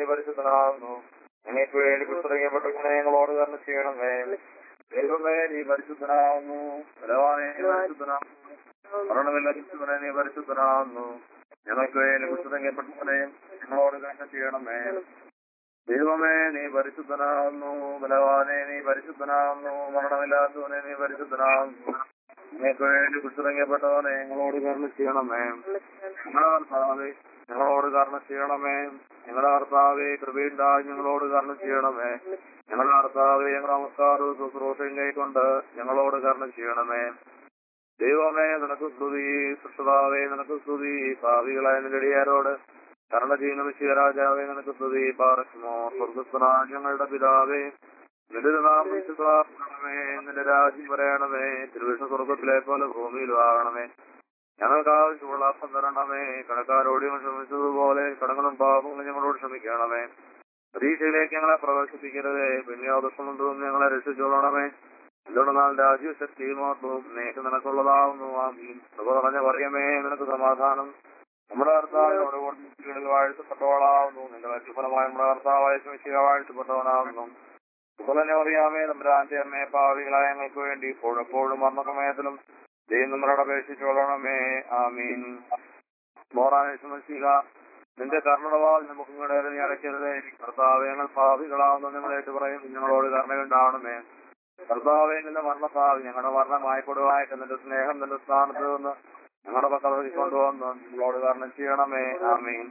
പരിശുദ്ധനാകുന്നു ഞങ്ങൾക്ക് വേണ്ടി പുസ്തകപ്പെട്ട ഞങ്ങളോട് കർമ്മ ചെയ്യണമേ ദൈവമേ നീ പരിശുദ്ധനാകുന്നു ബലവാനെ നീ പരിശുദ്ധനാകുന്നു മരണമില്ലാതിരിക്കുന്നവനെ നീ പരിശുദ്ധനാകുന്നു ഞങ്ങൾക്ക് വേണ്ടി പുസ്തകപ്പെട്ടവനെ ഞങ്ങളോട് കർമ്മ ചെയ്യണമേ ദൈവമേ നീ പരിശുദ്ധനാകുന്നു ബലവാനെ നീ പരിശുദ്ധനാകുന്നു മരണമില്ലാത്തവനെ നീ പരിശുദ്ധനാകുന്നു ഞങ്ങൾക്ക് വേണ്ടി പുസ്തകപ്പെട്ടവനെ ഞങ്ങളോട് കർമ്മ ചെയ്യണമേ ഞങ്ങളുടെ കർത്താവേ ഞങ്ങളോട് കർമ്മ ചെയ്യണമേ ഞങ്ങളുടെ കർത്താവെ കൃപയുണ്ടായി ഞങ്ങളോട് കർമ്മ ചെയ്യണമേ ഞങ്ങളുടെ കർത്താവെ ഞങ്ങളുടെ നമസ്കാരവും ശുശ്രൂഷയും കൈക്കൊണ്ട് ഞങ്ങളോട് കർമ്മ ചെയ്യണമേ ദൈവമേ നിനക്ക് സ്തുതി സൃഷ്ടതാവേ നിനക്ക് സ്തുതി ഭാവികളായ നിലടിയാരോട് കർണ ചെയ്യുന്ന ശിവരാജാവേ നിനക്ക് സ്തുതി പാറക്കുമോ സ്വർഗസ്വനാ ഞങ്ങളുടെ പിതാവേ നിന്റെ നാമം വിശുദ്ധമാക്കണമേ നിന്റെ രാജ്യം പറയണമേ തിരുവിഷ്ണു സ്വർഗത്തിലെ പോലെ ഭൂമിയിലും ആകണമേ ഞങ്ങൾക്ക് ആവശ്യമുള്ള അപ്പം തരണമേ കടക്കാരോട് ഞങ്ങൾ ക്ഷമിച്ചതുപോലെ കടങ്ങളും പാപങ്ങളും ഞങ്ങളോട് ക്ഷമിക്കണമേ പരീക്ഷയിലേക്ക് ഞങ്ങളെ പ്രവേശിപ്പിക്കരുതേ പുണ്യോദർശനം ഞങ്ങളെ രക്ഷിച്ചോളണമേ എന്തുകൊണ്ടെന്നാൽ രാജ്യശക്തിയും മാത്രവും നേക്ക് നിനക്കുള്ളതാവുന്നു ആമീൻ കൃപ പറഞ്ഞ പറയമേ നിനക്ക് സമാധാനം നമ്മുടെ കർത്താവിനോട് കൂടുതൽ വാഴ്ത്തപ്പെട്ടവളാവുന്നു നിന്റെ വ്യക്തിഫലമായ നമ്മുടെ കർത്താവായ ശമിശിക വാഴ്ത്തപ്പെട്ടവനാവുന്നു അതുപോലെ അറിയാമേ നമ്മുടെ അമ്മയെ പാവികളായ ഞങ്ങൾക്ക് വേണ്ടി ഇപ്പോഴും എപ്പോഴും മരണ സമയത്തിലും ദൈവം നമ്മളോട് അപേക്ഷിച്ചോളണമേ ആമീൻ മോറാനേശിക നിന്റെ കർണവാൾ നമുക്ക് ഇങ്ങോട്ട് നീ അടയ്ക്കരുതേ കർത്താവ് ഞങ്ങൾ പാവികളാവുന്നു നിങ്ങളായിട്ട് പറയും ഞങ്ങളോട് കർണയുണ്ടാവണമേ കർത്താവെ നിന്റെ മരണത്താൽ ഞങ്ങളുടെ മരണമായിക്കൊടുവായിട്ട് നിന്റെ സ്നേഹം നിന്റെ സ്ഥാനത്ത് നിന്ന് ഞങ്ങളുടെ പക്കലേക്ക് കൊണ്ടുവന്ന് നിങ്ങളോട് കർണം ചെയ്യണമേ ആമീൻ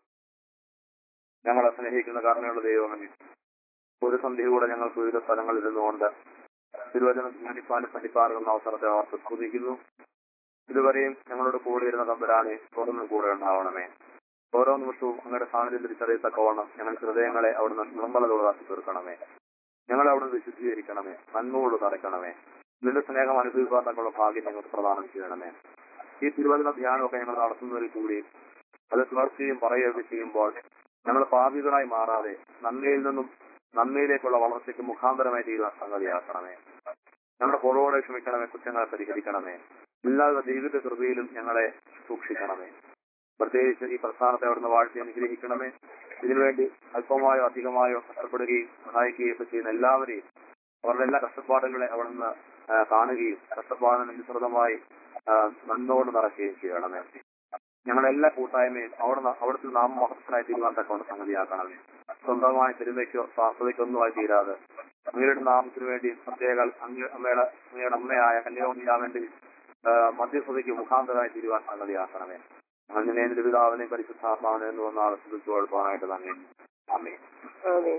ഞങ്ങളെ സ്നേഹിക്കുന്ന കർണയുള്ള ദൈവമേ ഒരു സന്ധ്യയിലൂടെ ഞങ്ങൾക്ക് വിവിധ സ്ഥലങ്ങളിൽ ഇരുന്നുകൊണ്ട് തിരുവചനം പഠിപ്പാനും പഠിപ്പാറുന്ന അവസരത്തെ ഓർത്ത് സ്തുതിക്കുന്നു ഇതുവരെയും ഞങ്ങളോട് കൂടെ ഇരുന്ന തമ്പുരാനെ തുടർന്ന് കൂടെ ഉണ്ടാവണമേ ഓരോ നിമിഷവും അങ്ങയുടെ സാന്നിധ്യം തിരിച്ചറിയത്തക്കവണ്ണം ഞങ്ങൾക്ക് ഹൃദയങ്ങളെ അവിടുന്ന് നിർമ്മലതോടാക്കി തീർക്കണമേ ഞങ്ങളെ അവിടുന്ന് വിശുദ്ധീകരിക്കണമേ നന്മയോട് തറയ്ക്കണമേ നിന്റെ സ്നേഹം അനുഭവിക്കാനുള്ള ഭാഗ്യം ഞങ്ങൾക്ക് പ്രദാനം ചെയ്യണമേ ഈ തിരുവചന ധ്യാനമൊക്കെ ഞങ്ങൾ നടത്തുന്നതിൽ കൂടി അത് തുടർച്ചയും പറയുകയൊക്കെ ചെയ്യുമ്പോൾ ഞങ്ങൾ പാപികളായി മാറാതെ നന്മയിൽ നിന്നും നന്മയിലേക്കുള്ള വളർച്ചയ്ക്ക് മുഖാന്തരമായി തീരുവാൻ സംഗതിയാക്കണമേ ഞങ്ങളുടെ കുറവോടെ ക്ഷമിക്കണമേ കുറ്റങ്ങളെ പരിഹരിക്കണമേ എല്ലാവിധ ദൈവിക കൃപയിലും ഞങ്ങളെ സൂക്ഷിക്കണമേ പ്രത്യേകിച്ച് ഈ പ്രസ്ഥാനത്തെ അവിടുന്ന് വാഴ്ത്തി അനുഗ്രഹിക്കണമേ ഇതിനുവേണ്ടി അല്പമായോ അധികമായോ കഷ്ടപ്പെടുകയും സഹായിക്കുകയും ഒക്കെ ചെയ്യുന്ന എല്ലാവരെയും അവരുടെ എല്ലാ കഷ്ടപ്പാടുകളെ അവിടുന്ന് ആ, കാണുകയും കഷ്ടപ്പാടിന് അനുസൃതമായി ആ, നന്മയോട് നിറയ്ക്കുകയും ചെയ്യണമേ ഞങ്ങളുടെ എല്ലാ കൂട്ടായ്മയും അവിടുന്ന് അവിടുത്തെ നാമമഹത്വനായി തീരുവാൻ തക്കൊണ്ട് സംഗതിയാക്കണമേ സ്വന്തമായ പെരുമയ്ക്കോ സ്വാസ്ഥതയ്ക്കൊന്നുമായി തീരാതെ അങ്ങയുടെ നാമത്തിന് വേണ്ടി പ്രത്യേക അങ്ങ് അമ്മയുടെ അങ്ങയുടെ അമ്മയായ കന്യാകുമാരിയാൻ വേണ്ടി ആ, മധ്യസ്ഥതയ്ക്ക് മുഖാന്തരമായി തീരുവാൻ സംഗതിയാക്കണമേ അങ്ങനെ എന്റെ പിതാവിനെയും പരിശുദ്ധാത്മാവിനെ എന്ന് വന്ന ആളെ കുറിപ്പാനായിട്ട് തന്നെ അമ്മേ ആമേൻ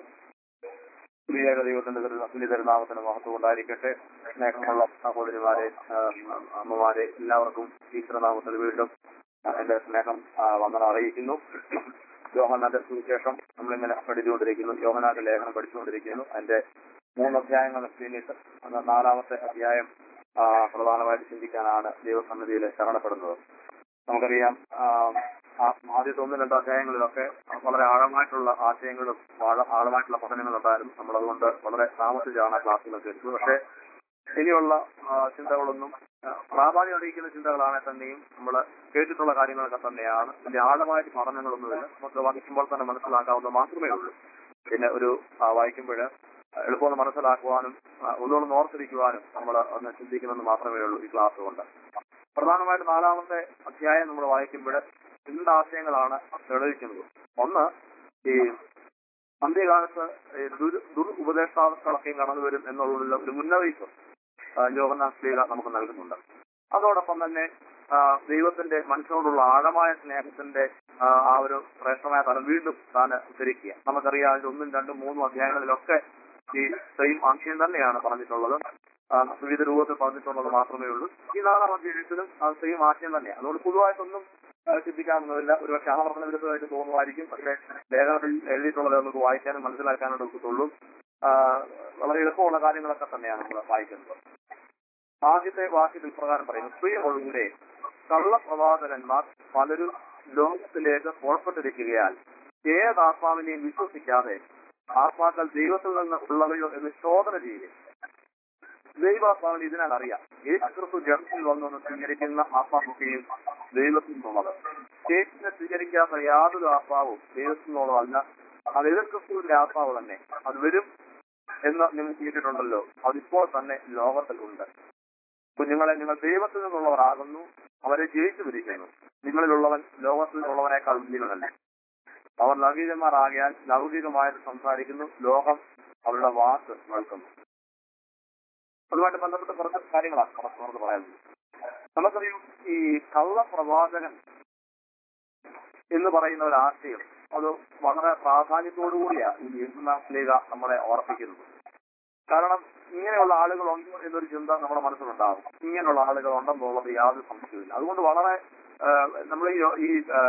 പ്രിയക ദൈവത്തിന്റെ തിരു- തിരുനാമത്തിന് മഹത്വം ഉണ്ടായിരിക്കട്ടെ സ്നേഹമുള്ള സഹോദരിമാരെ ആ, അമ്മമാരെ എല്ലാവർക്കും ഈശ്വരനാമത്തിൽ വീണ്ടും ആ, എന്റെ സ്നേഹം ആ, വന്ദനം അറിയിക്കുന്നു യോഹനാന്റെ സുവിശേഷം നമ്മളിങ്ങനെ പഠിച്ചുകൊണ്ടിരിക്കുന്നു യോഹനാന്റെ ലേഖനം പഠിച്ചുകൊണ്ടിരിക്കുന്നു അതിന്റെ മൂന്ന് അധ്യായങ്ങൾ പിന്നിട്ട് അത് നാലാമത്തെ അധ്യായം ആ, പ്രധാനമായിട്ട് ചിന്തിക്കാനാണ് ദൈവസന്നിധിയിൽ ശരണപ്പെടുന്നത് നമുക്കറിയാം ആ, ആ ആദ്യത്തെ ഒന്ന് രണ്ട് അധ്യായങ്ങളിലൊക്കെ വളരെ ആഴമായിട്ടുള്ള ആശയങ്ങളും ആഴ- ആഴമായിട്ടുള്ള പഠനങ്ങളും ഉണ്ടായിരുന്നു നമ്മൾ അതുകൊണ്ട് വളരെ താമസിച്ചാണ് ആ ക്ലാസ്സുകളൊക്കെ എടുത്തത് പക്ഷേ ഇനിയുള്ള ആ, ചിന്തകളൊന്നും ആ, പ്രാധാന്യം അറിയിക്കുന്ന ചിന്തകളാണെ തന്നെയും നമ്മൾ കേട്ടിട്ടുള്ള കാര്യങ്ങളൊക്കെ തന്നെയാണ് ഇതിന്റെ ആഴമായിട്ട് പഠനങ്ങളൊന്നുമില്ല നമുക്ക് വായിക്കുമ്പോൾ തന്നെ മനസ്സിലാക്കാവുന്നത് മാത്രമേ ഉള്ളൂ പിന്നെ ഒരു വായിക്കുമ്പോൾ എളുപ്പമൊന്ന് മനസ്സിലാക്കുവാനും ആ, ഒന്നുകൂടെ ഓർത്തിരിക്കുവാനും നമ്മൾ ഒന്ന് ചിന്തിക്കുമെന്ന് മാത്രമേ ഉള്ളൂ ഈ ക്ലാസ് കൊണ്ട് പ്രധാനമായിട്ട് നാലാമത്തെ അധ്യായം നമ്മൾ വായിക്കുമ്പോൾ രണ്ട് ആശയങ്ങളാണ് തെളിയിക്കുന്നത് ഒന്ന് ഈ അന്ത്യകാലത്ത് ഈ ദുർ ദുർ ഉപദേഷ്ടാക്കളൊക്കെയും കടന്നു വരും എന്നുള്ള ഒരു മുന്നറിയിപ്പ് യോഗനാശ്ലീല നമുക്ക് നൽകുന്നുണ്ട് അതോടൊപ്പം തന്നെ ആ, ദൈവത്തിന്റെ മനുഷ്യനോടുള്ള ആഴമായ സ്നേഹത്തിന്റെ ആ, ആ ഒരു ശ്രേഷ്ഠമായ തലം വീണ്ടും താൻ ഉദ്ധരിക്കുക നമുക്കറിയാം അതിന്റെ ഒന്നും രണ്ടും മൂന്നും അധ്യായങ്ങളിലൊക്കെ ഈ സെയിം ആശയം തന്നെയാണ് പറഞ്ഞിട്ടുള്ളത് ആ, വിവിധ രൂപത്തിൽ പറഞ്ഞിട്ടുള്ളത് മാത്രമേ ഉള്ളൂ ഈ നാലാം അധ്യായത്തിലും ആ സെയിം ആശയം തന്നെയാണ് അതുകൊണ്ട് പൊതുവായിട്ടൊന്നും ആ, ചിന്തിക്കാവുന്നതില്ല ഒരുപക്ഷെ ആവർത്തന വിരുദ്ധമായിട്ട് തോന്നുമായിരിക്കും പക്ഷേ ലേഖനത്തിൽ എഴുതിയിട്ടുള്ളത് നമുക്ക് വായിക്കാനും മനസ്സിലാക്കാനും എടുക്കത്തുള്ളൂ ആ, വളരെ എളുപ്പമുള്ള കാര്യങ്ങളൊക്കെ തന്നെയാണ് നമ്മൾ വായിക്കുന്നത് ആദ്യത്തെ വാക്യത്തിൽ പ്രകാരം പറയുന്നു പ്രിയമൊഴിയുടെ കള്ളപ്രവാചകന്മാർ പലരും ലോകത്തിലേക്ക് പുറപ്പെട്ടിരിക്കുകയാൽ ഏത് ആത്മാവിനെയും വിശ്വസിക്കാതെ ആത്മാക്കൾ ദൈവത്തിൽ നിന്ന് ഉള്ളവയോ എന്ന് ശോധന ചെയ്യുക ദൈവാത്മാവിന് ഇതിനാൽ അറിയാം യേശു ക്രിസ്തു ജനത്തിൽ വന്നു സ്വീകരിക്കുന്ന ആത്മാവൊക്കെയും ദൈവത്തിൽ നിന്നുള്ളത് യേശുവിനെ സ്വീകരിക്കാത്ത യാതൊരു ആത്മാവും ദൈവത്തിൽ നിന്നുള്ളതല്ല അത് എതിർ ക്രിസ്തുവിന്റെ ആത്മാവ് തന്നെ അത് വരും എന്ന് നിങ്ങൾ കേട്ടിട്ടുണ്ടല്ലോ അതിപ്പോൾ തന്നെ ലോകത്തിൽ ഉണ്ട് കുഞ്ഞുങ്ങളെ നിങ്ങൾ ദൈവത്തിൽ നിന്നുള്ളവരാകുന്നു അവരെ ജയിച്ചു പിടിക്കുന്നു നിങ്ങളിലുള്ളവൻ ലോകത്തിൽ ഉള്ളവനേക്കാൾ വലിയവനല്ല അവർ ലൗകികന്മാരാകിയാൽ ലൗകികമായത് സംസാരിക്കുന്നു ലോകം അവരുടെ വാക്ക് കേൾക്കുന്നു അതുമായിട്ട് ബന്ധപ്പെട്ട കുറച്ച് കാര്യങ്ങളാണ് കുറച്ച് തുറന്ന് പറയുന്നത് നമുക്കറിയാം ഈ കള്ളപ്രവാചകൻ എന്ന് പറയുന്ന ഒരു ആശയം അത് വളരെ പ്രാധാന്യത്തോടു കൂടിയാണ് ഈ യേശുനാഥിലേഖ നമ്മളെ ഓർപ്പിക്കുന്നത് കാരണം ഇങ്ങനെയുള്ള ആളുകളുണ്ട് എന്നൊരു ചിന്ത നമ്മുടെ മനസ്സിലുണ്ടാകും ഇങ്ങനെയുള്ള ആളുകൾ ഉണ്ടെന്നുള്ളത് യാതൊരു സംശയമില്ല അതുകൊണ്ട് വളരെ നമ്മൾ ഈ യോ- ഈ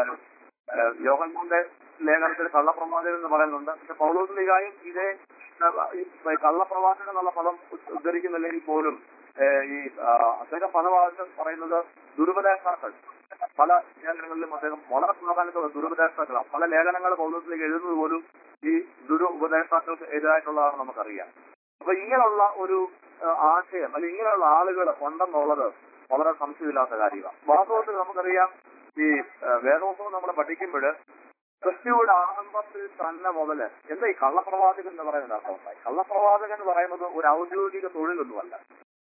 യോഗങ്ങളുടെ ലേഖനത്തിൽ കള്ളപ്രവാചകൻ എന്ന് പറയുന്നുണ്ട് പക്ഷെ പൗലോസ് ലീഗായും ഇതേ ആ, ഈ കള്ളപ്രവാചകൻ എന്നുള്ള പദം ഉ- ഉദ്ധരിക്കുന്നില്ലെങ്കിൽ പോലും ഏ, ഈ ആ, അദ്ദേഹം പല പ്രാവശ്യം പറയുന്നത് ദുരുപദേഷ്ടാക്കൾ പല ലേഖനങ്ങളിലും അദ്ദേഹം വളരെ പ്രാധാന്യത്തോടെ ദുരുപദേഷ്ടാക്കളാണ് പല ലേഖനങ്ങൾ പൗലോസിലേക്ക് എഴുതുന്നത് പോലും ഈ ദുരു ഉപദേഷ്ടാക്കൾക്ക് എതിരായിട്ടുള്ളതാണ് നമുക്കറിയാം അപ്പൊ ഇങ്ങനെയുള്ള ഒരു ആ, ആശയം അല്ലെങ്കിൽ ഇങ്ങനെയുള്ള ആളുകൾ ഉണ്ടെന്നുള്ളത് വളരെ സംശയമില്ലാത്ത കാര്യമാണ് വാസ്തവത്തിൽ നമുക്കറിയാം ഈ ആ, വേദോത്സവം നമ്മൾ പഠിക്കുമ്പോൾ ക്രിസ്തുവിടെ ആരംഭത്തിൽ തന്നെ മുതല് എന്താ ഈ കള്ളപ്രവാചകൻ എന്ന് പറയുന്നത് അർത്ഥമുണ്ടായി കള്ളപ്രവാചകൻ എന്ന് പറയുന്നത് ഒരു ഔദ്യോഗിക തൊഴിലൊന്നുമല്ല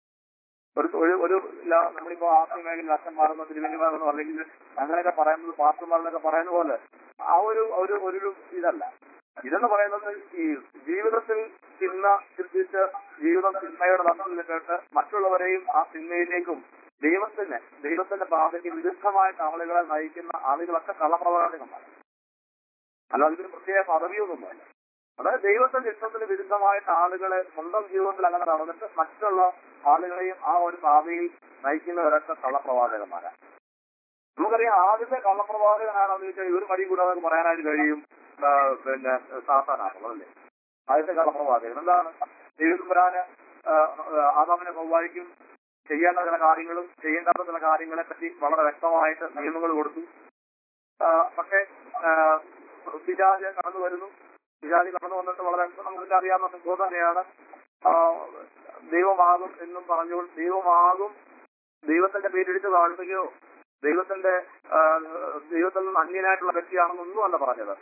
ഒരു ഒരു ഒരു ല- നമ്മളിപ്പോ ആത്മീയ മേഖലയിൽ അച്ഛന്മാരെന്നോ തിരുവനന്തപുരം അല്ലെങ്കിൽ അങ്ങനെയൊക്കെ പറയുന്നത് പാസ്റ്റർമാരെന്നൊക്കെ പറയുന്ന പോലെ ആ ഒരു ഒരു ഒരു ഇതല്ല ഇതെന്ന് പറയുന്നത് ഈ ജീവിതത്തിൽ ചിന്ത ചിന്തിച്ച് ജീവിതം ചിന്മയുടെ നഷ്ടത്തിൽ കേട്ട് മറ്റുള്ളവരെയും ആ ചിന്മയിലേക്കും ദൈവത്തിന് ദൈവത്തിന്റെ പാതയ്ക്ക് വിരുദ്ധമായിട്ട് ആളുകളെ നയിക്കുന്ന ആളുകളൊക്കെ കള്ളപ്രവാചകന്മാർ അല്ലാതെ ഇതിന് പ്രത്യേക പദവിയൊന്നുമല്ല അതായത് ദൈവത്തിന്റെ ഇഷ്ടത്തിന് വിരുദ്ധമായിട്ട് ആളുകളെ സ്വന്തം ജീവിതത്തിൽ അങ്ങനെ നടന്നിട്ട് മറ്റുള്ള ആളുകളെയും ആ ഒരു പാതയിൽ നയിക്കുന്നവരൊക്കെ കള്ളപ്രവാചകന്മാരാണ് നമുക്കറിയാം ആദ്യത്തെ കള്ളപ്രവാചകനാണെന്ന് ചോദിച്ചാൽ ഒരു വഴി കൂടാതെ പറയാനായിട്ട് കഴിയും ആ, പിന്നെ സാത്താനാണുള്ളത് അല്ലേ ആദ്യത്തെ കള്ളപ്രവാചകൻ എന്താണ് ദൈവസുബ്രാന് ആദാമിനെ സൗഭാഗ്യം ചെയ്യേണ്ട ചില കാര്യങ്ങളും ചെയ്യേണ്ടാത്ത ചില കാര്യങ്ങളെ പറ്റി വളരെ വ്യക്തമായിട്ട് നിയമങ്ങൾ കൊടുത്തു ആ, പക്ഷേ ആ, പിശാച് കടന്നു വരുന്നു പിശാചി കടന്നു വന്നിട്ട് വളരെ നമുക്ക് അറിയാവുന്ന സംഭവം തന്നെയാണ് ആ, ദൈവമാകും എന്നും പറഞ്ഞുകൊണ്ട് ദൈവമാകും ദൈവത്തിന്റെ പേരെടുത്ത് താഴ്ത്തുകയോ ദൈവത്തിന്റെ ആ, ദൈവത്തിൽ നിന്ന് അന്യനായിട്ടുള്ള വ്യക്തിയാണെന്നൊന്നും അല്ല പറഞ്ഞത്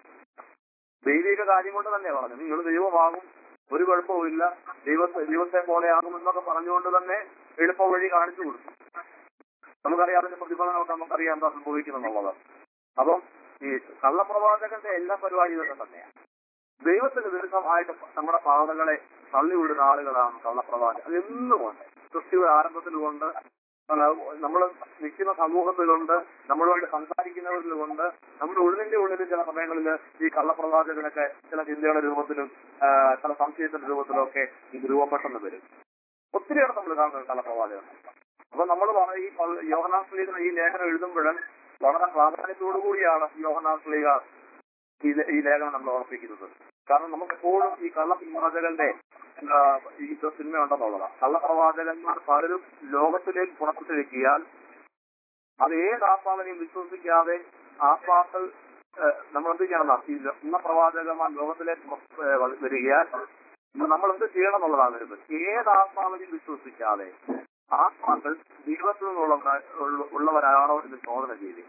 ദൈവിക കാര്യം കൊണ്ട് തന്നെ പറഞ്ഞു നിങ്ങൾ ദൈവമാകും ഒരു കുഴപ്പവുമില്ല ദൈവത്തെ ദൈവത്തെ പോലെയാകും എന്നൊക്കെ പറഞ്ഞുകൊണ്ട് തന്നെ എളുപ്പ വഴി കാണിച്ചു കൊടുത്തു നമുക്കറിയാം അതിന്റെ പ്രതിഫലനമൊക്കെ നമുക്കറിയാം എന്താ സംഭവിക്കുന്നുള്ളത് അപ്പം ഈ കള്ളപ്രവാചകന്റെ എല്ലാ പരിപാടി ഇതൊക്കെ തന്നെയാണ് ദൈവത്തിന് വിരുദ്ധമായിട്ട് നമ്മുടെ പാതകളെ തള്ളിവിടുന്ന ആളുകളാണ് കള്ളപ്രവാചകൻ അത് എന്നുമുണ്ട് സൃഷ്ടിയുടെ ആരംഭത്തിലുമുണ്ട് നമ്മൾ നിൽക്കുന്ന സമൂഹത്തിലുണ്ട് നമ്മളുമായിട്ട് സംസാരിക്കുന്നവരിലുമുണ്ട് നമ്മുടെ ഉള്ളിന്റെ ഉള്ളിൽ ചില സമയങ്ങളിൽ ഈ കള്ളപ്രവാചകനൊക്കെ ചില ചിന്തയുടെ രൂപത്തിലും ആ, ചില സംശയത്തിന്റെ രൂപത്തിലും ഒക്കെ ഇത് രൂപപ്പെട്ടെന്ന് വരും ഒത്തിരിയാണ് നമ്മൾ കാണുന്നത് കള്ളപ്രവാചകൻ അപ്പൊ നമ്മൾ ഈ യോഹനാസ്ലീഗ ഈ ലേഖനം എഴുതുമ്പോൾ വളരെ പ്രാധാന്യത്തോടു കൂടിയാണ് യോഹനാസ്ലീഗ ഈ ലേ- ഈ ലേഖനം നമ്മൾ ഓർപ്പിക്കുന്നത് കാരണം നമുക്ക് എപ്പോഴും ഈ കള്ളപ്രവാചകന്റെ ആ, ഈ സിനിമ ഉണ്ടെന്നുള്ളതാണ് കള്ളപ്രവാചകന്മാർ പലരും ലോകത്തിലേക്ക് പുറപ്പെട്ടിരിക്കിയാൽ അത് ഏത് ആത്മാവിനെയും വിശ്വസിക്കാതെ ആത്മാക്കൾ ഏഹ്, നമ്മൾ എന്ത് ചെയ്യണം ഈ എന്ന പ്രവാചകന്മാർ ലോകത്തിലേക്ക് പുറത്ത് ഏഹ് വരികയാൽ നമ്മൾ എന്ത് ചെയ്യണം എന്നുള്ളതാണ് വരുന്നത് ഏത് ആത്മാവിനെയും വിശ്വസിക്കാതെ ആത്മാക്കൾ ദൈവത്തിൽ നിന്നുള്ള ഉള്ളവരാണോ എന്ന് ചോദന ചെയ്ത്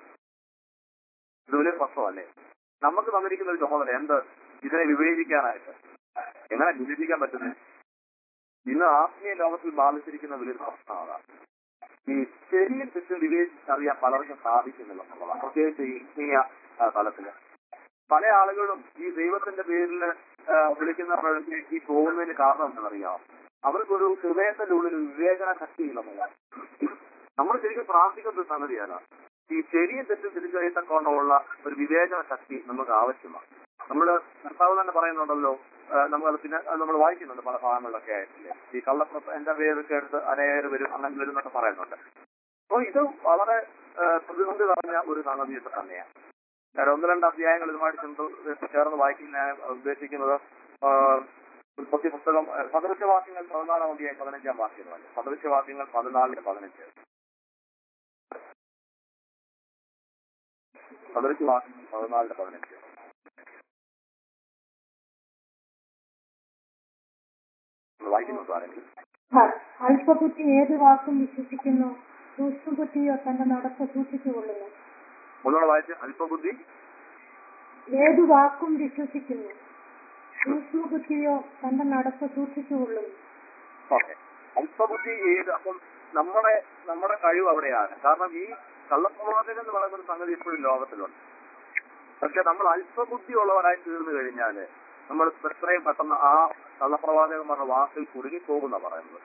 ഇത് വലിയ പ്രശ്നമല്ലേ നമുക്ക് തന്നിരിക്കുന്ന ഒരു ചുമതല എന്ത് ഇതിനെ വിവേചിക്കാനായിട്ട് എങ്ങനെ വിവേചിക്കാൻ പറ്റുന്നത് ഇന്ന് ആത്മീയ ലോകത്തിൽ ബാധിച്ചിരിക്കുന്ന വലിയൊരു പ്രശ്നമാണ് ഈ ശരിയും തെറ്റും വിവേചിച്ചറിയാൻ പലർക്കും സാധിക്കുന്നില്ല എന്നുള്ളതാണ് പ്രത്യേകിച്ച് ഈ ആത്മീയ ആ, തലത്തില് പല ആളുകളും ഈ ദൈവത്തിന്റെ പേരിൽ ആ, വിളിക്കുന്നവർക്ക് ഈ പോകുന്നതിന് കാരണം എന്താണെന്നറിയാം അവർക്കൊരു ഹൃദയത്തിന്റെ ഉള്ളിൽ ഒരു വിവേചന ശക്തി ഇല്ലെന്നുള്ളതാണ് നമ്മൾ ശരിക്കും പ്രാർത്ഥിക്കുന്ന ഒരു സംഗതിയാണ് ഈ ശരിയും തെറ്റും തിരിച്ചറിയത്തക്കോണമുള്ള ഒരു വിവേചന ശക്തി നമുക്ക് ആവശ്യമാണ് നമ്മൾ കർത്താവ് തന്നെ പറയുന്നുണ്ടല്ലോ നമ്മൾ പിന്നെ നമ്മൾ വായിക്കുന്നുണ്ട് പല ഭാഗങ്ങളിലൊക്കെ ആയിട്ടില്ലേ ഈ കള്ളപ്രസ എന്റെ പേരൊക്കെ എടുത്ത് അനേകർ വരും അങ്ങനെ വരും എന്നൊക്കെ പറയുന്നുണ്ട് അപ്പൊ ഇത് വളരെ ആ, പ്രതിസന്ധി നിറഞ്ഞ ഒരു സംഗതിയൊക്കെ തന്നെയാണ് കാരണം ഒന്ന് രണ്ട് അധ്യായങ്ങൾ ഇതുമായിട്ട് ചെന്ന് ചേർന്ന് വായിക്കാൻ ഞാൻ ഉദ്ദേശിക്കുന്നത് ആ, ഉൽപ്പത്തി പുസ്തകം ആ, സദൃശവാക്യങ്ങൾ പതിനാലാം അധ്യായം പതിനഞ്ചാം വാക്യങ്ങളല്ലേ സദൃശവാക്യങ്ങൾ പതിനാലിന് പതിനഞ്ച് സദൃശവാക്യങ്ങൾ പതിനാലിന് പതിനഞ്ച് ഒന്ന് വായിക്കുന്നുണ്ടോ ആരെങ്കിലും അ- അല്പബുദ്ധി ഏത് വാക്കും വിശ്വസിക്കുന്നു സൂക്ഷ്മബുദ്ധിയോ തന്റെ നടപ്പ് സൂക്ഷിച്ചുകൊള്ളുന്നു ഒന്നുകൂടെ വായിച്ച് അല്പബുദ്ധി ഏത് വാക്കും വിശ്വസിക്കുന്നു സൂക്ഷ്മബുദ്ധിയോ തന്റെ നടപ്പ് സൂക്ഷിച്ചുകൊള്ളും ഓക്കെ അല്പബുദ്ധി ഏത് അപ്പം നമ്മുടെ നമ്മുടെ കഴിവ് അവിടെയാണ് കാരണം ഈ കള്ളപ്രവാചകൻ എന്ന് പറയുന്ന ഒരു സംഗതി ഇപ്പോഴും ലോകത്തിലുണ്ട് പക്ഷെ നമ്മൾ അല്പബുദ്ധി ഉള്ളവരായി തീർന്നു കഴിഞ്ഞാല് നമ്മൾ എത്രയും പെട്ടെന്ന് ആ കള്ളപ്രവാചകന്മാരുടെ വാക്കിൽ കുടുങ്ങിപ്പോകുന്ന പറയുന്നത്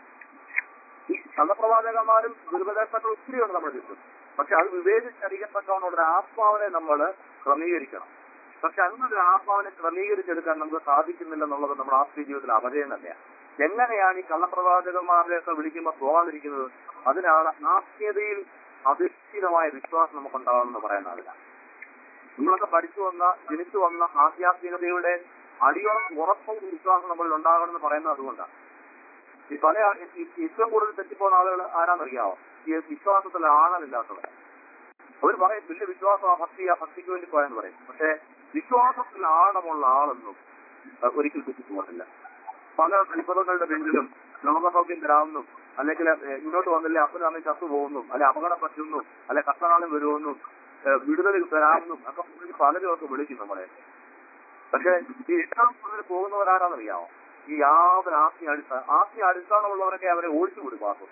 ഈ കള്ളപ്രവാചകന്മാരും ദുരുപദേശങ്ങൾ ഒത്തിരിയുണ്ട് നമ്മുടെ ചുറ്റും പക്ഷെ അത് വിവേചിച്ചറിയത്തക്കവണ്ണ ഒരു ആത്മാവിനെ നമ്മൾ ക്രമീകരിക്കണം പക്ഷെ അങ്ങനെ ഒരു ആത്മാവിനെ ക്രമീകരിച്ചെടുക്കാൻ നമുക്ക് സാധിക്കുന്നില്ലെന്നുള്ളത് നമ്മുടെ ആത്മീയ ജീവിതത്തിൽ അപജയം തന്നെയാണ് എങ്ങനെയാണ് ഈ കള്ളപ്രവാചകന്മാരെയൊക്കെ വിളിക്കുമ്പോൾ പോകാതിരിക്കുന്നത് അതിനാണ് ആത്മീയതയിൽ അധിഷ്ഠിതമായ വിശ്വാസം നമുക്ക് ഉണ്ടാവണമെന്ന് പറയുന്നതില്ല നമ്മളൊക്കെ പഠിച്ചു വന്ന ജനിച്ചു വന്ന ആധ്യാത്മികതയുടെ അടിയോളം ഉറപ്പും വിശ്വാസം നമ്മളിൽ ഉണ്ടാകണമെന്ന് പറയുന്നത് അതുകൊണ്ടാണ് ഈ പല ആ- ഈ- ഈ ഏറ്റവും കൂടുതൽ തെറ്റിപ്പോകുന്ന ആളുകൾ ആരാന്നറിയാവോ ഈ വിശ്വാസത്തിൽ ആഴമില്ലാത്തവർ അവർ പറയും വലിയ വിശ്വാസം ഭക്തി ആ ഭക്തിക്ക് വേണ്ടി പോയെന്ന് പറയും പക്ഷെ വിശ്വാസത്തിൽ ആഴമുള്ള ആളൊന്നും അഹ് ഒരിക്കലും തെറ്റിപ്പോകുന്നില്ല പല വിപദങ്ങളുടെ പേരിലും ലോകസൗഖ്യം തരാമെന്നും അല്ലെങ്കിൽ ഏഹ്, ഇങ്ങോട്ട് വന്നില്ല അപ്പനും അമ്മയും ചത്തു പോകുന്നു അല്ലെ അപകടം പറ്റുന്നു അല്ലെ കഷ്ടകാലം വരുമെന്നും ഏഹ്, വിടുതൽ തരാമെന്നും ഒക്കെ പറഞ്ഞ് പലരും ഒക്കെ വിളിക്കും നമ്മളെ പക്ഷെ ഈ ഏറ്റവും കൂടുതൽ പോകുന്നവരാരാന്നറിയാമോ ഈ യാതൊരു ആത്മീയ അടിസ്ഥാനം ആത്മീയ അടിസ്ഥാനമുള്ളവരൊക്കെ അവരെ ഓടിച്ചു കൊടുക്കും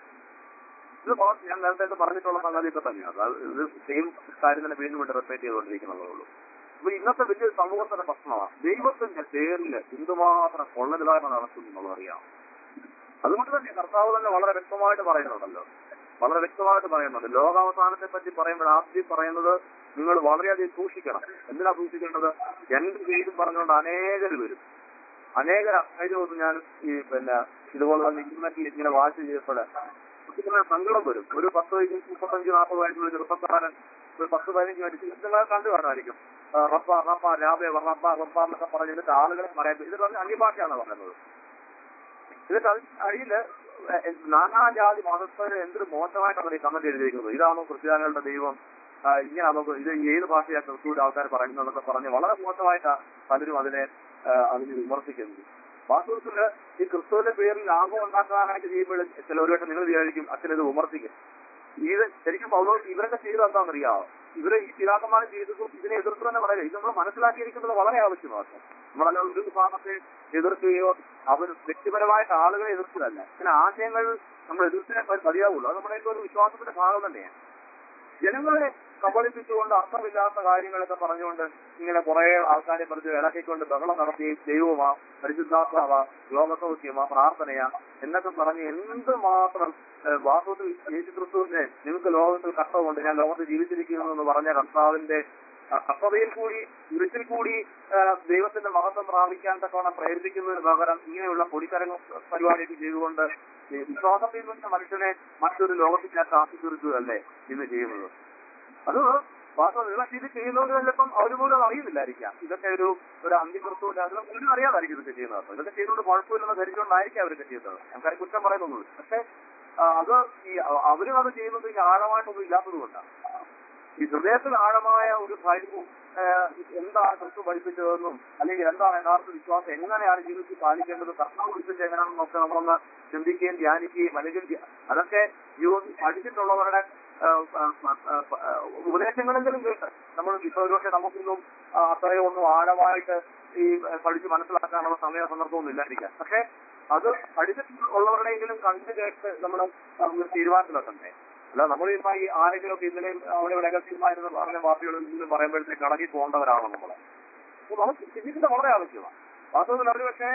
ഇത് വളരെ ഞാൻ നേരത്തെ ഇത് പറഞ്ഞിട്ടുള്ള സംഗതിയൊക്കെ തന്നെയാണ് അത് ഇത് സെയിം കാര്യം തന്നെ വീണ്ടും വീണ്ടും റിപ്പീറ്റ് ചെയ്തുകൊണ്ടിരിക്കുന്നതേ ഉള്ളൂ അപ്പൊ ഇന്നത്തെ വലിയ സമൂഹത്തിന്റെ പ്രശ്നമാണ് ദൈവത്തിന്റെ പേരിൽ എന്തുമാത്രം കൊള്ളരുതായ്മ നടക്കുന്നു എന്നുള്ളത് അറിയാം അതുകൊണ്ട് തന്നെ കർത്താവ് തന്നെ വളരെ വ്യക്തമായിട്ട് പറയുന്നുണ്ടല്ലോ വളരെ വ്യക്തമായിട്ട് പറയുന്നുണ്ട് ലോകാവസാനത്തെ പറ്റി പറയുമ്പോൾ ആദ്യം പറയുന്നത് നിങ്ങൾ വളരെയധികം സൂക്ഷിക്കണം എന്തിനാ സൂക്ഷിക്കേണ്ടത് എന്റെ പേരും പറഞ്ഞുകൊണ്ട് അനേകർ വരും അനേകർ കഴിഞ്ഞ ദിവസം ഞാൻ ഈ പിന്നെ ഇതുപോലെ തന്നെ ഇന്റർനെറ്റിൽ ഇങ്ങനെ വാച്ച് ചെയ്തപ്പോൾ കുട്ടികളെ സങ്കടം വരും ഒരു പത്ത് മുപ്പത്തഞ്ച് നാൽപ്പത് വയസ്സുള്ള ചെറുപ്പക്കാരൻ ഒരു പത്ത് പതിനഞ്ച് വയസ്സ് നിങ്ങളെ കണ്ടു കാണുമായിരിക്കും ആ, റബ്ബ റബ്ബ രാബെ റബ്ബ റബ്ബ എന്നൊക്കെ പറഞ്ഞ് എന്നിട്ട് ആളുകളെ പറയാൻ ഇത് പറഞ്ഞ അന്യഭാഷയാണ് പറയുന്നത് എന്നിട്ട് അത് അടിയില് നാനാജാതി മതസ്ഥര് എന്തൊരു മോശമായിട്ടാണ് ഈ കമന്റ് എഴുതിയിരിക്കുന്നത് ഇതാണോ ക്രിസ്ത്യാനികളുടെ ദൈവം ആ, ഇങ്ങനെയാണോ ഇത് ഏത് ഭാഷയാണ് ക്രിസ്തുവിന്റെ ആൾക്കാർ പറയുന്നതെന്നൊക്കെ പറഞ്ഞ് വളരെ മോശമായിട്ടാണ് പലരും അതിനെ ആ, അതിനെ വിമർശിക്കുന്നത് വാസ്തവത്തില് ഈ ക്രിസ്തുവിന്റെ പേരിൽ ലാഭം ഉണ്ടാക്കാനായിട്ട് ചെയ്യുമ്പോൾ ചിലവരുമായിട്ട് നിങ്ങൾ വിചാരിക്കും അച്ഛൻ ഇത് വിമർശിക്കും ഇത് ശരിക്കും പൗലോസ് ഇവരൊക്കെ ചെയ്തത് എന്താണെന്നറിയാമോ ഇവരെ ഈ പിതാക്കന്മാരെ ചെയ്തതും ഇതിനെ എതിർത്ത് തന്നെ പറയുക ഇത് നമ്മൾ മനസ്സിലാക്കിയിരിക്കുന്നത് വളരെ ആവശ്യമാണ് നമ്മളല്ല ഒരു വിഭാഗത്തെ എതിർക്കുകയോ അവർ വ്യക്തിപരമായിട്ട് ആളുകളെ എതിർത്തതല്ല ഇങ്ങനെ ആശയങ്ങൾ നമ്മൾ എതിർത്തേ മതിയാവുള്ളൂ അത് നമ്മുടെ ഒരു വിശ്വാസത്തിന്റെ ഭാഗം തന്നെയാണ് ജനങ്ങളെ കബളിപ്പിച്ചുകൊണ്ട് അർത്ഥമില്ലാത്ത കാര്യങ്ങളൊക്കെ പറഞ്ഞുകൊണ്ട് ഇങ്ങനെ കുറെ ആൾക്കാരെ പ്രതി ഇളക്കിക്കൊണ്ട് ബഹളം നടത്തി ദൈവമാ പരിശുദ്ധാത്മാവാ ലോകസൗഖ്യമാ പ്രാർത്ഥനയാ എന്നൊക്കെ പറഞ്ഞ് എന്ത് മാത്രം ഏഹ്, വാസ്തവത്തിൽ യേശു ക്രിസ്തുവിനെ നിങ്ങൾക്ക് ലോകത്തിൽ കഷ്ടമുണ്ട് ഞാൻ ലോകത്ത് ജീവിച്ചിരിക്കുന്നു എന്ന് പറഞ്ഞ കർത്താവിന്റെ ആ കഷ്ടതയിൽ കൂടി ഇരുട്ടിൽ കൂടി ആ, ദൈവത്തിന്റെ മഹത്വം പ്രാപിക്കാൻ തക്കവണ്ണം പ്രേരിപ്പിക്കുന്നതിന് പകരം ഇങ്ങനെയുള്ള പൊടിക്കരങ്ങ പരിപാടിയൊക്കെ ചെയ്തുകൊണ്ട് ഈ വിശ്വാസത്തിൽ നിന്ന് മനുഷ്യനെ മറ്റൊരു ലോകത്തിനകത്ത് ആക്കി തീർക്കുകയല്ലേ ഇന്ന് ചെയ്യുന്നത് അത് വാസ്തവം ഇതൊക്കെ ഇത് ചെയ്യുന്നവർ ചിലപ്പം അവർ പോലും അറിയുന്നില്ലായിരിക്കാം ഇതൊക്കെ ഒരു ഒരു അന്ത്യകൃത്വമില്ല അത് പോലും അറിയാതായിരിക്കും ഇതൊക്കെ ചെയ്യുന്നത് ഇതൊക്കെ ചെയ്തുകൊണ്ട് കുഴപ്പമില്ലെന്ന് ധരിച്ചുകൊണ്ടായിരിക്കും അവരൊക്കെ ചെയ്യുന്നത് നമുക്കത് കുറ്റം പറയുന്നൊന്നുമില്ല പക്ഷെ ആ, അത് ഈ അ- അവരും അത് ചെയ്യുന്നത് ഈ ആഴമായിട്ടൊന്നും ഇല്ലാത്തത് കൊണ്ടാണ് ഈ ഹൃദയത്തിൽ ആഴമായ ഒരു ഭയവും എന്താണ് ക്രിസ്തു പഠിപ്പിച്ചതെന്നും അല്ലെങ്കിൽ എന്താണ് യഥാർത്ഥ വിശ്വാസം എങ്ങനെയാണ് ജീവിതത്തിൽ പാലിക്കേണ്ടത് കർത്താവ് പഠിപ്പിച്ചത് എങ്ങനെയാണെന്നും ഒക്കെ നമ്മളൊന്ന് ചിന്തിക്കുകയും ധ്യാനിക്കുകയും അല്ലെങ്കിൽ ധ്യ- അതൊക്കെ ജീവിതത്തിൽ പഠിച്ചിട്ടുള്ളവരുടെ ആ, ആ, ആ, ആ, ഉപദേശങ്ങളെങ്കിലും കേട്ട് നമ്മൾ ഒരുപക്ഷെ നമുക്കൊന്നും ആ, അത്രയോ ഒന്നും ആഴമായിട്ട് ഈ ആ, പഠിച്ച് മനസ്സിലാക്കാനുള്ള സമയ സന്ദർഭമൊന്നും ഇല്ലായിരിക്കാം പക്ഷെ അത് പഠിച്ചിട്ടുള്ളവരുടെയെങ്കിലും കണ്ടു കേട്ട് നമ്മൾ തീരുമാനത്തിലെത്തണ്ടേ അല്ല നമ്മൾ ഇപ്പൊ ഈ ആരെങ്കിലും ഒക്കെ ഇന്നലെയും അവിടെ ഇവിടെ തീരുമാനം പറഞ്ഞ വാർത്തകൾ ഇന്നും പറയുമ്പോഴത്തേക്ക് അടങ്ങി പോകേണ്ടവരാണോ നമ്മള് അപ്പൊ നമുക്ക് ചിന്തിക്കേണ്ട വളരെ ആവശ്യമാണ് വാസ്തവത്തിൽ അവർ പക്ഷേ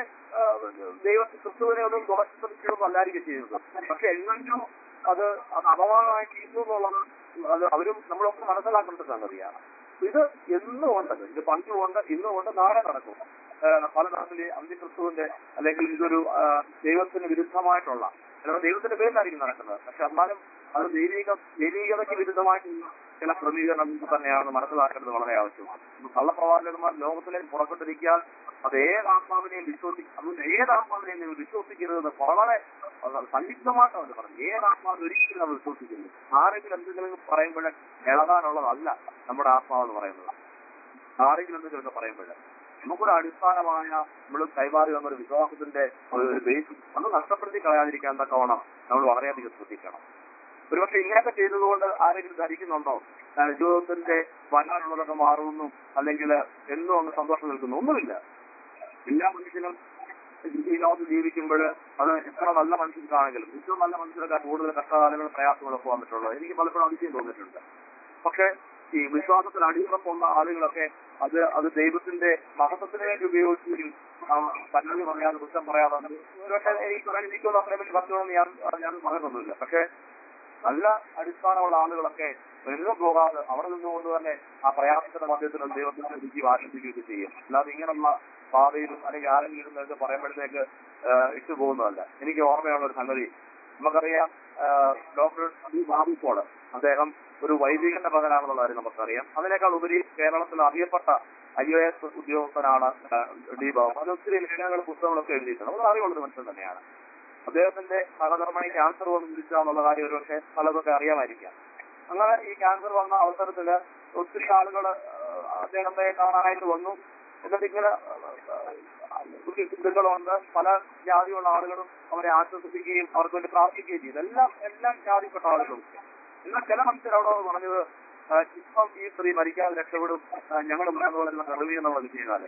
ദൈവ ക്രിസ്തുവിനെ ഒന്നും തുടക്കത്തിലൊന്നും അല്ലായിരിക്കും ചെയ്യുന്നത് പക്ഷെ എങ്ങനെയോ അത് അത് അപമാനമായി ചെയ്യുന്നു എന്നുള്ളത് അത് അവരും നമ്മളൊക്കെ മനസ്സിലാക്കേണ്ട സംഗതിയാണ് ഇത് എന്നും ഉണ്ടത് ഇത് പണ്ടുകൊണ്ട് ഇന്നും ഉണ്ട് നാളെ നടക്കും ഏഹ് പല നാട്ടിലെ അന്ത്യക്രിസ്തുവിന്റെ അല്ലെങ്കിൽ ഇതൊരു ആ, ദൈവത്തിന് വിരുദ്ധമായിട്ടുള്ള ചിലപ്പോൾ ദൈവത്തിന്റെ പേരിലായിരിക്കും നടക്കുന്നത് പക്ഷെ എന്നാലും അത് ദൈവിക ദൈവികതയ്ക്ക് വിരുദ്ധമായിട്ടുള്ള ചില ക്രമീകരണം തന്നെയാണ് മനസ്സിലാക്കേണ്ടത് വളരെ ആവശ്യമാണ് കള്ളപ്രവാചകന്മാർ ലോകത്തിലേക്ക് പുറപ്പെട്ടിരിക്കാൻ അത് ഏത് ആത്മാവിനെയും വിശ്വസി അതുകൊണ്ട് ഏത് ആത്മാവിനെയും നിങ്ങൾ വിശ്വസിക്കരുതെന്ന് വളരെ സംയുക്തമായിട്ട് അവർ പറഞ്ഞു ഏത് ആത്മാവിനെ ഒരിക്കലും നമ്മൾ വിശ്വസിക്കരുത് ആരെങ്കിലും എന്തെങ്കിലും പറയുമ്പോൾ ഇളകാനുള്ളതല്ല നമ്മുടെ ആത്മാവെന്ന് പറയുന്നത് ആരെങ്കിലും എന്തെങ്കിലുമൊക്കെ പറയുമ്പോൾ നമുക്കൊരു അടിസ്ഥാനമായ നമ്മൾ കൈമാറി വന്ന ഒരു വിശ്വാസത്തിന്റെ ഒരു ബേസ് അത് നഷ്ടപ്പെടുത്തി കളയാതിരിക്കാൻ തക്കവണ്ണം നമ്മൾ വളരെയധികം ശ്രദ്ധിക്കണം ഒരുപക്ഷെ ഇങ്ങനെയൊക്കെ ചെയ്തതുകൊണ്ട് ആരെങ്കിലും ധരിക്കുന്നുണ്ടോ ആ, ജീവിതത്തിന്റെ വരാനുള്ളതൊക്കെ മാറുന്നു അല്ലെങ്കിൽ എന്നും അങ്ങ് സന്തോഷം നിൽക്കുന്നു ഒന്നുമില്ല എല്ലാ മനുഷ്യനും ഈ ലോകത്ത് ജീവിക്കുമ്പോൾ അത് എത്ര നല്ല മനുഷ്യർക്കാണെങ്കിലും ഏറ്റവും നല്ല മനുഷ്യർക്ക് കൂടുതൽ കഷ്ടകാലങ്ങളും പ്രയാസങ്ങളൊക്കെ വന്നിട്ടുള്ളത് എനിക്ക് പലപ്പോഴും അതിശയം തോന്നിയിട്ടുണ്ട് പക്ഷെ ഈ വിശ്വാസത്തിൽ അടിയുറപ്പുള്ള ആളുകളൊക്കെ അത് അത് ദൈവത്തിന്റെ മഹത്വത്തിന് വേണ്ടി ഉപയോഗിക്കുകയും ആ, പല്ലവി പറയാതെ കുറ്റം പറയാതെ അത് ഒരുപക്ഷെ എനിക്ക് പറയാൻ എനിക്കൊന്നും അത്രയും വലിയ ഭക്തികളൊന്നും ഞാൻ ഞാൻ പറയുന്നൊന്നുമില്ല പക്ഷെ നല്ല അടിസ്ഥാനമുള്ള ആളുകളൊക്കെ എങ്ങും പോകാതെ അവിടെ നിന്നുകൊണ്ട് തന്നെ ആ പ്രയാസത്തിന്റെ മധ്യത്തിൽ ദൈവത്തിന്റെ രുചി ആരംഭിക്കുകയൊക്കെ ചെയ്യും അല്ലാതെ ഇങ്ങനെയുള്ള പാതയിലും അല്ലെങ്കിൽ ആരെങ്കിലും എന്നൊക്കെ പറയുമ്പോഴത്തേക്ക് ഇട്ടു പോകുന്നതല്ല എനിക്ക് ഓർമ്മയുള്ള ഒരു സംഗതി നമുക്കറിയാം ഡോക്ടർ ഡി ബാബുപോള് അദ്ദേഹം ഒരു വൈദികന്റെ മകനാണെന്നുള്ള കാര്യം നമുക്കറിയാം അതിനേക്കാൾ ഉപരി കേരളത്തിൽ അറിയപ്പെട്ട ഐ എ എസ് ഉദ്യോഗസ്ഥനാണ് ആ, ഡി ബാബു അത് ഒത്തിരി ലേഖനങ്ങളും പുസ്തകങ്ങളൊക്കെ എഴുതിയിട്ടുണ്ട് അത് അറിവുള്ളൊരു മനുഷ്യൻ തന്നെയാണ് അദ്ദേഹത്തിന്റെ സഹധർമ്മണി ക്യാൻസർ വന്ന് വിളിച്ചാന്നുള്ള കാര്യം ഒരുപക്ഷെ പലതൊക്കെ അറിയാമായിരിക്കാം അങ്ങനെ ഈ ക്യാൻസർ വന്ന അവസരത്തില് ഒത്തിരി ആളുകൾ അദ്ദേഹത്തെ കാണാനായിട്ട് വന്നു എന്നിട്ട് ഇങ്ങനെ ഹിന്ദുക്കളുണ്ട് പല ജാതിയുള്ള ആളുകളും അവരെ ആശ്വസിപ്പിക്കുകയും അവർക്ക് വേണ്ടി പ്രാർത്ഥിക്കുകയും ചെയ്തു എല്ലാം എല്ലാം ജാതിപ്പെട്ട ആളുകളും എന്നാൽ ചില മനുഷ്യർ അവിടെ വന്ന് പറഞ്ഞത് ആ, ഇപ്പം ഈ സ്ത്രീ മരിക്കാതെ രക്ഷപ്പെടും ഞങ്ങൾ മൃഗങ്ങളെ കറിവി എന്നുള്ള വിഷയകാലം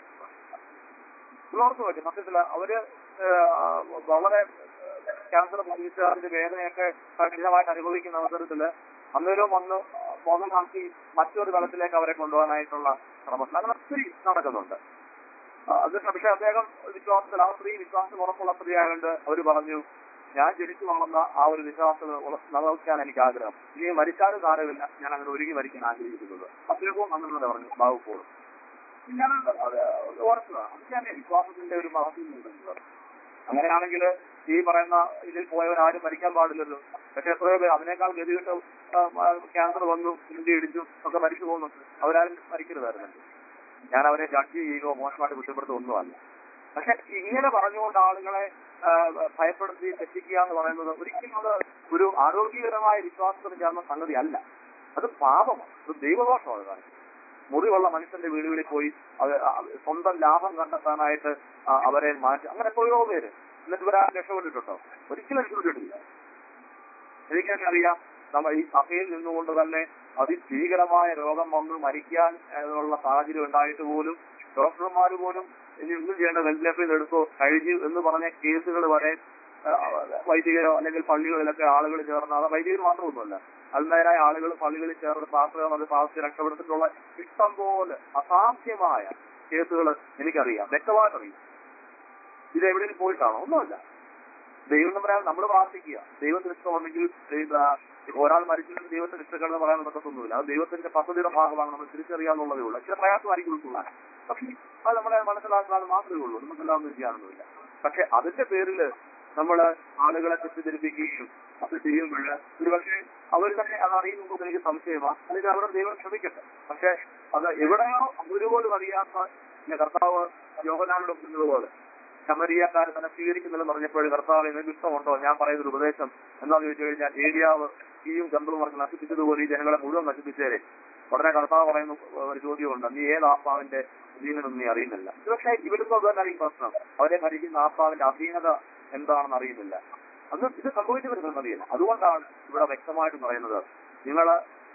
ഓർത്തു പറ്റും സത്യത്തില് അവര് ആ, വളരെ ക്യാൻസർ ബാധിച്ച് അതിന്റെ വേദനയൊക്കെ കഠിനമായിട്ട് അനുഭവിക്കുന്ന അവസരത്തില് അന്നേരവും വന്ന് ബോധമാക്കി മറ്റൊരു തലത്തിലേക്ക് അവരെ കൊണ്ടുപോകാനായിട്ടുള്ള ശ്രമം അങ്ങനെ ഒത്തിരി നടക്കുന്നുണ്ട് ആ, അത് പക്ഷെ അദ്ദേഹം വിശ്വാസത്തിൽ ആ സ്ത്രീ വിശ്വാസം ഉറപ്പുള്ള സ്ത്രീ ആയതുകൊണ്ട് അവർ പറഞ്ഞു ഞാൻ ജനിച്ചു വളർന്ന ആ ഒരു വിശ്വാസം ഉറ- നിലനിർത്താൻ എനിക്ക് ആഗ്രഹം ഇനി മരിച്ചാലും കാര്യമില്ല ഞാൻ അങ്ങനെ ഒരുങ്ങി മരിക്കാൻ ആഗ്രഹിക്കുന്നത് അദ്ദേഹവും അങ്ങനെ തന്നെ പറഞ്ഞു ബാബു പോളും ഞാൻ അത് ഓർത്തതാണ് അത് ഞാൻ വിശ്വാസത്തിന്റെ ഒരു മഹത്വം ഉണ്ടെന്നുള്ളത്. അങ്ങനെയാണെങ്കിൽ ഈ പറയുന്ന ഇതിൽ പോയവർ ആരും മരിക്കാൻ പാടില്ലല്ലോ പക്ഷെ എത്രയോ പേർ അതിനേക്കാൾ ഗതികിട്ട് ക്യാൻസർ വന്നു ഇന്ത്യ ഇടിച്ചു ഒക്കെ മരിച്ചു പോകുന്നുണ്ട് അവരാരും മരിക്കരുതായിരുന്നല്ലോ ഞാൻ അവരെ ജഡ്ജ് ചെയ്യുകയോ മോശമായിട്ട് കുറ്റപ്പെടുത്തുകയോ ഒന്നുമല്ല പക്ഷെ ഇങ്ങനെ പറഞ്ഞുകൊണ്ട് ആളുകളെ ആ, ഭയപ്പെടുത്തി തെറ്റിക്കുക എന്ന് പറയുന്നത് ഒരിക്കലും അത് ഒരു ആരോഗ്യകരമായ വിശ്വാസത്തിന് ചേർന്ന സംഗതി അല്ല അത് പാപമാണ് അത് ദൈവദോഷമാണ് കാര്യം മുറിവുള്ള മനുഷ്യന്റെ വീടുകളിൽ പോയി അത് ആ സ്വന്തം ലാഭം കണ്ടെത്താനായിട്ട് ആ അവരെ മാറ്റി അങ്ങനെ എത്രയോ പേര് എന്നിട്ട് ഇവരാരും രക്ഷപ്പെട്ടിട്ടുണ്ടോ ഒരിക്കലും രക്ഷപ്പെട്ടിട്ടില്ല എനിക്കൊക്കെ അറിയാം നമ്മൾ ഈ സഭയിൽ നിന്നുകൊണ്ട് തന്നെ അതിഭീകരമായ രോഗം വന്ന് മരിക്കാൻ ഉള്ള സാഹചര്യം ഉണ്ടായിട്ട് പോലും ഡോക്ടർമാർ പോലും ഇനി ഒന്നും ചെയ്യേണ്ട വെന്റിലേറ്ററിൽ എടുത്തോ കഴിഞ്ഞു എന്ന് പറഞ്ഞ കേസുകൾ വരെ ആ, വൈദികരോ അല്ലെങ്കിൽ പള്ളികളിലൊക്കെ ആളുകൾ ചേർന്ന് അത് വൈദികർ മാത്രമൊന്നുമല്ല അൽമേരായ ആളുകൾ പള്ളികളിൽ ചേർന്ന് പാർട്ടികൾ അത് പാർട്ടി രക്ഷപ്പെടുത്തിയിട്ടുള്ള ഇഷ്ടം പോലെ അസാധ്യമായ കേസുകൾ എനിക്കറിയാം വ്യക്തമായിട്ടറിയാം ഇത് എവിടെയും പോയിട്ടാണോ ഒന്നുമല്ല ദൈവം എന്ന് പറയാൻ നമ്മൾ പ്രാർത്ഥിക്കുക ദൈവത്തിന് ഇഷ്ടമുണ്ടെങ്കിൽ ദൈവ- ഒരാൾ മരിച്ചിട്ട് ദൈവത്തിന് ഇഷ്ടപ്പെടുന്ന പറയാൻ പറ്റത്തൊന്നുമില്ല അത് ദൈവത്തിന്റെ പദ്ധതിയുടെ ഭാഗമാണ് നമ്മൾ തിരിച്ചറിയാന്നുള്ളതേ ഉള്ളൂ ചില പ്രയാസമായിരിക്കും ഉൾക്കൊള്ളാൻ പക്ഷേ അത് നമ്മളെ മനസ്സിലാക്കാൻ മാത്രമേ ഉള്ളൂ നമുക്കെല്ലാം ഒന്നും ചെയ്യാനൊന്നുമില്ല പക്ഷെ അതിന്റെ പേരില് നമ്മൾ ആളുകളെ തെറ്റിദ്ധരിപ്പിക്കുകയും അത് ചെയ്യുമ്പോൾ ഒരു പക്ഷേ അവർ തന്നെ അത് അറിയുമ്പോൾ എനിക്ക് സംശയമാണ് അല്ലെങ്കിൽ അവരുടെ ദൈവം ക്ഷമിക്കട്ടെ പക്ഷെ അത് എവിടെയോ ഒരു പോലും അറിയാത്ത പിന്നെ കർത്താവ് യോഹനാനോട് പറഞ്ഞതുപോലെ ശമരിയക്കാർ തന്നെ സ്വീകരിക്കുന്നില്ലെന്ന് പറഞ്ഞപ്പോൾ കർത്താവ് നിങ്ങൾക്ക് ഇഷ്ടമുണ്ടോ ഞാൻ പറയുന്ന ഒരു ഉപദേശം എന്താണെന്ന് ചോദിച്ചു കഴിഞ്ഞാൽ ഏരിയാവ് ഈയും കമ്പളും പറഞ്ഞ് നശിപ്പിച്ചതുപോലെ ഈ ജനങ്ങളെ മുഴുവൻ നശിപ്പിച്ചേരെ ഉടനെ കർത്താവ് പറയുന്ന ഒരു ചോദ്യമുണ്ട് നീ ഏത് ആത്മാവിന്റെ അധീനതൊന്നും നീ അറിയുന്നില്ല പക്ഷേ ഇവിടുത്തെ അത് തന്നെയായിരിക്കും പ്രശ്നം അവരെ ഭരിക്കുന്ന ആത്മാവിന്റെ അധീനത എന്താണെന്ന് അറിയുന്നില്ല അത് ഇത് സംഭവിച്ചു വരുന്നത് അറിയില്ല അതുകൊണ്ടാണ് ഇവിടെ വ്യക്തമായിട്ട് പറയുന്നത് നിങ്ങൾ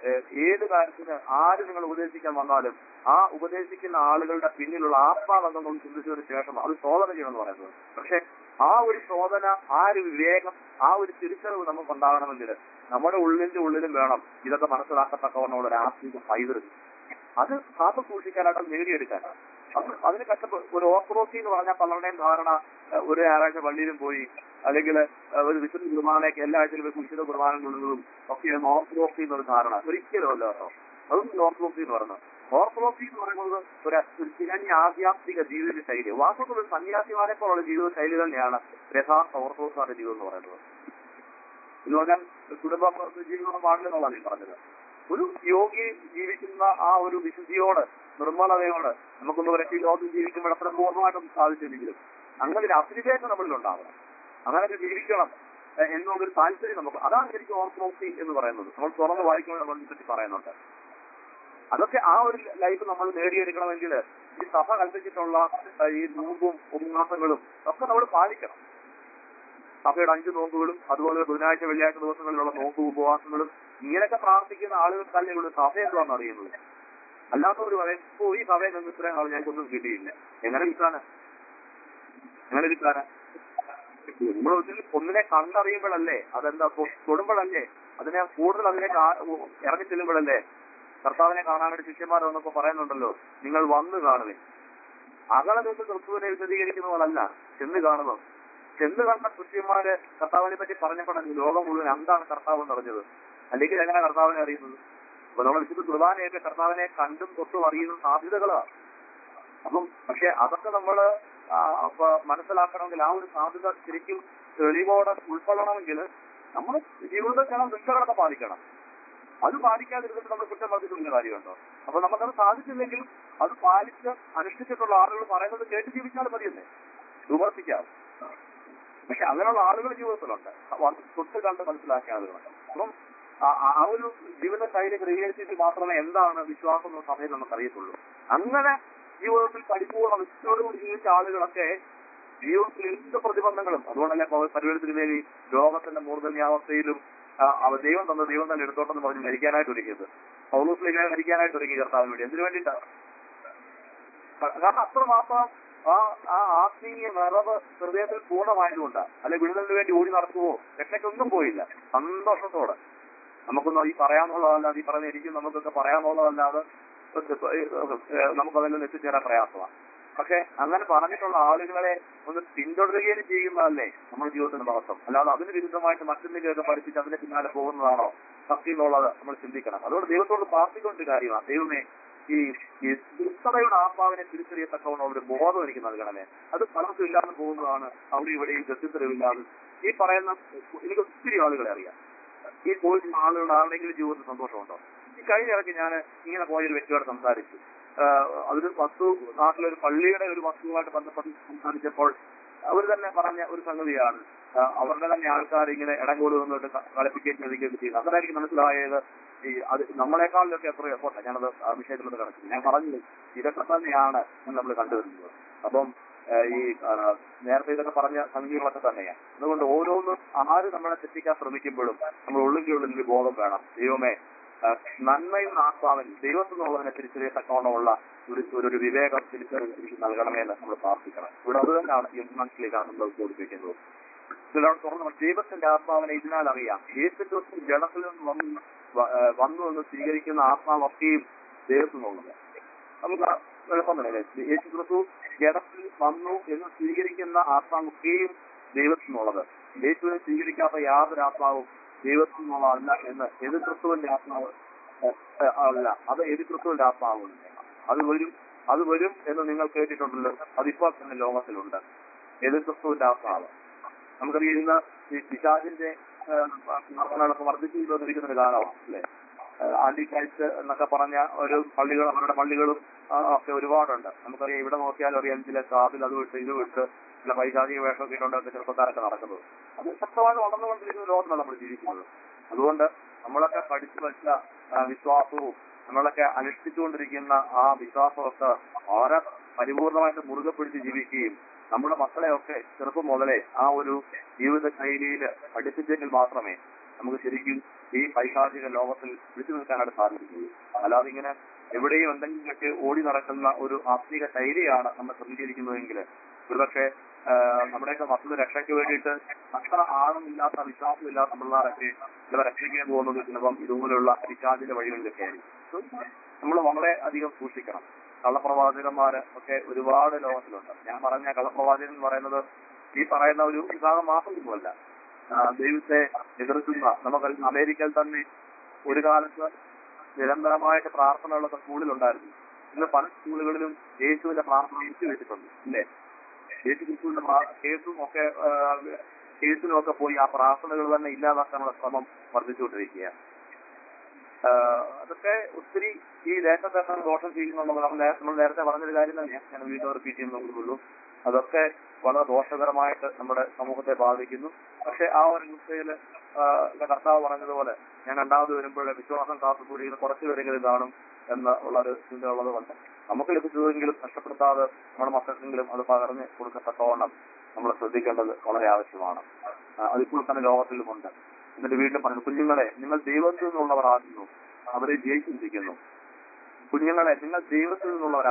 ഏത് കാര്യത്തിന് ആര് നിങ്ങൾ ഉപദേശിക്കാൻ വന്നാലും ആ ഉപദേശിക്കുന്ന ആളുകളുടെ പിന്നിലുള്ള ആത്മാവെന്നൊന്നും ചിന്തിച്ചതിന് ശേഷം അത് ശോധന ചെയ്യണമെന്ന് പറയുന്നത് പക്ഷെ ആ ഒരു ശോധന ആ ഒരു വിവേകം ആ ഒരു തിരിച്ചറിവ് നമുക്ക് ഉണ്ടാകണമെങ്കിൽ നമ്മുടെ ഉള്ളിന്റെ ഉള്ളിലും വേണം ഇതൊക്കെ മനസ്സിലാക്കത്തക്കവണ്ണമുള്ള ഒരു ആത്മീയ പൈതൃകം അത് കാത്തു സൂക്ഷിക്കാനായിട്ട് അത് നേടിയെടുക്കാൻ അത് അതിന് കഷ്ടപ്പെട്ട് ഒരു ഓർത്തഡോക്സി എന്ന് പറഞ്ഞാൽ പലരുടെയും ധാരണ ഏഹ്, ഒരു ഞായറാഴ്ച പള്ളിയിലും പോയി അല്ലെങ്കിൽ ഒരു വിശുദ്ധ കുർബാനയ്ക്ക് എല്ലാ ആഴ്ചയിലും പോയി വിശുദ്ധ കുർബാന കൊള്ളുന്നതും ഒക്കെയാണ് ഓർത്തഡോക്സി എന്നൊരു ധാരണ ഒരിക്കലും അല്ല കേട്ടോ അതൊന്നും ഓർത്തഡോക്സി എന്ന് പറയുന്നത് ഓർത്തഡോക്സി എന്ന് പറയുന്നത് ഒരു ഒരു തികഞ്ഞ ആധ്യാത്മിക ജീവിത ശൈലി വാസ്തവത്തിൽ ഒരു സന്യാസിമാരെ പോലുള്ള ജീവിത ശൈലി തന്നെയാണ് യഥാർത്ഥ ഓർത്തഡോക്സാരുടെ ജീവിതം എന്ന് പറയുന്നത് എന്ന് പറഞ്ഞാൽ കുടുംബ ജീവിതം പാടില്ലെന്നുള്ളതാണ് ഈ പറഞ്ഞത് ഒരു യോഗി ജീവിക്കുന്ന ആ ഒരു വിശുദ്ധിയോട് നിർമ്മലതയോട് നമുക്കൊന്ന് പറയാം ഈ ലോകം ജീവിക്കുമ്പോൾ അത്ര പൂർണ്ണമായിട്ടും സാധിച്ചില്ലെങ്കിലും അങ്ങനെ ഒരു അഭിനിവേശം നമ്മളിൽ ഉണ്ടാവണം അങ്ങനെ ഒരു ജീവിക്കണം എ- എന്നുള്ളൊരു താല്പര്യം നമുക്ക് അതാണ് ശരിക്കും ഓർത്തഡോക്സി എന്ന് പറയുന്നത് നമ്മൾ തുറന്ന് വായിക്കുമ്പോൾ നമ്മൾ ഇതിനെപ്പറ്റി പറയുന്നുണ്ട് അതൊക്കെ ആ ഒരു ലൈഫ് നമ്മൾ നേടിയെടുക്കണമെങ്കിൽ ഈ സഭ കൽപ്പിച്ചിട്ടുള്ള ഏ, ഈ നോമ്പും ഉപവാസങ്ങളും ഒക്കെ നമ്മൾ പാലിക്കണം സഭയുടെ അഞ്ച് നോമ്പുകളും അതുപോലെ ബുധനാഴ്ച വെള്ളിയാഴ്ച ദിവസങ്ങളിലുള്ള നോമ്പ് ഉപവാസങ്ങളും ഇങ്ങനെയൊക്കെ പ്രാർത്ഥിക്കുന്ന ആളുകൾ തന്നെയുള്ള സഭ എന്താണെന്ന് അറിയുന്നത് അല്ലാത്തവർ പറയും ഓ ഈ സഭയിൽ നിന്ന് ഇത്രയും ആൾ ഞങ്ങൾക്കൊന്നും കിട്ടിയില്ല എങ്ങനെ കിട്ടാന് അങ്ങനെ ഇരിക്കാനാ നമ്മൾ ഒന്നിൽ ഒന്നിനെ കണ്ടറിയുമ്പോഴല്ലേ അതെന്താ തൊ- തൊടുമ്പോഴല്ലേ അതിനെ കൂടുതൽ അതിനെ കാ- ഇറങ്ങി ചെല്ലുമ്പോഴല്ലേ കർത്താവിനെ കാണാൻ വേണ്ടി ശിഷ്യന്മാർ വന്നപ്പോ പറയുന്നുണ്ടല്ലോ നിങ്ങൾ വന്ന് കാണുവിൻ അകലെ നിന്ന് ക്രിസ്തുവിനെ വിശദീകരിക്കുന്ന പോലല്ല ചെന്ന് കാണുന്നത് ചെന്ന് കണ്ട ക്രിസ്ത്യന്മാര് കർത്താവിനെ പറ്റി പറഞ്ഞപ്പോഴാണ് ലോകം മുഴുവൻ എന്താണ് കർത്താവ് എന്ന് അറിഞ്ഞത് അല്ലെങ്കിൽ എങ്ങനെ കർത്താവിനെ അറിയുന്നത് അപ്പൊ നമ്മൾ വിശുദ്ധ കുർബാനയൊക്കെ കർത്താവിനെ കണ്ടും തൊട്ടും അറിയുന്ന സാധ്യതകളാണ് അപ്പം പക്ഷെ അതൊക്കെ നമ്മള് ആ, അപ്പൊ മനസ്സിലാക്കണമെങ്കിൽ ആ ഒരു സാധ്യത ശരിക്കും തെളിവോടെ ഉൾക്കൊള്ളണമെങ്കിൽ നമ്മൾ ജീവിതത്തിൽ ചില നിഷ്ഠകളൊക്കെ പാലിക്കണം അത് പാലിക്കാതിരുന്നിട്ട് നമ്മൾ കുറ്റം പറഞ്ഞിട്ടുള്ള കാര്യമുണ്ടോ അപ്പൊ നമുക്കത് സാധിച്ചില്ലെങ്കിൽ അത് പാലിച്ച് അനുഷ്ഠിച്ചിട്ടുള്ള ആളുകൾ പറയുന്നത് കേട്ട് ജീവിച്ചാൽ മതിയല്ലേ വിമർശിക്കാം പക്ഷെ അങ്ങനെയുള്ള ആളുകൾ ജീവിതത്തിലുണ്ട് അപ്പൊ അത് തൊട്ട് കണ്ട് മനസ്സിലാക്കിയ ആളുകളുണ്ട് അപ്പം ആ- ആ- ആ ഒരു ജീവിത ശൈലി ക്രിയേറ്റിവിറ്റി മാത്രമേ എന്താണ് വിശ്വാസം എന്ന സമയം നമുക്ക് അറിയത്തുള്ളൂ അങ്ങനെ ജീവിതത്തിൽ പരിപൂർണ്ണ വിശ്വത്തോടുകൂടി ജീവിച്ച ആളുകളൊക്കെ ജീവിതത്തിൽ എന്ത് പ്രതിബന്ധങ്ങളും അതുകൊണ്ടല്ലേ പരിവേദത്തിലേക്ക് ലോകത്തിന്റെ മൂർധന്യാവസ്ഥയിലും ആ, അവ ദൈവം തന്ന ദൈവം തന്നെ എടുത്തോട്ടെന്ന് പറഞ്ഞ് മരിക്കാനായിട്ട് ഒരുക്കിയത് പൗലോസിലേക്ക് മരിക്കാനായിട്ട് ഒരുക്കി കർത്താവിന് വേണ്ടി എന്തിനു വേണ്ടിയിട്ടാണ് കാരണം അത്രമാത്രം ആ ആ ആത്മീയ നിറവ് ഹൃദയത്തിൽ പൂർണ്ണമായതുകൊണ്ടാണ് അല്ലെ വിടുതലിന് വേണ്ടി ഓടി നടക്കുവോ രക്ഷയ്ക്കൊന്നും പോയില്ല സന്തോഷത്തോടെ നമുക്കൊന്നും ഈ പറയാനുള്ളതല്ലാതെ ഈ പറയുന്ന എനിക്കും നമുക്കൊക്കെ പറയാനുള്ളതല്ലാതെ നമുക്കതെല്ലാം എത്തിച്ചേരാൻ പ്രയാസമാണ് പക്ഷെ അങ്ങനെ പറഞ്ഞിട്ടുള്ള ആളുകളെ ഒന്ന് പിന്തുടരുകയും ചെയ്യുന്നതല്ലേ നമ്മുടെ ജീവിതത്തിന്റെ മഹത്വം അല്ലാതെ അതിന് വിരുദ്ധമായിട്ട് മറ്റെന്തെങ്കിലുമൊക്കെ പഠിപ്പിച്ച് അതിന്റെ പിന്നാലെ പോകുന്നതാണോ സത്യം എന്നുള്ളത് നമ്മൾ ചിന്തിക്കണം അതുകൊണ്ട് ദൈവത്തോട് പ്രാർത്ഥിക്കൊണ്ട കാര്യമാണ് ദൈവമേ ഈ ഈ ദുഷ്ടതയുടെ ആത്മാവിനെ തിരിച്ചറിയത്തക്കവണ്ണം ഒരു ബോധം എനിക്ക് നൽകണമേ അത് പലർക്കും ഇല്ലാതെ പോകുന്നതാണ് അവിടെ ഇവിടെയും ഗത്യത്തരവില്ലാതെ ഈ പറയുന്ന എനിക്ക് ഒത്തിരി ആളുകളെ അറിയാം ഈ പോയിട്ടുള്ള ആളുകളുടെ ആരുടെയെങ്കിലും ജീവിതത്തിൽ സന്തോഷമുണ്ടോ ഈ കഴിഞ്ഞ ഇടയ്ക്ക് ഞാൻ ഇങ്ങനെ പോയ ഒരു വ്യക്തിയോട് സംസാരിച്ചു ആഹ് അതൊരു വസ്തു നാട്ടിലൊരു പള്ളിയുടെ ഒരു വസ്തുവുമായിട്ട് ബന്ധപ്പെട്ട് സംസാരിച്ചപ്പോൾ അവർ തന്നെ പറഞ്ഞ ഒരു സംഗതിയാണ് ആഹ് അവരുടെ തന്നെ ആൾക്കാർ ഇങ്ങനെ ഇടങ്കോല് നിന്നിട്ട് ക- കളിപ്പിക്കുകയും ചോദിക്കുകയും ചെയ്യുന്നത് അന്നേരം എനിക്ക് മനസ്സിലായത് ഈ അത് നമ്മളെക്കാളിലൊക്കെ എത്രയോ പോട്ടെ ഞാനത് ആ വിഷയത്തിലൊന്ന് കിടക്കും ഞാൻ പറഞ്ഞത് ഇതൊക്കെ തന്നെയാണ് നമ്മൾ കണ്ടുവരുന്നത് അപ്പം ആഹ് ഈ ആഹ് നേരത്തെ ഇതൊക്കെ പറഞ്ഞ സംഗതികളൊക്കെ തന്നെയാണ് അതുകൊണ്ട് ഓരോന്നും ആര് നമ്മളെ തെറ്റിക്കാൻ ശ്രമിക്കുമ്പോഴും നമ്മൾ ഉള്ളിൻ്റെ ഉള്ളിൽ ഒരു ബോധം വേണം ദൈവമേ ആഹ് നന്മയും ആത്മാവൻ ദൈവത്തിൽ നിന്നുള്ളതിനെ തിരിച്ചറിയത്തക്കവണ്ണമുള്ള ഒരു ഒരു ഒരു വിവേകം തിരിച്ചറിവ് എനിക്ക് നൽകണമേ എന്ന് നമ്മൾ പ്രാർത്ഥിക്കണം ഇവിടെ അത് തന്നെയാണ് ഈ മനസ്സിലേക്കാണ് നമ്മൾ ബോധിപ്പിക്കുന്നത് ഇതിലാണ് തുറന്നു ദൈവത്തിന്റെ ആത്മാവിനെ ഇതിനാൽ അറിയാം യേശു ക്രിസ്തു ജഡത്തിൽ നിന്ന് വന്നു വ- ആഹ് വന്നു എന്ന് സ്വീകരിക്കുന്ന ആത്മാവൊക്കെയും ദൈവത്തിൽ നിന്നുള്ളത് നമുക്ക് എളുപ്പം തന്നെ യേശു ക്രിസ്തു ജഡത്തിൽ വന്നു എന്ന് സ്വീകരിക്കുന്ന ആത്മാവൊക്കെയും ദൈവത്തിൽ നിന്നുള്ളത് യേശുവിനെ സ്വീകരിക്കാത്ത യാതൊരു ആത്മാവും ദൈവത്തിൽ നിന്നുള്ളതല്ല എന്ന് എതിർ ക്രിസ്തുവിന്റെ ആത്മാവ് ഏഹ്, ഏഹ്, അല്ല അത് എതിർ ക്രിസ്തുവിന്റെ ആത്മാവ് അത് വരും അത് വരും എന്ന് നിങ്ങൾ കേട്ടിട്ടുണ്ടല്ലോ അതിപ്പോൾ തന്നെ ലോകത്തിലുണ്ട് എതിർ ക്രിസ്തുവിന്റെ ആത്മാവ് നമുക്കറിയാം ഇന്ന് ഈ പിശാചിന്റെ പ്രവർത്തനങ്ങളൊക്കെ വർദ്ധിച്ചുകൊണ്ടിരിക്കുന്ന ഒരു കാലമാണ് അല്ലേ ആന്റി ക്രൈസ്റ്റ് എന്നൊക്കെ പറഞ്ഞ ഒരു പള്ളികൾ അവരുടെ പള്ളികളും ആ, ഒക്കെ ഒരുപാടുണ്ട് നമുക്കറിയാം ഇവിടെ നോക്കിയാൽ അറിയാം ചില കാതിൽ അത് വിട്ട് ഇത് വിട്ട് ചില പൈശാചിക വേഷമൊക്കെ ഇട്ടുകൊണ്ടൊക്കെ ചെറുപ്പക്കാരൊക്കെ നടക്കുന്നത് അത് ശക്തമായിട്ട് വളർന്നുകൊണ്ടിരിക്കുന്ന ലോകത്താണ് നമ്മൾ ജീവിക്കുന്നത് അതുകൊണ്ട് നമ്മളൊക്കെ പഠിച്ചു വെച്ച ആ, വിശ്വാസവും നമ്മളൊക്കെ അനുഷ്ഠിച്ചുകൊണ്ടിരിക്കുന്ന ആ വിശ്വാസമൊക്കെ വളരെ പരിപൂർണമായിട്ട് മുറുകെ പിടിച്ച് ജീവിക്കുകയും നമ്മുടെ മക്കളെയൊക്കെ ചെറുപ്പം മുതലേ ആ ഒരു ജീവിത ശൈലിയിൽ പഠിപ്പിച്ചെങ്കിൽ മാത്രമേ നമുക്ക് ശരിക്കും ഈ പൈശാചിക ലോകത്തിൽ പിടിച്ചു നിൽക്കാനായിട്ട് സാധിക്കുകയുള്ളൂ അല്ലാതെ ഇങ്ങനെ എവിടെയും എന്തെങ്കിലുമൊക്കെ ഓടി നടക്കുന്ന ഒരു ആത്മീക ശൈലിയാണ് നമ്മൾ ക്രമീകരിക്കുന്നതെങ്കിൽ ഒരുപക്ഷെ ആ, നമ്മുടെയൊക്കെ മക്കളുടെ രക്ഷയ്ക്ക് വേണ്ടിയിട്ട് അത്ര ആഴമില്ലാത്ത വിശ്വാസമില്ലാത്ത പിള്ളേരൊക്കെ ചില രക്ഷിക്കാൻ പോകുന്നത് ചിലപ്പം ഇതുപോലുള്ള പിശാചിന്റെ വഴികളിലൊക്കെ ആയിരിക്കും നമ്മൾ വളരെ അധികം സൂക്ഷിക്കണം കള്ളപ്രവാചകന്മാര് ഒക്കെ ഒരുപാട് ലോകത്തിലുണ്ട് ഞാൻ പറഞ്ഞ കള്ളപ്രവാചകൻ എന്ന് പറയുന്നത് ഈ പറയുന്ന ഒരു വിഭാഗം മാത്രമൊന്നുമല്ല ആ, ദൈവത്തെ എതിർക്കുന്ന നമുക്കറിയാം അമേരിക്കയിൽ തന്നെ ഒരു കാലത്ത് നിരന്തരമായിട്ട് പ്രാർത്ഥനകളൊക്കെ സ്കൂളിലുണ്ടായിരുന്നു ഇന്ന് പല സ്കൂളുകളിലും യേശുവിന്റെ പ്രാർത്ഥന വിളിച്ചു വെച്ചിട്ടുണ്ട് അല്ലേ യേശു ക്രിസ്തുവിന്റെ പ്രാ- കേസും ഒക്കെ ആ, കേസിലും ഒക്കെ പോയി ആ പ്രാർത്ഥനകൾ തന്നെ ഇല്ലാതാക്കാനുള്ള ശ്രമം വർദ്ധിച്ചുകൊണ്ടിരിക്കുകയാണ് ആഹ് അതൊക്കെ ഒത്തിരി ഈ ദേശത്തൊക്കെ ദോഷം ചെയ്യുന്നുള്ളത് നമ്മൾ നേ- നമ്മൾ നേരത്തെ പറഞ്ഞൊരു കാര്യം തന്നെയാണ് ഞാൻ വീണ്ടും റിപ്പീറ്റ് ചെയ്യുന്നുള്ളൂ അതൊക്കെ വളരെ ദോഷകരമായിട്ട് നമ്മുടെ സമൂഹത്തെ ബാധിക്കുന്നു പക്ഷെ ആ ഒരു അവസ്ഥയിൽ കർത്താവ് പറഞ്ഞതുപോലെ ഞാൻ രണ്ടാമത് വരുമ്പോൾ വിശ്വാസം കാത്തുകൂടിയത് കുറച്ചു പേരെങ്കിലും കാണും എന്ന് ഉള്ളൊരു ചിന്ത ഉള്ളത് കൊണ്ട് നമുക്ക് ലഭിച്ചതെങ്കിലും നഷ്ടപ്പെടുത്താതെ നമ്മുടെ മക്കൾക്കെങ്കിലും അത് പകർന്ന് കൊടുക്കത്തക്കവണ്ണം നമ്മൾ ശ്രദ്ധിക്കേണ്ടത് വളരെ ആവശ്യമാണ് ആ, അതിപ്പോൾ തന്നെ ലോകത്തിലുമുണ്ട് എന്നിട്ട് വീണ്ടും പറഞ്ഞു കുഞ്ഞുങ്ങളെ നിങ്ങൾ ദൈവത്തിൽ നിന്നുള്ളവരാകുന്നു അവരെ ജയിച്ചിരിക്കുന്നു കുഞ്ഞുങ്ങളെ നിങ്ങൾ ദൈവത്തിൽ നിന്നുള്ളവരാകുന്നു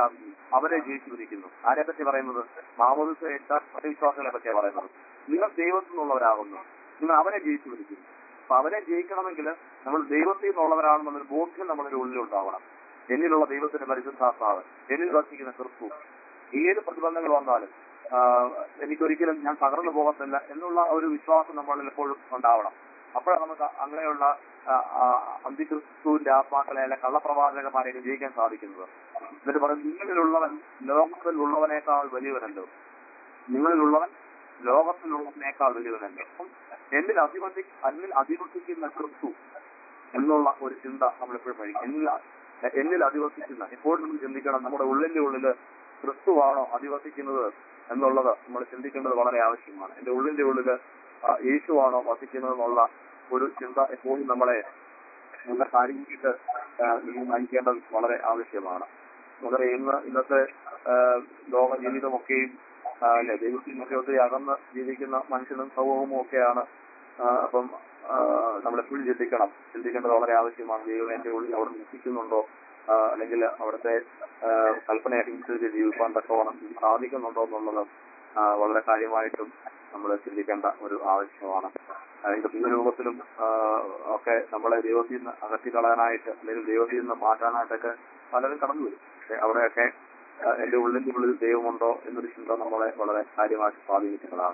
അവരെ ജയിച്ചിരിക്കുന്നു ആരെ പറ്റി പറയുന്നത് മാമോദിസ ഏറ്റ സത്യവിശ്വാസികളെ പറ്റിയാണ് പറയുന്നത് നിങ്ങൾ ദൈവത്തിൽ നിന്നുള്ളവരാകുന്നു നിങ്ങൾ അവരെ ജയിച്ചു വിളിക്കുന്നു അപ്പൊ അവരെ ജയിക്കണമെങ്കിൽ നമ്മൾ ദൈവത്തിൽ നിന്നുള്ളവരാണെന്നൊരു ബോധ്യം നമ്മുടെ ഉള്ളിൽ ഉണ്ടാവണം എന്നിലുള്ള ദൈവത്തിന്റെ പരിശുദ്ധാത്മാവ് എന്നിൽ വസിക്കുന്ന ക്രിസ്തു ഏത് പ്രതിബന്ധങ്ങൾ വന്നാലും ആഹ് എനിക്കൊരിക്കലും ഞാൻ തകർന്നു പോകത്തില്ല എന്നുള്ള ഒരു വിശ്വാസം നമ്മളിൽ എപ്പോഴും ഉണ്ടാവണം അപ്പോഴാണ് നമുക്ക് അങ്ങനെയുള്ള ആഹ് ആഹ് അന്തിക്രിസ്തുവിന്റെ ആത്മാക്കളെ അല്ലെ കള്ളപ്രവാചകന്മാരെയൊക്കെ ജയിക്കാൻ സാധിക്കുന്നത് എന്നിട്ട് പറയും നിങ്ങളിലുള്ളവൻ ലോകത്തിലുള്ളവനേക്കാൾ വലിയവനല്ലോ നിങ്ങളിലുള്ളവൻ ലോകത്തിലുള്ളവനേക്കാൾ വലിയവനല്ലോ അപ്പം എന്നിൽ അധിപതി എന്നിൽ അധിവസിക്കുന്ന ക്രിസ്തു എന്നുള്ള ഒരു ചിന്ത നമ്മൾ എപ്പോഴും പഠിക്കും എന്നിൽ എന്നിൽ അധിവസിക്കുന്ന എപ്പോഴും നമ്മൾ ചിന്തിക്കണം നമ്മുടെ ഉള്ളിന്റെ ഉള്ളില് ക്രിസ്തുവാണോ അധിവസിക്കുന്നത് എന്നുള്ളത് നമ്മൾ ചിന്തിക്കേണ്ടത് വളരെ ആവശ്യമാണ് എന്റെ ഉള്ളിന്റെ ഉള്ളില് ആ, യേശുവാണോ വസിക്കുന്നത് എന്നുള്ള ഒരു ചിന്ത എപ്പോഴും നമ്മളെ നമ്മുടെ കാര്യമായിട്ട് നയിക്കേണ്ടത് വളരെ ആവശ്യമാണ് നമുക്കറിയാം ഇന്ന് ഇന്നത്തെ ആ, ലോക ജീവിതമൊക്കെയും ആ, അല്ലെ ദൈവത്തിനൊക്കെ ഒത്തിരി അകന്ന് ജീവിക്കുന്ന മനുഷ്യനും സമൂഹവും ഒക്കെയാണ് ആ, അപ്പം ആ, നമ്മളെപ്പോഴും ചിന്തിക്കണം ചിന്തിക്കേണ്ടത് വളരെ ആവശ്യമാണ് ദൈവം എന്റെ ഉള്ളിൽ അവിടെ നിൽക്കുന്നുണ്ടോ ആ, അല്ലെങ്കിൽ അവിടുത്തെ ആ, കൽപ്പനയൊക്കെ അനുസരിച്ച് ജീവിക്കാൻ തക്കവണ്ണം ഇത് സാധിക്കുന്നുണ്ടോ എന്നുള്ളത് ആ, വളരെ കാര്യമായിട്ടും നമ്മൾ ചിന്തിക്കേണ്ട ഒരു ആവശ്യമാണ് ആ, ഇത് പല രൂപത്തിലും ആ, ഒക്കെ നമ്മളെ ദൈവത്തിൽ നിന്ന് അകറ്റിക്കളയാനായിട്ട് അല്ലെങ്കിൽ ദൈവത്തിൽ നിന്ന് മാറ്റാനായിട്ടൊക്കെ പലരും കടന്നു വരും പക്ഷെ അവിടെയൊക്കെ ആ, എന്റെ ഉള്ളിന്റെ ഉള്ളിൽ ദൈവമുണ്ടോ എന്നൊരു ചിന്ത നമ്മളെ വളരെ കാര്യമായിട്ട് സ്വാധീനിക്കുന്നതാണ്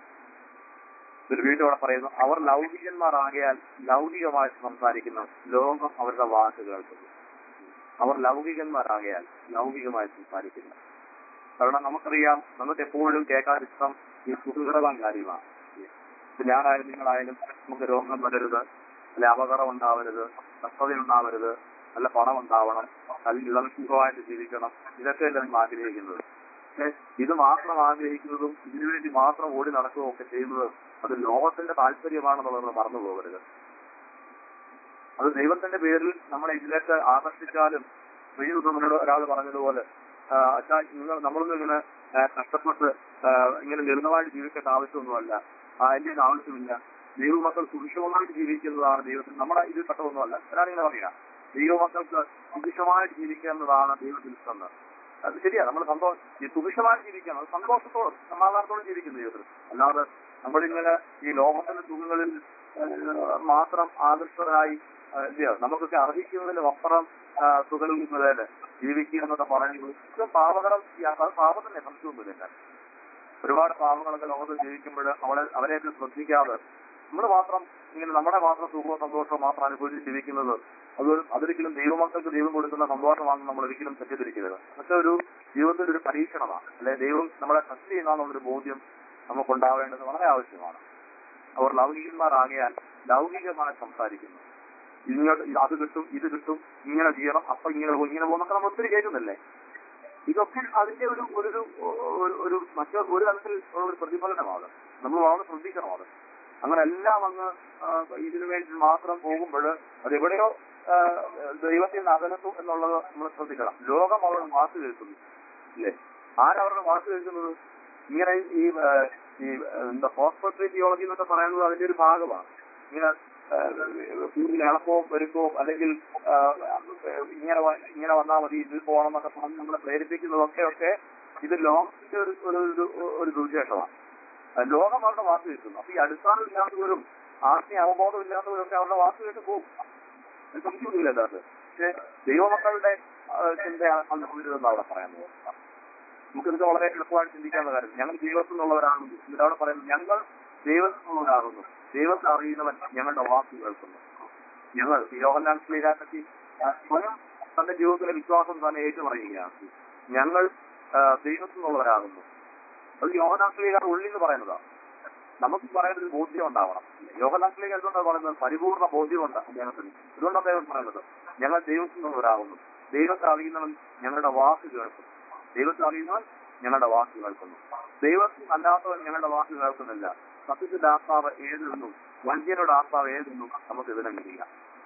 ഒരു വീട്ടോടെ പറയുന്നു അവർ ലൗകികന്മാരാകിയാൽ ലൗകികമായി സംസാരിക്കുന്നു ലോകം അവരുടെ വാക്ക് കേൾക്കുന്നു അവർ ലൗകികന്മാരാകിയാൽ ലൗകികമായി സംസാരിക്കുന്നു കാരണം നമുക്കറിയാം നമുക്ക് എപ്പോഴും കേൾക്കാൻ ഇഷ്ടം ഈ സുഖകരമായ കാര്യമാണ് ഇപ്പൊ ഞാനായാലും നിങ്ങളായാലും നമുക്ക് രോഗം വരരുത് അല്ലെ അപകടം ഉണ്ടാവരുത് കഷ്ടത ഉണ്ടാവരുത് നല്ല പണം ഉണ്ടാവണം അല്ലെങ്കിൽ ഇളസുഖമായിട്ട് ജീവിക്കണം ഇതൊക്കെയല്ലേ നമ്മൾ ആഗ്രഹിക്കുന്നത് പക്ഷെ ഇത് മാത്രം ആഗ്രഹിക്കുന്നതും ഇതിനുവേണ്ടി മാത്രം ഓടി നടക്കുകയും ഒക്കെ ചെയ്യുന്നത് അത് ലോകത്തിന്റെ താല്പര്യമാണെന്നുള്ളത് നമ്മൾ മറന്നു പോകരുത് അത് ദൈവത്തിന്റെ പേരിൽ നമ്മളെ ഇതിലേക്ക് ആകർഷിച്ചാലും ഈ നമ്മളോട് ഒരാൾ പറഞ്ഞതുപോലെ ആ, അച്ഛാ നിങ്ങൾ നമ്മളൊന്നും ഇങ്ങനെ ആ, കഷ്ടപ്പെട്ട് ആ, ഇങ്ങനെ ലളിതമായിട്ട് ജീവിക്കേണ്ട ആവശ്യമൊന്നുമല്ല ആ, അതിന്റെ ഒന്നും ആവശ്യമില്ല ദൈവമക്കൾ സുഭിക്ഷമായിട്ട് ജീവിക്കുന്നതാണ് ദൈവത്തിന് നമ്മുടെ ഇതിൽ പെട്ടതൊന്നുമല്ല ഒരാൾ ഇങ്ങനെ പറയാം ദൈവമക്കൾക്ക് സുഭിക്ഷമായിട്ട് ജീവിക്കുന്നതാണ് ദൈവത്തിൽ ഇഷ്ടം അത് ശരിയാ നമ്മൾ സന്തോഷം ഈ സുഭിക്ഷമായിട്ട് ജീവിക്കണം അത് സന്തോഷത്തോടെ സമാധാനത്തോടെ ജീവിക്കുന്ന ദൈവത്തിൽ അല്ലാതെ നമ്മളിങ്ങനെ ഈ ലോകത്തിന്റെ സുഖങ്ങളിൽ ആ, മാത്രം ആകർഷകരായി ആ, ഇല്ല നമുക്കൊക്കെ അർഹിക്കുന്നതിലും അപ്പുറം ആ, സുഖങ്ങളിൽ നിന്നതല്ലേ ജീവിക്കുക എന്നൊക്കെ പറയുന്നത് ഇത് പാവകരം ഈ അത് പാപത്തിന്റെ സംശയമൊന്നുമില്ല ഒരുപാട് പാവങ്ങളൊക്കെ ലോകത്ത് ജീവിക്കുമ്പോൾ അവളെ അവരെയൊക്കെ ശ്രദ്ധിക്കാതെ നമ്മൾ മാത്രം ഇങ്ങനെ നമ്മുടെ മാത്രം സുഖവും സന്തോഷവും മാത്രം അനുഭവിച്ച് ജീവിക്കുന്നത് അത് അതൊരിക്കലും ദൈവമക്കൾക്ക് ദൈവം കൊടുക്കുന്ന സന്തോഷമാണെന്ന് നമ്മൾ ഒരിക്കലും തെറ്റിദ്ധരിക്കരുത് അതൊക്കെ ഒരു ജീവിതത്തിന്റെ ഒരു പരീക്ഷണമാണ് അല്ലെ ദൈവം നമ്മളെ ടെസ്റ്റ് ചെയ്യുന്നതെന്നുള്ളൊരു ബോധ്യം നമുക്കുണ്ടാവേണ്ടത് വളരെ ആവശ്യമാണ് അവർ ലൗകികന്മാരാകിയാൽ ലൗകികമായി സംസാരിക്കുന്നു ഇങ്ങോട്ട് ഇത് അത് കിട്ടും ഇത് കിട്ടും ഇങ്ങനെ ചെയ്യണം അപ്പൊ ഇങ്ങനെ പോകും ഇങ്ങനെ പോകുന്നൊക്കെ നമ്മൾ ഒത്തിരി കേൾക്കുന്നില്ലേ ഇതൊക്കെ അതിന്റെ ഒരു ഒരു ഒരു- ഒരു മറ്റു ഒരു തരത്തിൽ ഉള്ള ഒരു പ്രതിഫലനമാണ് നമ്മൾ വളരെ ശ്രദ്ധിക്കണം അത് അങ്ങനെ എല്ലാം അങ്ങ് ആ, ഇതിനു വേണ്ടി മാത്രം പോകുമ്പോൾ അത് എവിടെയോ ആ, ദൈവത്തിൽ നിന്ന് അകലത്തു എന്നുള്ളത് നമ്മൾ ശ്രദ്ധിക്കണം ലോകം അവരുടെ വാക്ക് കേൾക്കുന്നു ഇല്ലേ ആരവരുടെ വാക്ക് കേൾക്കുന്നത് ഇങ്ങനെ ഈ ആ, ഈ ആ, എന്താ ഹോസ്പിറ്റൽ തിയോളജി എന്നൊക്കെ പറയുന്നത് അതിന്റെ ഒരു ഭാഗമാണ് ഇങ്ങനെ ആ, കൂടുതൽ എളുപ്പവും പെരുക്കവും അല്ലെങ്കിൽ ആ, ഇങ്ങനെ വ- ഇങ്ങനെ വന്നാൽ മതി ഇതിൽ പോകണം എന്നൊക്കെ പറഞ്ഞ് നമ്മളെ പ്രേരിപ്പിക്കുന്നതൊക്കെ ഒക്കെ ഇത് ലോകത്തിന്റെ ഒരു ഒരു ഒരു- ഒരു ദുർശേഷമാണ് ആ, ലോകം അവരുടെ വാക്ക് കേൾക്കുന്നു അപ്പൊ ഈ അടിസ്ഥാനം ഇല്ലാത്തവരും ആത്മീയ അവബോധം ഇല്ലാത്തവരും ഒക്കെ അവരുടെ വാക്ക് കേട്ട് പോകും അത് സംശയമൊന്നുമില്ല അതിനകത്ത് പക്ഷെ ദൈവമക്കളുടെ ആ, ചിന്തയാണ് അനുഭവിച്ചതെന്ന് അവിടെ പറയുന്നത് നമുക്കിത് വളരെ എളുപ്പമായിട്ട് ചിന്തിക്കാവുന്ന കാര്യം ഞങ്ങൾ ദൈവത്തിൽ നിന്നുള്ളവരാണ് എന്നിട്ട് അവിടെ പറയുന്നത് ഞങ്ങൾ ദൈവത്തിൽ നിന്നുള്ളവരാകുന്നു ദൈവത്തെ അറിയുന്നവൻ ഞങ്ങളുടെ വാക്ക് കേൾക്കുന്നു ഞങ്ങൾ യോഹന്നാൻ ശ്രീരാശി സ്വയം തന്റെ ജീവിതത്തിലെ വിശ്വാസം തന്നെ ഏറ്റുപറയുകയാണ് ഞങ്ങൾ ആ, ദൈവത്തിൽ നിന്നുള്ളവരാകുന്നു അത് യോഹന്നാൻ ശ്രീകാർ ഉള്ളിൽ നിന്ന് പറയുന്നതാണ് നമുക്ക് പറയുന്ന ഒരു ബോധ്യം ഉണ്ടാവണം യോഹന്നാൻ ശ്രീകാർ എന്തുകൊണ്ടാണ് പറയുന്നത് പരിപൂർണ്ണ ബോധ്യമുണ്ട് അദ്ദേഹത്തിന് അതുകൊണ്ടാണ് അദ്ദേഹം പറയുന്നത് ഞങ്ങൾ ദൈവത്തിൽ നിന്നുള്ളവരാകുന്നു ദൈവത്തെ അറിയുന്നവൻ ഞങ്ങളുടെ വാക്ക് കേൾക്കുന്നു ദൈവത്തെ അറിയുന്നവൻ ഞങ്ങളുടെ വാക്ക് കേൾക്കുന്നു ദൈവത്തിൽ അല്ലാത്തവൻ ഞങ്ങളുടെ വാക്ക് കേൾക്കുന്നില്ല സത്യത്തിന്റെ ആത്മാവ് ഏതെന്നും വഞ്ചനയുടെ ആത്മാവ് ഏതെന്നും നമുക്ക് ഇതിനെ കഴിയില്ല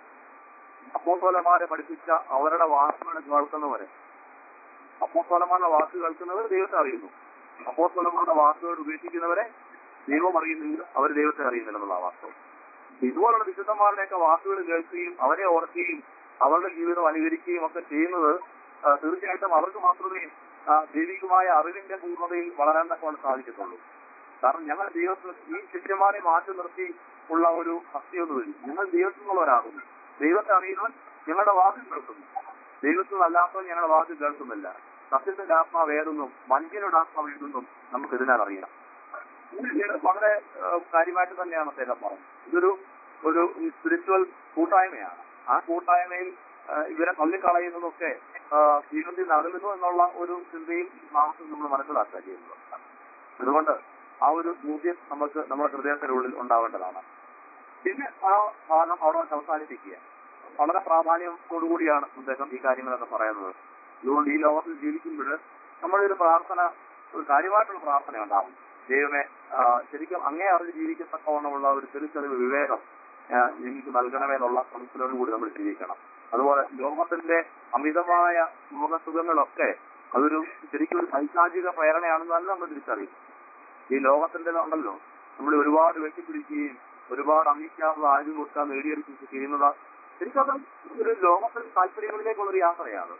അപ്പോസ്തലന്മാരെ പഠിപ്പിച്ച അവരുടെ വാക്കുകൾ കേൾക്കുന്നവരെ അപ്പോസ്തലന്മാരുടെ വാക്ക് കേൾക്കുന്നവർ ദൈവത്തെ അറിയുന്നു അപ്പോസ്തലന്മാരുടെ വാക്കുകൾ ഉപേക്ഷിക്കുന്നവരെ ദൈവം അറിയുന്നില്ല അവർ ദൈവത്തെ അറിയുന്നില്ല എന്നുള്ള വാസ്തവം ഇതുപോലുള്ള വിശുദ്ധന്മാരുടെയൊക്കെ വാക്കുകൾ കേൾക്കുകയും അവരെ ഓർക്കുകയും അവരുടെ ജീവിതം അനുകരിക്കുകയും ഒക്കെ ചെയ്യുന്നത് ആ, തീർച്ചയായിട്ടും അവർക്ക് മാത്രമേ ആ, ദൈവികമായ അറിവിന്റെ പൂർണ്ണതയിൽ വളരാൻ തക്കവണ്ണം സാധിക്കത്തുള്ളൂ കാരണം ഞങ്ങൾ ദൈവത്തിൽ ഈ ശിഷ്യന്മാരെ മാറ്റി നിർത്തി ഉള്ള ഒരു ഭക്തിയൊന്നുമില്ല ഞങ്ങൾ ദൈവത്തിൽ നിന്നുള്ളവരാകുന്നു ദൈവത്തെ അറിയുന്നവൻ ഞങ്ങളുടെ വാക്ക് കേൾക്കുന്നു ദൈവത്തിൽ നിന്നല്ലാത്തവൻ ഞങ്ങളുടെ വാക്ക് കേൾക്കുന്നില്ല സത്യത്തിന്റെ ആത്മാവ് ഏതെന്നും മനുഷ്യരുടെ ആത്മാവ് ഏതെന്നും നമുക്ക് ഇതിനാൽ അറിയാം ഇത് വളരെ ആ, കാര്യമായിട്ട് തന്നെയാണ് അദ്ദേഹം പറഞ്ഞത് ഇതൊരു ഒരു സ്പിരിച്വൽ കൂട്ടായ്മയാണ് ആ കൂട്ടായ്മയിൽ ആ, ഇവരെ തള്ളിക്കളയുന്നതൊക്കെ ആ, ജീവിതത്തിൽ നടന്നു എന്നുള്ള ഒരു ചിന്തയും നമുക്ക് നമ്മൾ മനസ്സിലാക്കുക ചെയ്യുന്നത് അതുകൊണ്ട് ആ ഒരു ബോധ്യം നമുക്ക് നമ്മുടെ ഹൃദയത്തിനുള്ളിൽ ഉണ്ടാവേണ്ടതാണ് പിന്നെ ആ ഭാഗം അവിടെ വെച്ച് അവസാനിപ്പിക്കുക വളരെ പ്രാധാന്യത്തോടുകൂടിയാണ് അദ്ദേഹം ഈ കാര്യങ്ങളൊക്കെ പറയുന്നത് അതുകൊണ്ട് ഈ ലോകത്തിൽ ജീവിക്കുമ്പോൾ നമ്മളൊരു പ്രാർത്ഥന ഒരു കാര്യമായിട്ടുള്ള പ്രാർത്ഥന ഉണ്ടാവും ദൈവമേ ആ, ശരിക്കും അങ്ങേ അറിഞ്ഞ് ജീവിക്കത്തക്കവണ്ണമുള്ള ഒരു തിരിച്ചറിവ് വിവേകം ആ, എനിക്ക് നൽകണമെന്നുള്ള മനസ്സിലോട് കൂടി നമ്മൾ ജീവിക്കണം അതുപോലെ ലോകത്തിന്റെ അമിതമായ ലോകസുഖങ്ങളൊക്കെ അതൊരു ശരിക്കും ഒരു പൈശാചിക പ്രേരണയാണെന്ന് തന്നെ നമ്മൾ തിരിച്ചറിയും ഈ ലോകത്തിന്റെ ഉണ്ടല്ലോ നമ്മൾ ഒരുപാട് വെട്ടിപ്പിടിക്കുകയും ഒരുപാട് അംഗീകാരം ആരും കൊടുക്കാൻ നേടിയെടുക്കുകയും ചെയ്യുന്നത് ശരിക്കും അത് ഒരു ലോകത്തിന്റെ താല്പര്യങ്ങളിലേക്കുള്ള ഒരു യാത്രയാണ്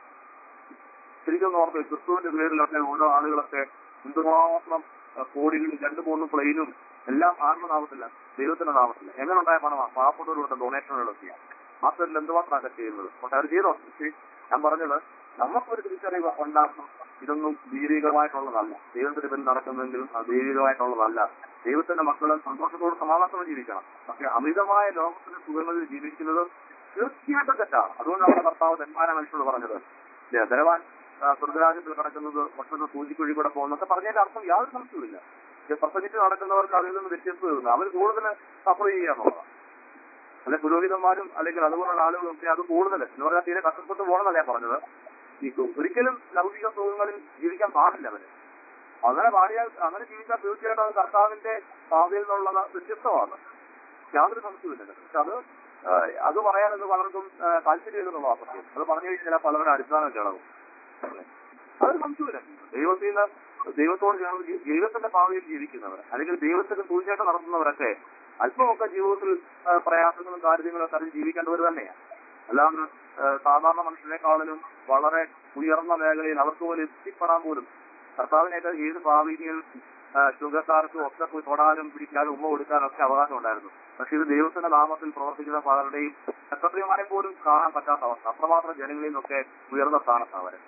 ശരിക്കും ഓർത്ത് ക്രിസ്തുവിന്റെ പേരിലൊക്കെ ഓരോ ആളുകളൊക്കെ എന്തുമാത്രം അഹ് കോടികളും രണ്ടു മൂന്ന് പ്ലെയിനും എല്ലാം ആരുടെ നാമത്തില്ല ദൈവത്തിന്റെ നാമത്തില്ല എങ്ങനെ ഉണ്ടായ പണമാണ് പാവപ്പെട്ടവരുടെ ഡൊണേഷനുകളൊക്കെയാണ് മാത്രമല്ല എന്തുമാത്രമാണ് ചെയ്യുന്നത് പക്ഷെ അവർ ചെയ്തോ പക്ഷേ ഞാൻ പറഞ്ഞത് നമുക്കൊരു തിരിച്ചറിവ് ഉണ്ടാക്കണം ഇതൊന്നും ദൈവികമായിട്ടുള്ളതല്ല ദൈവത്തിന്റെ പേരിൽ നടക്കുന്നെങ്കിലും അത് ദൈവികമായിട്ടുള്ളതല്ല ദൈവത്തിന്റെ മക്കളെ സന്തോഷത്തോട് സമാധാനത്തോടെ ജീവിക്കണം പക്ഷെ അമിതമായ ലോകത്തിന്റെ സുഖങ്ങളിൽ ജീവിക്കുന്നത് തീർച്ചയായിട്ടും തെറ്റാണ് അതുകൊണ്ട് നമ്മുടെ കർത്താവ് തെന്മാന മനുഷ്യരോട് പറഞ്ഞത് ദേ, ധനവാൻ ആ, സ്വർഗരാജ്യത്തിൽ കിടക്കുന്നത് ഭക്ഷണത്തിൽ സൂചിക്കുഴി കൂടെ പോകുന്നൊക്കെ പറഞ്ഞതിന്റെ അർത്ഥം യാതൊരു സംശയമില്ല ഇത് പ്രസംഗിച്ച് നടക്കുന്നവർക്ക് അതിൽ നിന്ന് വ്യത്യസ്തത വരുന്നു അവർ കൂടുതൽ സഫർ ചെയ്യുക എന്നുള്ളതാണ് അല്ലെ പുരോഹിതന്മാരും അല്ലെങ്കിൽ അതുപോലുള്ള ആളുകളും ഒക്കെ അത് കൂടുതൽ എന്ന് പറഞ്ഞാൽ തീരെ കഷ്ടപ്പെട്ട് പോകണമെന്നല്ല ഞാൻ പറഞ്ഞത് ഈ ഒരിക്കലും ലൗകിക സുഖങ്ങളിൽ ജീവിക്കാൻ പാടില്ല അവര് അങ്ങനെ പാടിയാൽ അങ്ങനെ ജീവിച്ചാൽ തീർച്ചയായിട്ടും അത് കർത്താവിന്റെ പാതയിൽ നിന്നുള്ളത് വ്യത്യസ്തമാണ് യാതൊരു സംശയമില്ല പക്ഷെ അത് ആ, അത് പറയാനത് പലർക്കും ആ, താല്പര്യമില്ലെന്നുള്ള സത്യം അത് പറഞ്ഞു കഴിഞ്ഞാൽ പലരുടെ അടിസ്ഥാനം കിളവും അതൊരു സംശയമില്ല ദൈവത്തിൽ നിന്ന് ദൈവത്തോട് ചേർന്ന് ജീ- ദൈവത്തിന്റെ പാതയിൽ ജീവിക്കുന്നവർ അല്ലെങ്കിൽ ദൈവത്തിന്റെ തീർച്ചയായിട്ടും നടത്തുന്നവരൊക്കെ അല്പമൊക്കെ ജീവിതത്തിൽ ആ, പ്രയാസങ്ങളും കാര്യങ്ങളും ഒക്കെ അറിഞ്ഞ് ജീവിക്കേണ്ടവർ തന്നെയാണ് അല്ലാണ്ട് ആ, സാധാരണ മനുഷ്യരെക്കാളിലും വളരെ ഉയർന്ന മേഖലയിൽ അവർക്ക് പോലും എത്തിപ്പെടാൻ പോലും കർത്താവിനേക്കാൾ ഏത് ഭാവിയിൽ ചുങ്കക്കാർക്കും ഒക്കെ പോയി തൊടാനും പിടിക്കാനും ഉമ്മ കൊടുക്കാനും ഒക്കെ അവകാശം ഉണ്ടായിരുന്നു പക്ഷെ ഇത് ദൈവത്തിന്റെ നാമത്തിൽ പ്രവർത്തിക്കുന്ന പലരുടെയും സെക്രട്ടറിമാരെ പോലും കാണാൻ പറ്റാത്ത അവസ്ഥ അത്രമാത്രം ജനങ്ങളിൽ നിന്നൊക്കെ ഉയർന്ന സ്ഥാനത്താണ് അവര്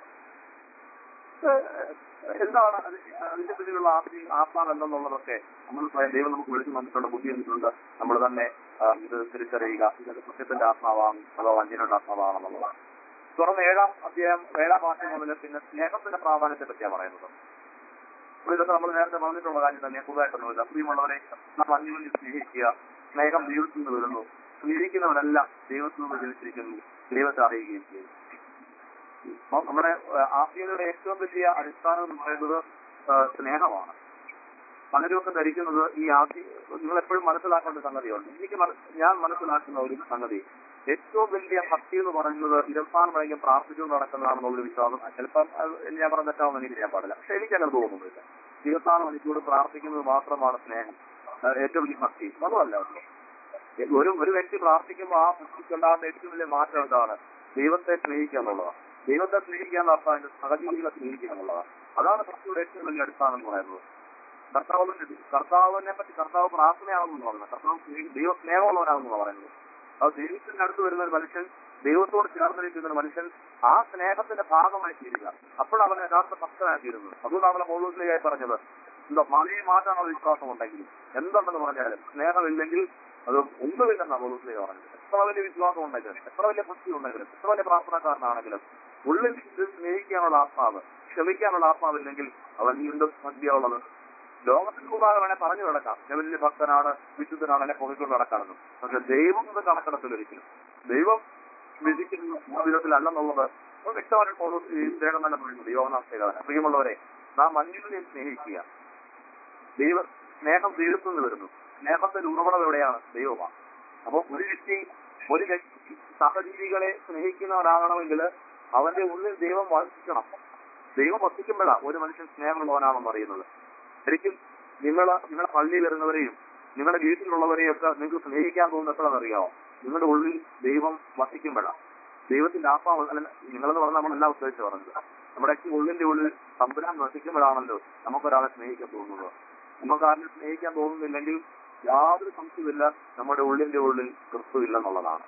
ഏഹ് എന്താണ് അത് അതിന്റെ പിന്നിലുള്ള ആത്മീ ആത്മാവ് എന്തെന്നുള്ളതൊക്കെ നമ്മൾ സ്വയം ദൈവം നമുക്ക് വിളിച്ചു മനസ്സിലുള്ള ബുദ്ധി എന്നിട്ടുണ്ട് നമ്മൾ തന്നെ ആ, ഇത് തിരിച്ചറിയുക ഇത് സത്യത്തിന്റെ ആത്മാവാണ് അതോ വഞ്ചനയുടെ ആത്മാവാണെന്നുള്ളതാണ് തുറന്ന് ഏഴാം അധ്യായം ഏഴാം ഭാഷ മുതൽ പിന്നെ സ്നേഹത്തിന്റെ പ്രാധാന്യത്തെ പറ്റിയാണ് പറയുന്നത് അപ്പോൾ ഇതൊക്കെ നമ്മൾ നേരത്തെ പറഞ്ഞിട്ടുള്ള കാര്യം തന്നെ പുതുതായിട്ടൊന്നുമില്ല പ്രിയമുള്ളവരെ നാം അന്യോന്യം സ്നേഹിക്കുക സ്നേഹം ദൈവത്തിൽ നിന്ന് വരുന്നു സ്നേഹിക്കുന്നവരെല്ലാം ദൈവത്തിൽ നിന്ന് ജനിച്ചിരിക്കുന്നു ദൈവത്തെ അറിയുകയും ചെയ്യും അപ്പൊ നമ്മുടെ ഏഹ്, ആത്മീയതയുടെ ഏറ്റവും വലിയ അടിസ്ഥാനം എന്ന് പറയുന്നത് ഏഹ്, സ്നേഹമാണ് പലരുമൊക്കെ ധരിക്കുന്നത് ഈ ആത്മീയ നിങ്ങൾ എപ്പോഴും മനസ്സിലാക്കേണ്ട ഒരു സംഗതിയുണ്ട് എനിക്ക് മന- ഞാൻ മനസ്സിലാക്കുന്ന ഒരു സംഗതി ഏറ്റവും വലിയ ഭക്തി എന്ന് പറയുന്നത് ഇരുപത്താറ് മണിക്കും പ്രാർത്ഥിച്ചു നടക്കുന്നതാണെന്നുള്ളൊരു വിശ്വാസം ചിലപ്പം അത് ഞാൻ പറഞ്ഞ തെറ്റാവുന്ന എനിക്ക് ചെയ്യാൻ പാടില്ല പക്ഷെ എനിക്ക് അങ്ങനെ തോന്നുന്നില്ല ഇരുപത്താറ് മണിക്കൂർ പ്രാർത്ഥിക്കുന്നത് മാത്രമാണ് സ്നേഹം ഏഹ്, ഏറ്റവും വലിയ ഭക്തി അതുമല്ല ഒരു ഒരു വ്യക്തി പ്രാർത്ഥിക്കുമ്പോൾ ആ ഭക്തിക്കുണ്ടാകുന്ന ഏറ്റവും വലിയ മാറ്റം എന്താണ് ദൈവത്തെ സ്നേഹിക്കുക എന്നുള്ളതാണ് ദൈവത്തെ സ്നേഹിക്കുക എന്ന അർത്ഥം അതിന്റെ സഹജീവികളെ സ്നേഹിക്കുക എന്നുള്ളതാണ് അതാണ് ഭക്തിയുടെ ഏറ്റവും വലിയ അടിസ്ഥാനം എന്ന് പറയുന്നത് കർത്താവിനെ കർത്താവിനെ പറ്റി കർത്താവ് പ്രാർത്ഥനയാണെന്ന് പറയുന്നത് കർത്താവ് സ്നേഹി- ദൈവ സ്നേഹമുള്ളവരാണെന്ന് പറയുന്നത് അത് ദൈവത്തിന്റെ അടുത്ത് വരുന്ന ഒരു മനുഷ്യൻ ദൈവത്തോട് ചേർന്നിരിക്കുന്ന ഒരു മനുഷ്യൻ ആ സ്നേഹത്തിന്റെ ഭാഗമായി തീരുക അപ്പോഴാണ് യഥാർത്ഥ ഭക്തനായി തീരുന്നത് അതുകൊണ്ടാണ് പൗലോസിലേക്കായി പറഞ്ഞത് എന്താ മഴയെ മാറ്റാനുള്ള വിശ്വാസം ഉണ്ടെങ്കിൽ എന്തുണ്ടെന്ന് പറഞ്ഞാലും സ്നേഹമില്ലെങ്കിൽ അത് ഒന്നുമില്ലെന്നാണ് പൗലോസിലേക്ക് പറഞ്ഞത് എത്ര വലിയ വിശ്വാസം ഉണ്ടെങ്കിലും എത്ര വലിയ ഭക്തി ഉണ്ടെങ്കിലും എത്ര വലിയ പ്രാർത്ഥനക്കാരനാണെങ്കിലും ഉള്ളിൽ ഇത് സ്നേഹിക്കാനുള്ള ആത്മാവ് ക്ഷമിക്കാനുള്ള ആത്മാവില്ലെങ്കിൽ അവൻ വീണ്ടും മധ്യമുള്ളത് ലോകത്തിൽ കൂടാതെ വേണേ പറഞ്ഞു കിടക്കാം ഞാൻ വലിയ ഭക്തനാണ് വിശുദ്ധനാണ് എന്നെ പൊക്കിക്കൊണ്ട് നടക്കാണെന്ന് പക്ഷെ ദൈവം ഇത് കണക്കെടുത്തില്ല ഒരിക്കലും ദൈവം വിധിക്കുന്ന ആ വിധത്തിലല്ലെന്നുള്ളത് അത് വ്യക്തമായിട്ട് പൗലോസ് ഈ ദേഹം തന്നെ പറയുന്നത് യോഗനാഥേകവന പ്രിയമുള്ളവരെ നാം അന്യോന്യം സ്നേഹിക്കുക ദൈവ സ്നേഹം ദൈവത്തിൽ നിന്ന് വരുന്നു സ്നേഹത്തിന്റെ ഉറവിടം എവിടെയാണ് ദൈവമാണ് അപ്പൊ ഒരു വ്യക്തി ഒരു വ്യക്തി സഹജീവികളെ സ്നേഹിക്കുന്നവരാകണമെങ്കിൽ അവന്റെ ഉള്ളിൽ ദൈവം വസിക്കണം ദൈവം വസിക്കുമ്പോഴാണ് ഒരു മനുഷ്യൻ സ്നേഹമുള്ളവനാണെന്ന് അറിയുന്നത് ശരിക്കും നിങ്ങൾ നിങ്ങളുടെ പള്ളിയിൽ വരുന്നവരെയും നിങ്ങളുടെ വീട്ടിലുള്ളവരെയും ഒക്കെ നിങ്ങൾക്ക് സ്നേഹിക്കാൻ തോന്നുന്ന എത്രയാണെന്ന് അറിയാമോ നിങ്ങളുടെ ഉള്ളിൽ ദൈവം വസിക്കുമ്പോഴാണ് ദൈവത്തിന്റെ ആത്മാവ് അല്ല നിങ്ങളെന്ന് പറഞ്ഞാൽ നമ്മളെല്ലാം ഉദ്ദേശിച്ച് പറഞ്ഞത് നമ്മുടെ ഉള്ളിന്റെ ഉള്ളിൽ തമ്പുരാൻ വസിക്കുമ്പോഴാണല്ലോ നമുക്കൊരാളെ സ്നേഹിക്കാൻ തോന്നുന്നത് നമുക്ക് ആരും സ്നേഹിക്കാൻ തോന്നുന്നില്ലെങ്കിൽ യാതൊരു സംശയമില്ല നമ്മുടെ ഉള്ളിന്റെ ഉള്ളിൽ ക്രിസ്തു ഇല്ലെന്നുള്ളതാണ്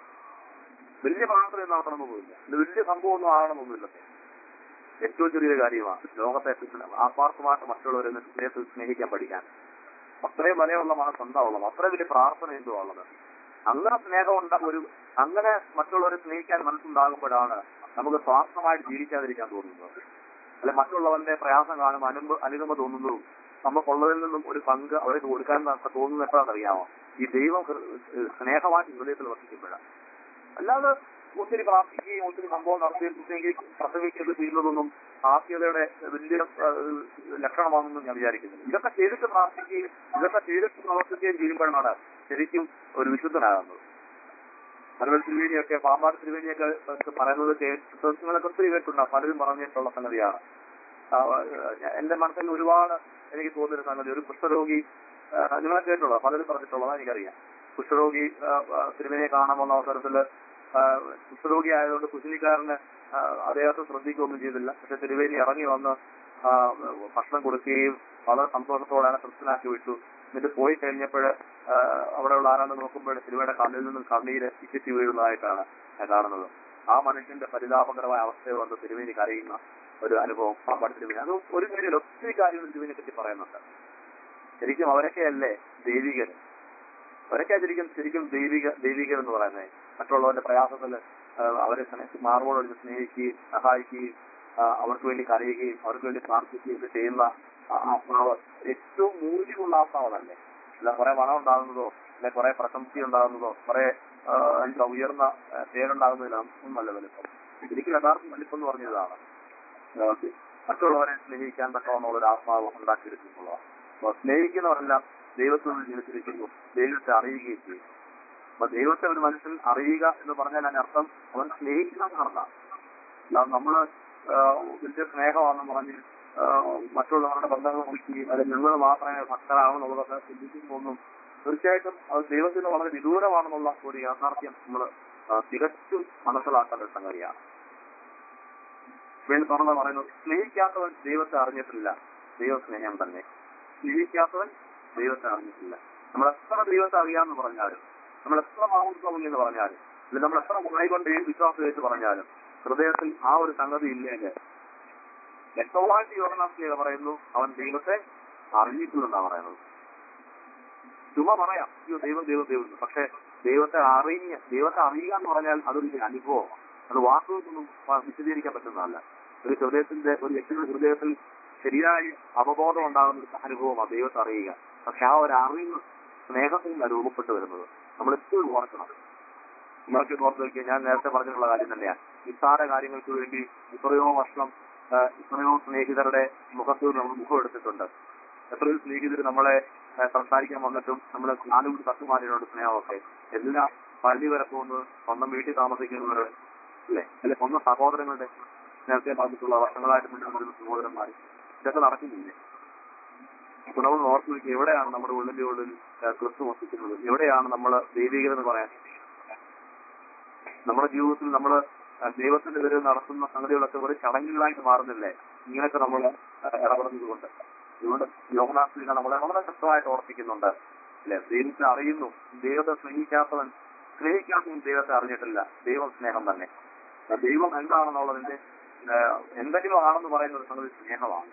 വലിയ പ്രാർത്ഥന നടത്തണമെന്നൊന്നുമില്ല ഇത് വലിയ സംഭവമൊന്നും ആകണമെന്നൊന്നുമില്ല ഏറ്റവും ചെറിയൊരു കാര്യമാണ് ലോകത്തെ ആത്മാർത്ഥമായിട്ട് മറ്റുള്ളവരെ സ്നേഹത്തിൽ സ്നേഹിക്കാൻ പഠിക്കാൻ അത്രയും വരെയുള്ള മനസ്സുണ്ടാവുള്ളത് അത്രയും വലിയ പ്രാർത്ഥന എന്തോ ഉള്ളത് അങ്ങനെ സ്നേഹം ഉണ്ടാ ഒരു അങ്ങനെ മറ്റുള്ളവരെ സ്നേഹിക്കാൻ മനസ്സുണ്ടാകുമ്പോഴാണ് നമുക്ക് സ്വാർത്ഥമായിട്ട് ജീവിക്കാതിരിക്കാൻ തോന്നുന്നത് അല്ലെ മറ്റുള്ളവന്റെ പ്രയാസം കാണുമ്പോൾ അനുഭവ അനുഗമ തോന്നുന്നതും നമുക്കുള്ളതിൽ നിന്നും ഒരു പങ്ക് അവർക്ക് കൊടുക്കാൻ നമുക്ക് തോന്നുന്നത് എപ്പോഴാണെന്നറിയാമോ ഈ ദൈവം ഹൃ- സ്നേഹമായിട്ട് ഹൃദയത്തിൽ വസിക്കുമ്പോഴാണ് അല്ലാതെ ഒത്തിരി പ്രാർത്ഥിക്കുകയും ഒത്തിരി സംഭവം നടത്തുകയും പ്രസംഗിക്കുകയും പ്രസംഗിക്കുകയൊക്കെ ചെയ്യുന്നതൊന്നും ആത്മീയതയുടെ വലിയ ആ, ലക്ഷണമാണെന്ന് ഞാൻ വിചാരിക്കുന്നില്ല ഇതൊക്കെ ചെയ്തിട്ട് പ്രാർത്ഥിക്കുകയും ഇതൊക്കെ ചെയ്തിട്ട് പ്രവർത്തിക്കുകയും ചെയ്യുമ്പോഴാണ് ശരിക്കും ഒരു വിശുദ്ധനാകുന്നത് മലവൽ തിരുവേനിയൊക്കെ പാമ്പാട് തിരുവേനിയൊക്കെ പറയുന്നത് കേട്ട് നിങ്ങളൊക്കെ ഒത്തിരി കേട്ടിട്ടുണ്ട് പലരും പറഞ്ഞിട്ടുള്ള സംഗതിയാണ് ആ, ആ, എന്റെ മനസ്സിൽ ഒരുപാട് എനിക്ക് തോന്നിയൊരു സംഗതി ഒരു കുഷ്ഠരോഗി ആ, നിങ്ങളെ കേട്ടുള്ളൂ പലരും പറഞ്ഞിട്ടുള്ളതാണ് എനിക്കറിയാം കുഷ്ഠരോഗി ആ, ആ, തിരുമേനിയെ കാണാൻ വന്ന അവസരത്തിൽ കുഷ്ഠരോഗി ആയതുകൊണ്ട് കുശലിക്കാരന് ആ, അദ്ദേഹത്തെ ശ്രദ്ധിക്കുകയൊന്നും ചെയ്തില്ല പക്ഷെ തിരുവേനി ഇറങ്ങി വന്ന് ആ, ഭക്ഷണം കൊടുക്കുകയും വളരെ സന്തോഷത്തോടെ അവനെ തൃപ്തനാക്കി വിട്ടു എന്നിട്ട് പോയി കഴിഞ്ഞപ്പോൾ അവിടെയുള്ള ആരാണ്ട് നോക്കുമ്പോൾ തിരുവയുടെ കണ്ണിൽ നിന്നും കണ്ണീര് ഇറ്റിറ്റി വീഴുന്നതായിട്ടാണ് ഞാൻ കാണുന്നത് ആ മനുഷ്യന്റെ പരിതാപകരമായ അവസ്ഥയിൽ വന്ന് തിരുവേനി കരയുന്ന ഒരു അനുഭവം ആ പടി തിരുവേനി അത് ഒരു കാര്യത്തിൽ ഒത്തിരി കാര്യങ്ങൾ തിരുവേനെ പറ്റി പറയുന്നുണ്ട് ശരിക്കും അവരൊക്കെയല്ലേ ദൈവികൻ അവരൊക്കെ ശരിക്കും ശരിക്കും ദൈവിക ദൈവികൻ എന്ന് പറയുന്നത് മറ്റുള്ളവരുടെ പ്രയാസത്തിൽ അവരെ സ്നേ- മാർവോടൊഴിച്ച് സ്നേഹിക്കുകയും സഹായിക്കുകയും ആ, അവർക്ക് വേണ്ടി കരയുകയും അവർക്ക് വേണ്ടി പ്രാർത്ഥിക്കുകയും ഒക്കെ ചെയ്യുന്ന ആ ആത്മാവ് ഏറ്റവും മൂല്യമുള്ള ആത്മാവല്ലേ അല്ല കുറെ മണം ഉണ്ടാകുന്നതോ അല്ലെ കുറെ പ്രശംസ ഉണ്ടാകുന്നതോ കുറെ ആ, എന്താ ഉയർന്ന ആ, പേരുണ്ടാകുന്നതിലാണ് ഒന്നല്ല വലിപ്പം ശരിക്കും യഥാർത്ഥ വലിപ്പം എന്ന് പറഞ്ഞതാണ് ആ, മറ്റുള്ളവരെ സ്നേഹിക്കാൻ തക്കവണ്ണമുള്ള ഒരു ആത്മാവ് ഉണ്ടാക്കിയെടുക്കുന്നുള്ളതാണ് അപ്പൊ സ്നേഹിക്കുന്നവരെല്ലാം ദൈവത്തിൽ നിന്ന് ജീവിച്ചിരിക്കുന്നു ദൈവത്തെ അറിയുകയും ചെയ്യും അപ്പൊ ദൈവത്തെ ഒരു മനുഷ്യൻ അറിയുക എന്ന് പറഞ്ഞാൽ അതിന്റെ അർത്ഥം അവൻ സ്നേഹിക്കണം എന്നർത്ഥം അല്ലാതെ നമ്മള് ആ, വലിയ സ്നേഹമാണെന്ന് പറഞ്ഞ് ആ, മറ്റുള്ളവരുടെ ബന്ധങ്ങൾ നോക്കുകയും അല്ലെങ്കിൽ നിങ്ങൾ മാത്രമേ ഭക്തരാണെന്നുള്ളതൊക്കെ ചിന്തിക്കുമ്പോന്നും തീർച്ചയായിട്ടും അത് ദൈവത്തിന് വളരെ വിദൂരമാണെന്നുള്ള ഒരു യാഥാർത്ഥ്യം നമ്മൾ തികച്ചും മനസ്സിലാക്കേണ്ട ഒരു സംഗതിയാണ് വീണ്ടും തുറന്ന് പറയുന്നു സ്നേഹിക്കാത്തവൻ ദൈവത്തെ അറിഞ്ഞിട്ടില്ല ദൈവ സ്നേഹം തന്നെ സ്നേഹിക്കാത്തവൻ ദൈവത്തെ അറിഞ്ഞിട്ടില്ല നമ്മൾ എത്ര ദൈവത്തെ അറിയാമെന്ന് പറഞ്ഞാലും നമ്മൾ എത്ര മാമോദിസം എന്ന് പറഞ്ഞാലും അല്ലെങ്കിൽ നമ്മൾ എത്ര വായിക്കൊണ്ട് വിശ്വാസം വെച്ച് പറഞ്ഞാലും ഹൃദയത്തിൽ ആ ഒരു സംഗതി ഇല്ലെങ്കിൽ വ്യക്തമായിട്ട് യോഗനാഥിക പറയുന്നു അവൻ ദൈവത്തെ അറിഞ്ഞിട്ടില്ലെന്നാണ് പറയുന്നത് ചുമ പറയാം അയ്യോ ദൈവം ദൈവം ദൈവം എന്ന്. പക്ഷെ ദൈവത്തെ അറിഞ്ഞ് ദൈവത്തെ അറിയുക എന്ന് പറഞ്ഞാൽ അതൊരു അനുഭവം അത് വാക്കുകൾക്കൊന്നും പ- വിശദീകരിക്കാൻ പറ്റുന്നതല്ല ഒരു ഹൃദയത്തിന്റെ ഒരു വ്യക്തിയുടെ ഹൃദയത്തിൽ ശരിയായി അവബോധം ഉണ്ടാകുന്ന ഒരു അനുഭവമാണ് ദൈവത്തെ അറിയുക പക്ഷെ ആ ഒരു അറിവ് സ്നേഹത്തിൽ നിന്നാണ് രൂപപ്പെട്ടു വരുന്നത് നമ്മൾ എപ്പോഴും ഓർക്കണം നമ്മളൊക്കെ ഓർത്ത് നോക്കിയാൽ ഞാൻ നേരത്തെ പറഞ്ഞിട്ടുള്ള കാര്യം തന്നെയാണ് നിസ്സാര കാര്യങ്ങൾക്ക് വേണ്ടി എത്രയോ വർഷം ആ, എത്രയോ സ്നേഹിതരുടെ മുഖത്ത് നമ്മൾ മുഖം എടുത്തിട്ടുണ്ട് എത്രയോ സ്നേഹിതർ നമ്മളെ ആ, സംസാരിക്കാൻ വന്നിട്ടും നമ്മൾ നാലുകൂടി തട്ടുമാരിനോട് സ്നേഹമൊക്കെ എല്ലാം പള്ളി വരെ പോകുന്നത് സ്വന്തം വീട്ടിൽ താമസിക്കുന്നവർ അല്ലെ അല്ലെ സ്വന്തം സഹോദരങ്ങളുടെ നേരത്തെ പറഞ്ഞിട്ടുള്ള വർഷങ്ങളായിട്ട് മുന്നോട്ട് സഹോദരന്മാർ ഇതൊക്കെ നടക്കുന്നില്ലേ അപ്പൊ നമ്മൾ ഓർത്ത് നോക്കി എവിടെയാണ് നമ്മുടെ ഉള്ളിന്റെ ഉള്ളിൽ ആ, ക്രിസ്തു വസിക്കുന്നത് എവിടെയാണ് നമ്മൾ ദൈവികരെന്ന് പറയാൻ നമ്മുടെ ജീവിതത്തിൽ നമ്മൾ ദൈവത്തിന്റെ പേരിൽ നടത്തുന്ന സംഗതികളൊക്കെ ഒരു ചടങ്ങുകളായിട്ട് മാറുന്നില്ലേ ഇങ്ങനെയൊക്കെ നമ്മൾ ഇടപെടുന്നത് കൊണ്ട് അതുകൊണ്ട് യോഗനാഥിക നമ്മളെ വളരെ ശക്തമായിട്ട് ഓർപ്പിക്കുന്നുണ്ട് അല്ലെ ദൈവത്തെ അറിയുന്നു ദൈവത്തെ സ്നേഹിക്കാത്തവൻ സ്നേഹിക്കാത്തവൻ ദൈവത്തെ അറിഞ്ഞിട്ടില്ല ദൈവം സ്നേഹം തന്നെ ആ ദൈവം എന്താണെന്നുള്ളതിന്റെ ആ, എന്തെങ്കിലും ആണെന്ന് പറയുന്ന ഒരു സംഗതി സ്നേഹമാണ്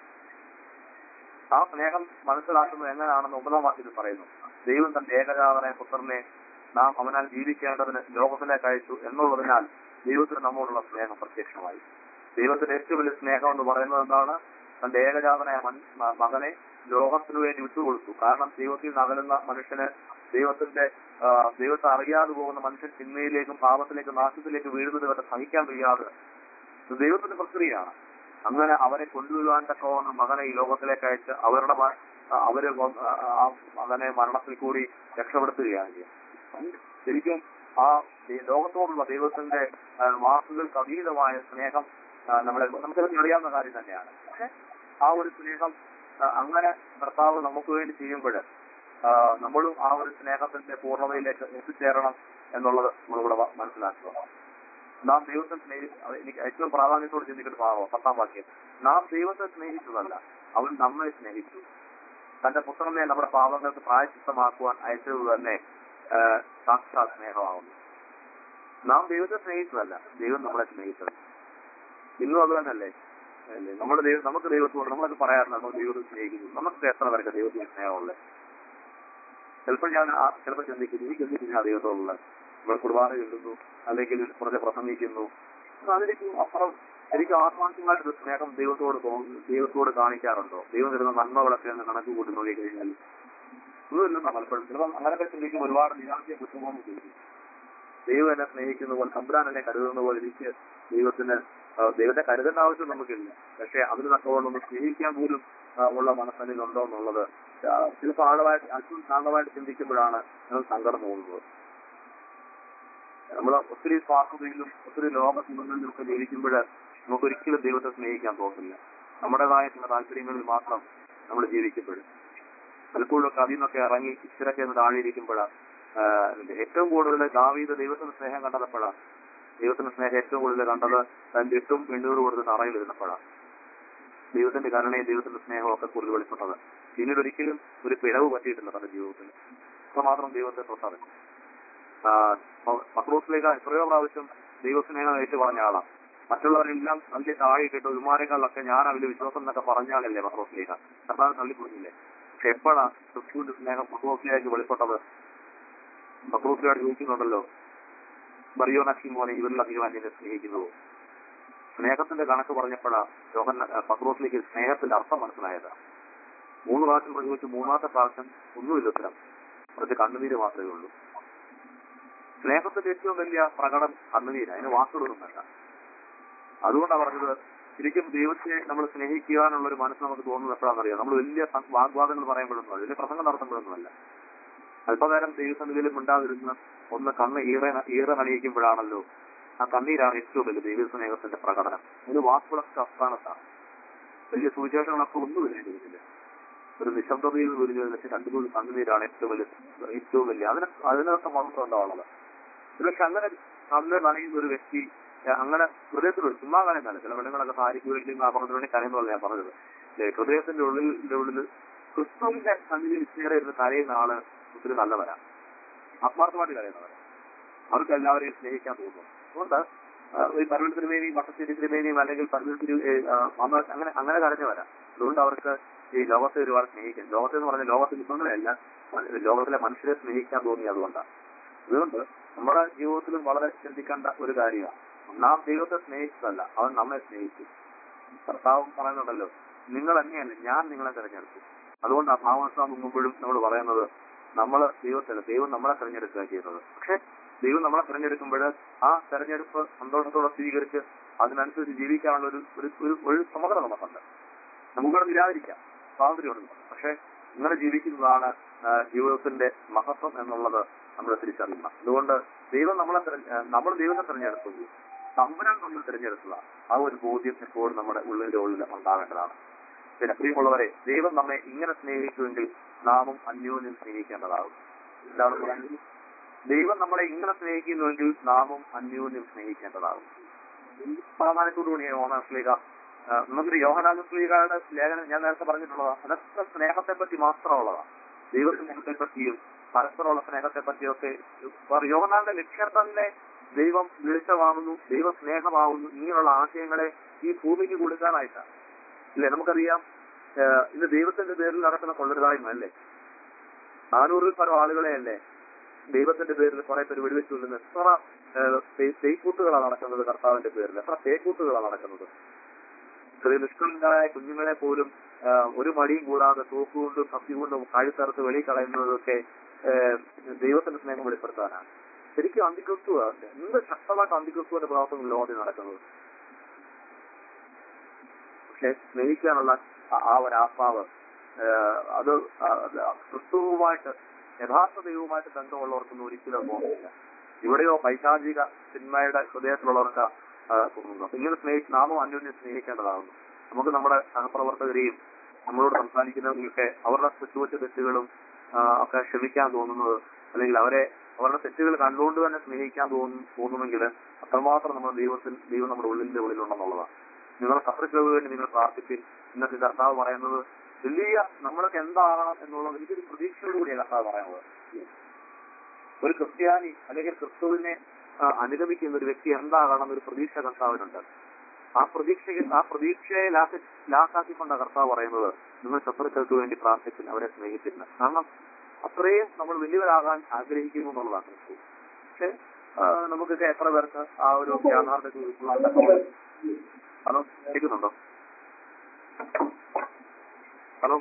ആ സ്നേഹം മനസ്സിലാക്കുന്നത് എങ്ങനെയാണെന്ന് ഒമ്പതാം വാക്യത്തിൽ പറയുന്നു ദൈവം തന്റെ ഏകജാതനെ പുത്രനെ നാം അവനാൽ ജീവിക്കേണ്ടതിന് ലോകത്തിലേക്ക് അയച്ചു എന്നുള്ളതിനാൽ ദൈവത്തിന് നമ്മോടുള്ള സ്നേഹം പ്രത്യക്ഷമായി ദൈവത്തിന്റെ ഏറ്റവും വലിയ സ്നേഹം എന്ന് പറയുന്നത് എന്താണ് തന്റെ ഏകജാതനായ മൻ- മ- മകനെ ലോകത്തിനു വേണ്ടി വിട്ടുകൊടുത്തു കാരണം ദൈവത്തിൽ നിന്ന് അകലുന്ന മനുഷ്യന് ദൈവത്തിന്റെ ആ, ദൈവത്തെ അറിയാതെ പോകുന്ന മനുഷ്യൻ ചിന്മയിലേക്കും പാപത്തിലേക്കും നാശത്തിലേക്കും വീഴുന്നത് വരെ സഹിക്കാൻ കഴിയാതെ ഇത് ദൈവത്തിന്റെ പ്രക്രിയയാണ് അങ്ങനെ അവരെ കൊണ്ടുവരുവാൻ തക്കവണ്ണം മകനെ ഈ ലോകത്തിലേക്ക് അയച്ച് അവരുടെ മ- ആ, അവരെ കൊ- ആ, ആ മകനെ മരണത്തിൽ കൂടി രക്ഷപ്പെടുത്തുകയാണ് ചെയ്യുക ശരിക്കും ആ ദൈ- ലോകത്തോടുള്ള ദൈവത്തിന്റെ ആ, വാക്കുകൾക്ക് അതീതമായ സ്നേഹം ആ, നമ്മളെ നമുക്കെല്ലാം അറിയാവുന്ന കാര്യം തന്നെയാണ് പക്ഷെ ആ ഒരു സ്നേഹം ആ, അങ്ങനെ ഭർത്താവ് നമുക്ക് വേണ്ടി ചെയ്യുമ്പോൾ നമ്മളും ആ ഒരു സ്നേഹത്തിന്റെ പൂർണ്ണതയിലേക്ക് എത്തിച്ചേരണം എന്നുള്ളത് നമ്മളിവിടെ വ- മനസ്സിലാക്കുക നാം ദൈവത്തെ സ്നേഹി അത് എനിക്ക് ഏറ്റവും പ്രാധാന്യത്തോട് ചിന്തിക്കുന്ന ഭാഗം പത്താം വാക്യം നാം ദൈവത്തെ സ്നേഹിച്ചതല്ല അവൻ നമ്മെ സ്നേഹിച്ചു തന്റെ പുത്രനെ നമ്മുടെ പാപങ്ങൾക്ക് പ്രായച്ചിത്തമാക്കുവാൻ അയച്ചത് തന്നെ ആ, സാക്ഷാത് സ്നേഹമാകുന്നു നാം ദൈവത്തെ സ്നേഹിച്ചതല്ല ദൈവം നമ്മളെ സ്നേഹിച്ചത് ഇന്നും അത് തന്നെയല്ലേ അല്ലേ? നമ്മുടെ ദൈവം നമുക്ക് ദൈവത്തോട് നമ്മളൊക്കെ പറയാറുണ്ട് നമ്മൾ ദൈവത്തെ സ്നേഹിക്കുന്നു നമുക്ക് എത്ര പേർക്ക് ദൈവത്തിന് സ്നേഹമുള്ളത് ചിലപ്പോൾ ഞാൻ ആ- ചിലപ്പോൾ ചിന്തിക്കുന്നു എനിക്ക് എന്തിനാ ആ ദൈവത്തോടുള്ളത് നമ്മൾ കുർബാന ചൊല്ലുന്നു അല്ലെങ്കിൽ കുറച്ച് പ്രസംഗിക്കുന്നു അപ്പൊ അതെനിക്ക് അപ്പുറം എനിക്ക് ആത്മാർത്ഥമായിട്ട് സ്നേഹം ദൈവത്തോട് തോന്നുന്നു ദൈവത്തോട് കാണിക്കാറുണ്ടോ ദൈവം തരുന്ന നന്മകളൊക്കെ ഒന്ന് കണക്ക് കൂട്ടി നോക്കി കഴിഞ്ഞാൽ ഒന്നുമില്ലെന്നാ പലപ്പോഴും ചിലപ്പോൾ അങ്ങനെയൊക്കെ ചിന്തിക്കും ഒരുപാട് നിരാശയെ കുറ്റബോധം ചെയ്യും ദൈവം എന്നെ സ്നേഹിക്കുന്ന പോലെ തമ്പുരാൻ എന്നെ കരുതുന്ന പോലെ എനിക്ക് ദൈവത്തിന് ആ, ദൈവത്തെ കരുതേണ്ട ആവശ്യം നമുക്കില്ല പക്ഷെ അതിന് തക്കവണ്ണം ഒന്ന് സ്നേഹിക്കാൻ പോലും ആ, ഉള്ള മനസ്സനിൽ ഉണ്ടോ എന്നുള്ളത് ആ, ചിലപ്പോൾ ആഴമായിട്ട് അല്പം ശാന്തമായിട്ട് ചിന്തിക്കുമ്പോഴാണ് ഞങ്ങൾ സങ്കടം തോന്നുന്നത് നമ്മൾ ഒത്തിരി സ്വാർത്ഥതയിലും ഒത്തിരി ലോകസുഖങ്ങളിലും ഒക്കെ ജീവിക്കുമ്പോൾ നമുക്ക് ഒരിക്കലും ദൈവത്തെ സ്നേഹിക്കാൻ തോന്നില്ല നമ്മുടേതായ ചില താല്പര്യങ്ങളിൽ മാത്രം നമ്മൾ ജീവിക്കുമ്പോൾ പലപ്പോഴൊക്കെ അതിൽ നിന്നൊക്കെ ഇറങ്ങി ഇച്ചിരൊക്കെ ഒന്ന് താഴെ ഇരിക്കുമ്പോഴാണ് ഏറ്റവും കൂടുതൽ ദാവീദ് ദൈവത്തിന്റെ സ്നേഹം കണ്ടതപ്പോഴാണ് ദൈവത്തിന്റെ സ്നേഹം ഏറ്റവും കൂടുതൽ കണ്ടത് തന്റെ എട്ടും പെണ്ണൂറ് കൊടുത്ത് തറയിൽ ഇരുന്നപ്പോഴാണ് ദൈവത്തിന്റെ കരുണയും ദൈവത്തിന്റെ സ്നേഹവും ഒക്കെ കൂടുതൽ വെളിപ്പെട്ടത് പിന്നീട് ഒരിക്കലും ഒരു പിഴവ് പറ്റിയിട്ടില്ല തന്റെ ജീവിതത്തിൽ അത്രമാത്രം ദൈവത്തെ തൊട്ടത് പത്രോസിലേക്ക് എത്രയോ പ്രാവശ്യം ദൈവസ്നേഹം ഏറ്റു പറഞ്ഞ ആളാണ് മറ്റുള്ളവരെല്ലാം വലിയ താഴെ ഇട്ടിട്ട് ഉമാരെക്കാളൊക്കെ ഞാൻ അവര് വിശ്വാസം എന്നൊക്കെ പറഞ്ഞാലല്ലേ പത്രോസിലേക്ക് കർത്താവ് തള്ളിക്കൊടുക്കില്ലേ പക്ഷെ എപ്പോഴാണ് ക്രിസ്തുവിന്റെ സ്നേഹം പത്രോസിലേക്ക് വെളിപ്പെട്ടത് പത്രോസിലോട് ചോദിക്കുന്നുണ്ടല്ലോ മറിയോ നക്കിമോനെ ഇവരിലധികം എന്നെ സ്നേഹിക്കുന്നു സ്നേഹത്തിന്റെ കണക്ക് പറഞ്ഞപ്പോഴാ യോഹൻ പത്രോസിലേക്ക് സ്നേഹത്തിന്റെ അർത്ഥം മനസ്സിലായത് മൂന്ന് പ്രാവശ്യം പ്രയോഗിച്ച് മൂന്നാമത്തെ പ്രാവശ്യം ഒന്നുമില്ല ഉത്തരം കുറച്ച് കണ്ണുനീര് മാത്രമേ ഉള്ളൂ സ്നേഹത്തിന്റെ ഏറ്റവും വലിയ പ്രകടനം കണ്ണുനീര് അതിന് വാക്കുകളൊന്നും വേണ്ട അതുകൊണ്ടാണ് പറഞ്ഞത് ശരിക്കും ദൈവത്തെ നമ്മൾ സ്നേഹിക്കാനുള്ള ഒരു മനസ്സ് നമുക്ക് തോന്നുന്നത് എപ്പോഴാണെന്നറിയാം നമ്മൾ വലിയ സം- വാഗ്വാദങ്ങൾ പറയുമ്പോഴൊന്നും വലിയ പ്രസംഗം നടത്തുമ്പോഴൊന്നുമല്ല അല്പനേരം ദൈവസന്നിധിയിലും ഉണ്ടാതിരുന്ന് ഒന്ന് കണ്ണ് ഈറ ഈറ നണിയിക്കുമ്പോഴാണല്ലോ ആ കണ്ണീരാണ് ഏറ്റവും വലിയ ദൈവ സ്നേഹത്തിന്റെ പ്രകടനം ഒരു വാക്കുകളൊക്കെ അസ്ഥാനത്താണ് വലിയ സുവിശേഷങ്ങളൊക്കെ ഒന്നുമില്ല ജീവിതത്തില് ഒരു നിശബ്ദതയിൽ ഒരു വെച്ച് രണ്ടു മൂന്ന് കണ്ണുനീരാണ് ഏറ്റവും വലിയ ഏറ്റവും വലിയ അതിന് അതിനകത്ത് മഹത്വം ഉണ്ടാവുള്ളത് പക്ഷെ അങ്ങനെ കണ്ണ് നനയുന്ന ഒരു വ്യക്തി ഏഹ് അങ്ങനെ ഹൃദയത്തിൽ ഒരു ചുമ്മാ കരയുന്നല്ല ചില പെണ്ണുങ്ങളൊക്കെ സാരിക്ക് വേണ്ടി ആഭരണത്തിന് വേണ്ടി കരയുന്നതല്ല ഞാൻ പറഞ്ഞത് ഏഹ് ഹൃദയത്തിന്റെ ഉള്ളിൽ ഉള്ളിൽ ക്രിസ്തുവിന്റെ സന്നിധി വിസ്തീരെ ഇരുന്ന് കരയുന്ന ആള് ഒത്തിരി നല്ലവരാ ആത്മാർത്ഥമായിട്ട് കരയുന്നവരാ അവർക്ക് എല്ലാവരെയും സ്നേഹിക്കാൻ തോന്നുന്നു അതുകൊണ്ട് ആ, ഈ പരവൽ തിരുമേനിയും വട്ടശ്ശേരി തിരുമേനിയും അല്ലെങ്കിൽ പരവൽ തിരു ഏഹ്, ആ, മാമ- അങ്ങനെ അങ്ങനെ കരഞ്ഞു വരാം അതുകൊണ്ട് അവർക്ക് ഈ ലോകത്തെ ഒരുപാട് സ്നേഹിക്കും ലോകത്തെ എന്ന് പറഞ്ഞാൽ ലോകത്തെ വിഭവങ്ങളെയല്ല ലോകത്തിലെ മനുഷ്യരെ സ്നേഹിക്കാൻ തോന്നി അതുകൊണ്ടാണ് അതുകൊണ്ട് നമ്മുടെ ജീവിതത്തിലും വളരെ ചിന്തിക്കേണ്ട ഒരു കാര്യമാണ് നാം ദൈവത്തെ സ്നേഹിച്ചതല്ല അവൻ നമ്മെ സ്നേഹിച്ചു കർത്താവും പറയുന്നുണ്ടല്ലോ നിങ്ങൾ തന്നെയല്ല ഞാൻ നിങ്ങളെ തിരഞ്ഞെടുത്തു അതുകൊണ്ട് ആ ഭാവനസ്ഥാൻ മുമ്പുമ്പോഴും നമ്മൾ പറയുന്നത് നമ്മൾ ദൈവത്തല്ല ദൈവം നമ്മളെ തിരഞ്ഞെടുക്കുക ചെയ്യുന്നത് പക്ഷെ ദൈവം നമ്മളെ തിരഞ്ഞെടുക്കുമ്പോൾ ആ തെരഞ്ഞെടുപ്പ് സന്തോഷത്തോടെ സ്വീകരിച്ച് അതിനനുസരിച്ച് ജീവിക്കാനുള്ള ഒരു ഒരു ഒരു ഒരു സമത നമുക്കുണ്ട് നമുക്കവിടെ നിരാകരിക്കാം സ്വാതന്ത്ര്യമുണ്ട് പക്ഷെ ഇങ്ങനെ ജീവിക്കുന്നതാണ് ആ, ജീവിതത്തിന്റെ മഹത്വം എന്നുള്ളത് നമ്മൾ തിരിച്ചറിയണം അതുകൊണ്ട് ദൈവം നമ്മളെ തിരഞ്ഞ- ആ, നമ്മൾ ദൈവത്തെ തിരഞ്ഞെടുത്തു തമ്പുരാൻ നമ്മൾ തിരഞ്ഞെടുത്തതാണ് ആ ഒരു ബോധ്യം എപ്പോഴും നമ്മുടെ ഉള്ളിന്റെ ഉള്ളിൽ ഉണ്ടാവേണ്ടതാണ് പിന്നെ പ്രിയമുള്ളവരെ ദൈവം നമ്മെ ഇങ്ങനെ സ്നേഹിക്കുമെങ്കിൽ നാമും അന്യോന്യം സ്നേഹിക്കേണ്ടതാകും എന്താണ് പറയുന്നത് ദൈവം നമ്മളെ ഇങ്ങനെ സ്നേഹിക്കുന്നുവെങ്കിൽ നാമും അന്യോന്യം സ്നേഹിക്കേണ്ടതാകും പ്രാധാന്യത്തോടുകൂടി യോഹനാസ്ലീക നമുക്കൊരു യോഹനാസ്ലീഗയുടെ ലേഖനം ഞാൻ നേരത്തെ പറഞ്ഞിട്ടുള്ളതാ അതൊക്കെ സ്നേഹത്തെ പറ്റി മാത്രമുള്ളതാണ് ദൈവസ്നേഹത്തെ പറ്റിയും പരസ്പരമുള്ള സ്നേഹത്തെ പറ്റിയൊക്കെ യോഹനാന്റെ ലക്ഷ്യം തന്നെ ദൈവം വെളിച്ചമാവുന്നു ദൈവ സ്നേഹമാവുന്നു ഇങ്ങനെയുള്ള ആശയങ്ങളെ ഈ ഭൂമിക്ക് കൊടുക്കാനായിട്ടാണ് ഇല്ലേ നമുക്കറിയാം ഏഹ് ഇന്ന് ദൈവത്തിന്റെ പേരിൽ നടക്കുന്ന കൊള്ളരുതായ്മ അല്ലേ നാനൂറിൽ പരം ആളുകളെ അല്ലേ ദൈവത്തിന്റെ പേരിൽ കുറെ പേര് വെടിവെച്ചു കൊല്ലുന്ന എത്ര തേക്കൂട്ടുകളാണ് നടക്കുന്നത് കർത്താവിന്റെ പേരിൽ എത്ര തേക്കൂട്ടുകളാണ് നടക്കുന്നത് ചെറിയ നിഷ്കളങ്കരായ കുഞ്ഞുങ്ങളെ പോലും ആ, ഒരു മടിയും കൂടാതെ തോക്കുകൊണ്ടും കത്തി കൊണ്ടും കഴുത്തറുത്ത് വെളി കളയുന്നതൊക്കെ ആ, ദൈവത്തിന്റെ സ്നേഹം വെളിപ്പെടുത്താനാണ് ശരിക്കും അന്തിക്രിസ്തുവ എന്ത് ശക്തമായിട്ട് അന്തിക്രിസ്തുവിന്റെ പ്രവർത്തനം ലോകത്തിൽ നടക്കുന്നത് പക്ഷെ സ്നേഹിക്കാനുള്ള ആ- ആ ഒരു ആത്മാവ് ആ, അത് ആ, അത് ക്രിസ്തുവുമായിട്ട് യഥാർത്ഥ ദൈവവുമായിട്ട് ബന്ധമുള്ളവർക്കൊന്നും ഒരിക്കലും തോന്നില്ല ഇവിടെയോ പൈശാചിക സിനിമയുടെ ഹൃദയത്തിലുള്ളവർക്ക് ആ, തോന്നുന്നു അപ്പൊ ഇങ്ങനെ സ്നേഹിച്ച് നാമം അന്യോന്യം സ്നേഹിക്കേണ്ടതാകുന്നു നമുക്ക് നമ്മുടെ സഹപ്രവർത്തകരെയും നമ്മളോട് സംസാരിക്കുന്നവർക്കൊക്കെ അവരുടെ കൊച്ചു കൊച്ചു തെറ്റുകളും ആ, ഒക്കെ ക്ഷമിക്കാൻ തോന്നുന്നത് അല്ലെങ്കിൽ അവരെ അവരുടെ തെറ്റുകൾ കണ്ടുകൊണ്ട് തന്നെ സ്നേഹിക്കാൻ തോന്നും തോന്നുമെങ്കിൽ അത്രമാത്രം നമ്മുടെ ദൈവത്തിൽ ദൈവം നമ്മുടെ ഉള്ളിന്റെ ഉള്ളിലുണ്ടെന്നുള്ളതാണ് നിങ്ങളുടെ ശത്രുക്കൾക്ക് വേണ്ടി നിങ്ങൾ പ്രാർത്ഥിപ്പിൻ ഇന്നത്തെ കർത്താവ് പറയുന്നത് വലിയ നമ്മളൊക്കെ എന്താകണം എന്നുള്ളത് എനിക്കൊരു പ്രതീക്ഷയോടുകൂടിയാണ് കർത്താവ് പറയുന്നത് ഒരു ക്രിസ്ത്യാനി അല്ലെങ്കിൽ ക്രിസ്തുവിനെ ആ, അനുഗമിക്കുന്ന ഒരു വ്യക്തി എന്താകണം എന്നൊരു പ്രതീക്ഷ കർത്താവിനുണ്ട് ആ പ്രതീക്ഷ ആ പ്രതീക്ഷയെ ലാക്കി ലാക്കാക്കിക്കൊണ്ട കർത്താവ് പറയുന്നത് നിങ്ങൾ ശത്രുക്കൾക്ക് വേണ്ടി പ്രാർത്ഥിപ്പിൻ അവരെ സ്നേഹിപ്പില്ല കാരണം അത്രയും നമ്മൾ വലിയവരാകാൻ ആഗ്രഹിക്കുന്നു എന്നുള്ളതാണ് ക്രിസ്തു പക്ഷെ ആ, നമുക്കൊക്കെ എത്ര പേർക്ക് ആ ഒരു യാഥാർത്ഥ്യത്തിൽ ഉൾക്കൊള്ളാൻ പറ്റും ഹലോ കേൾക്കുന്നുണ്ടോ ഹലോ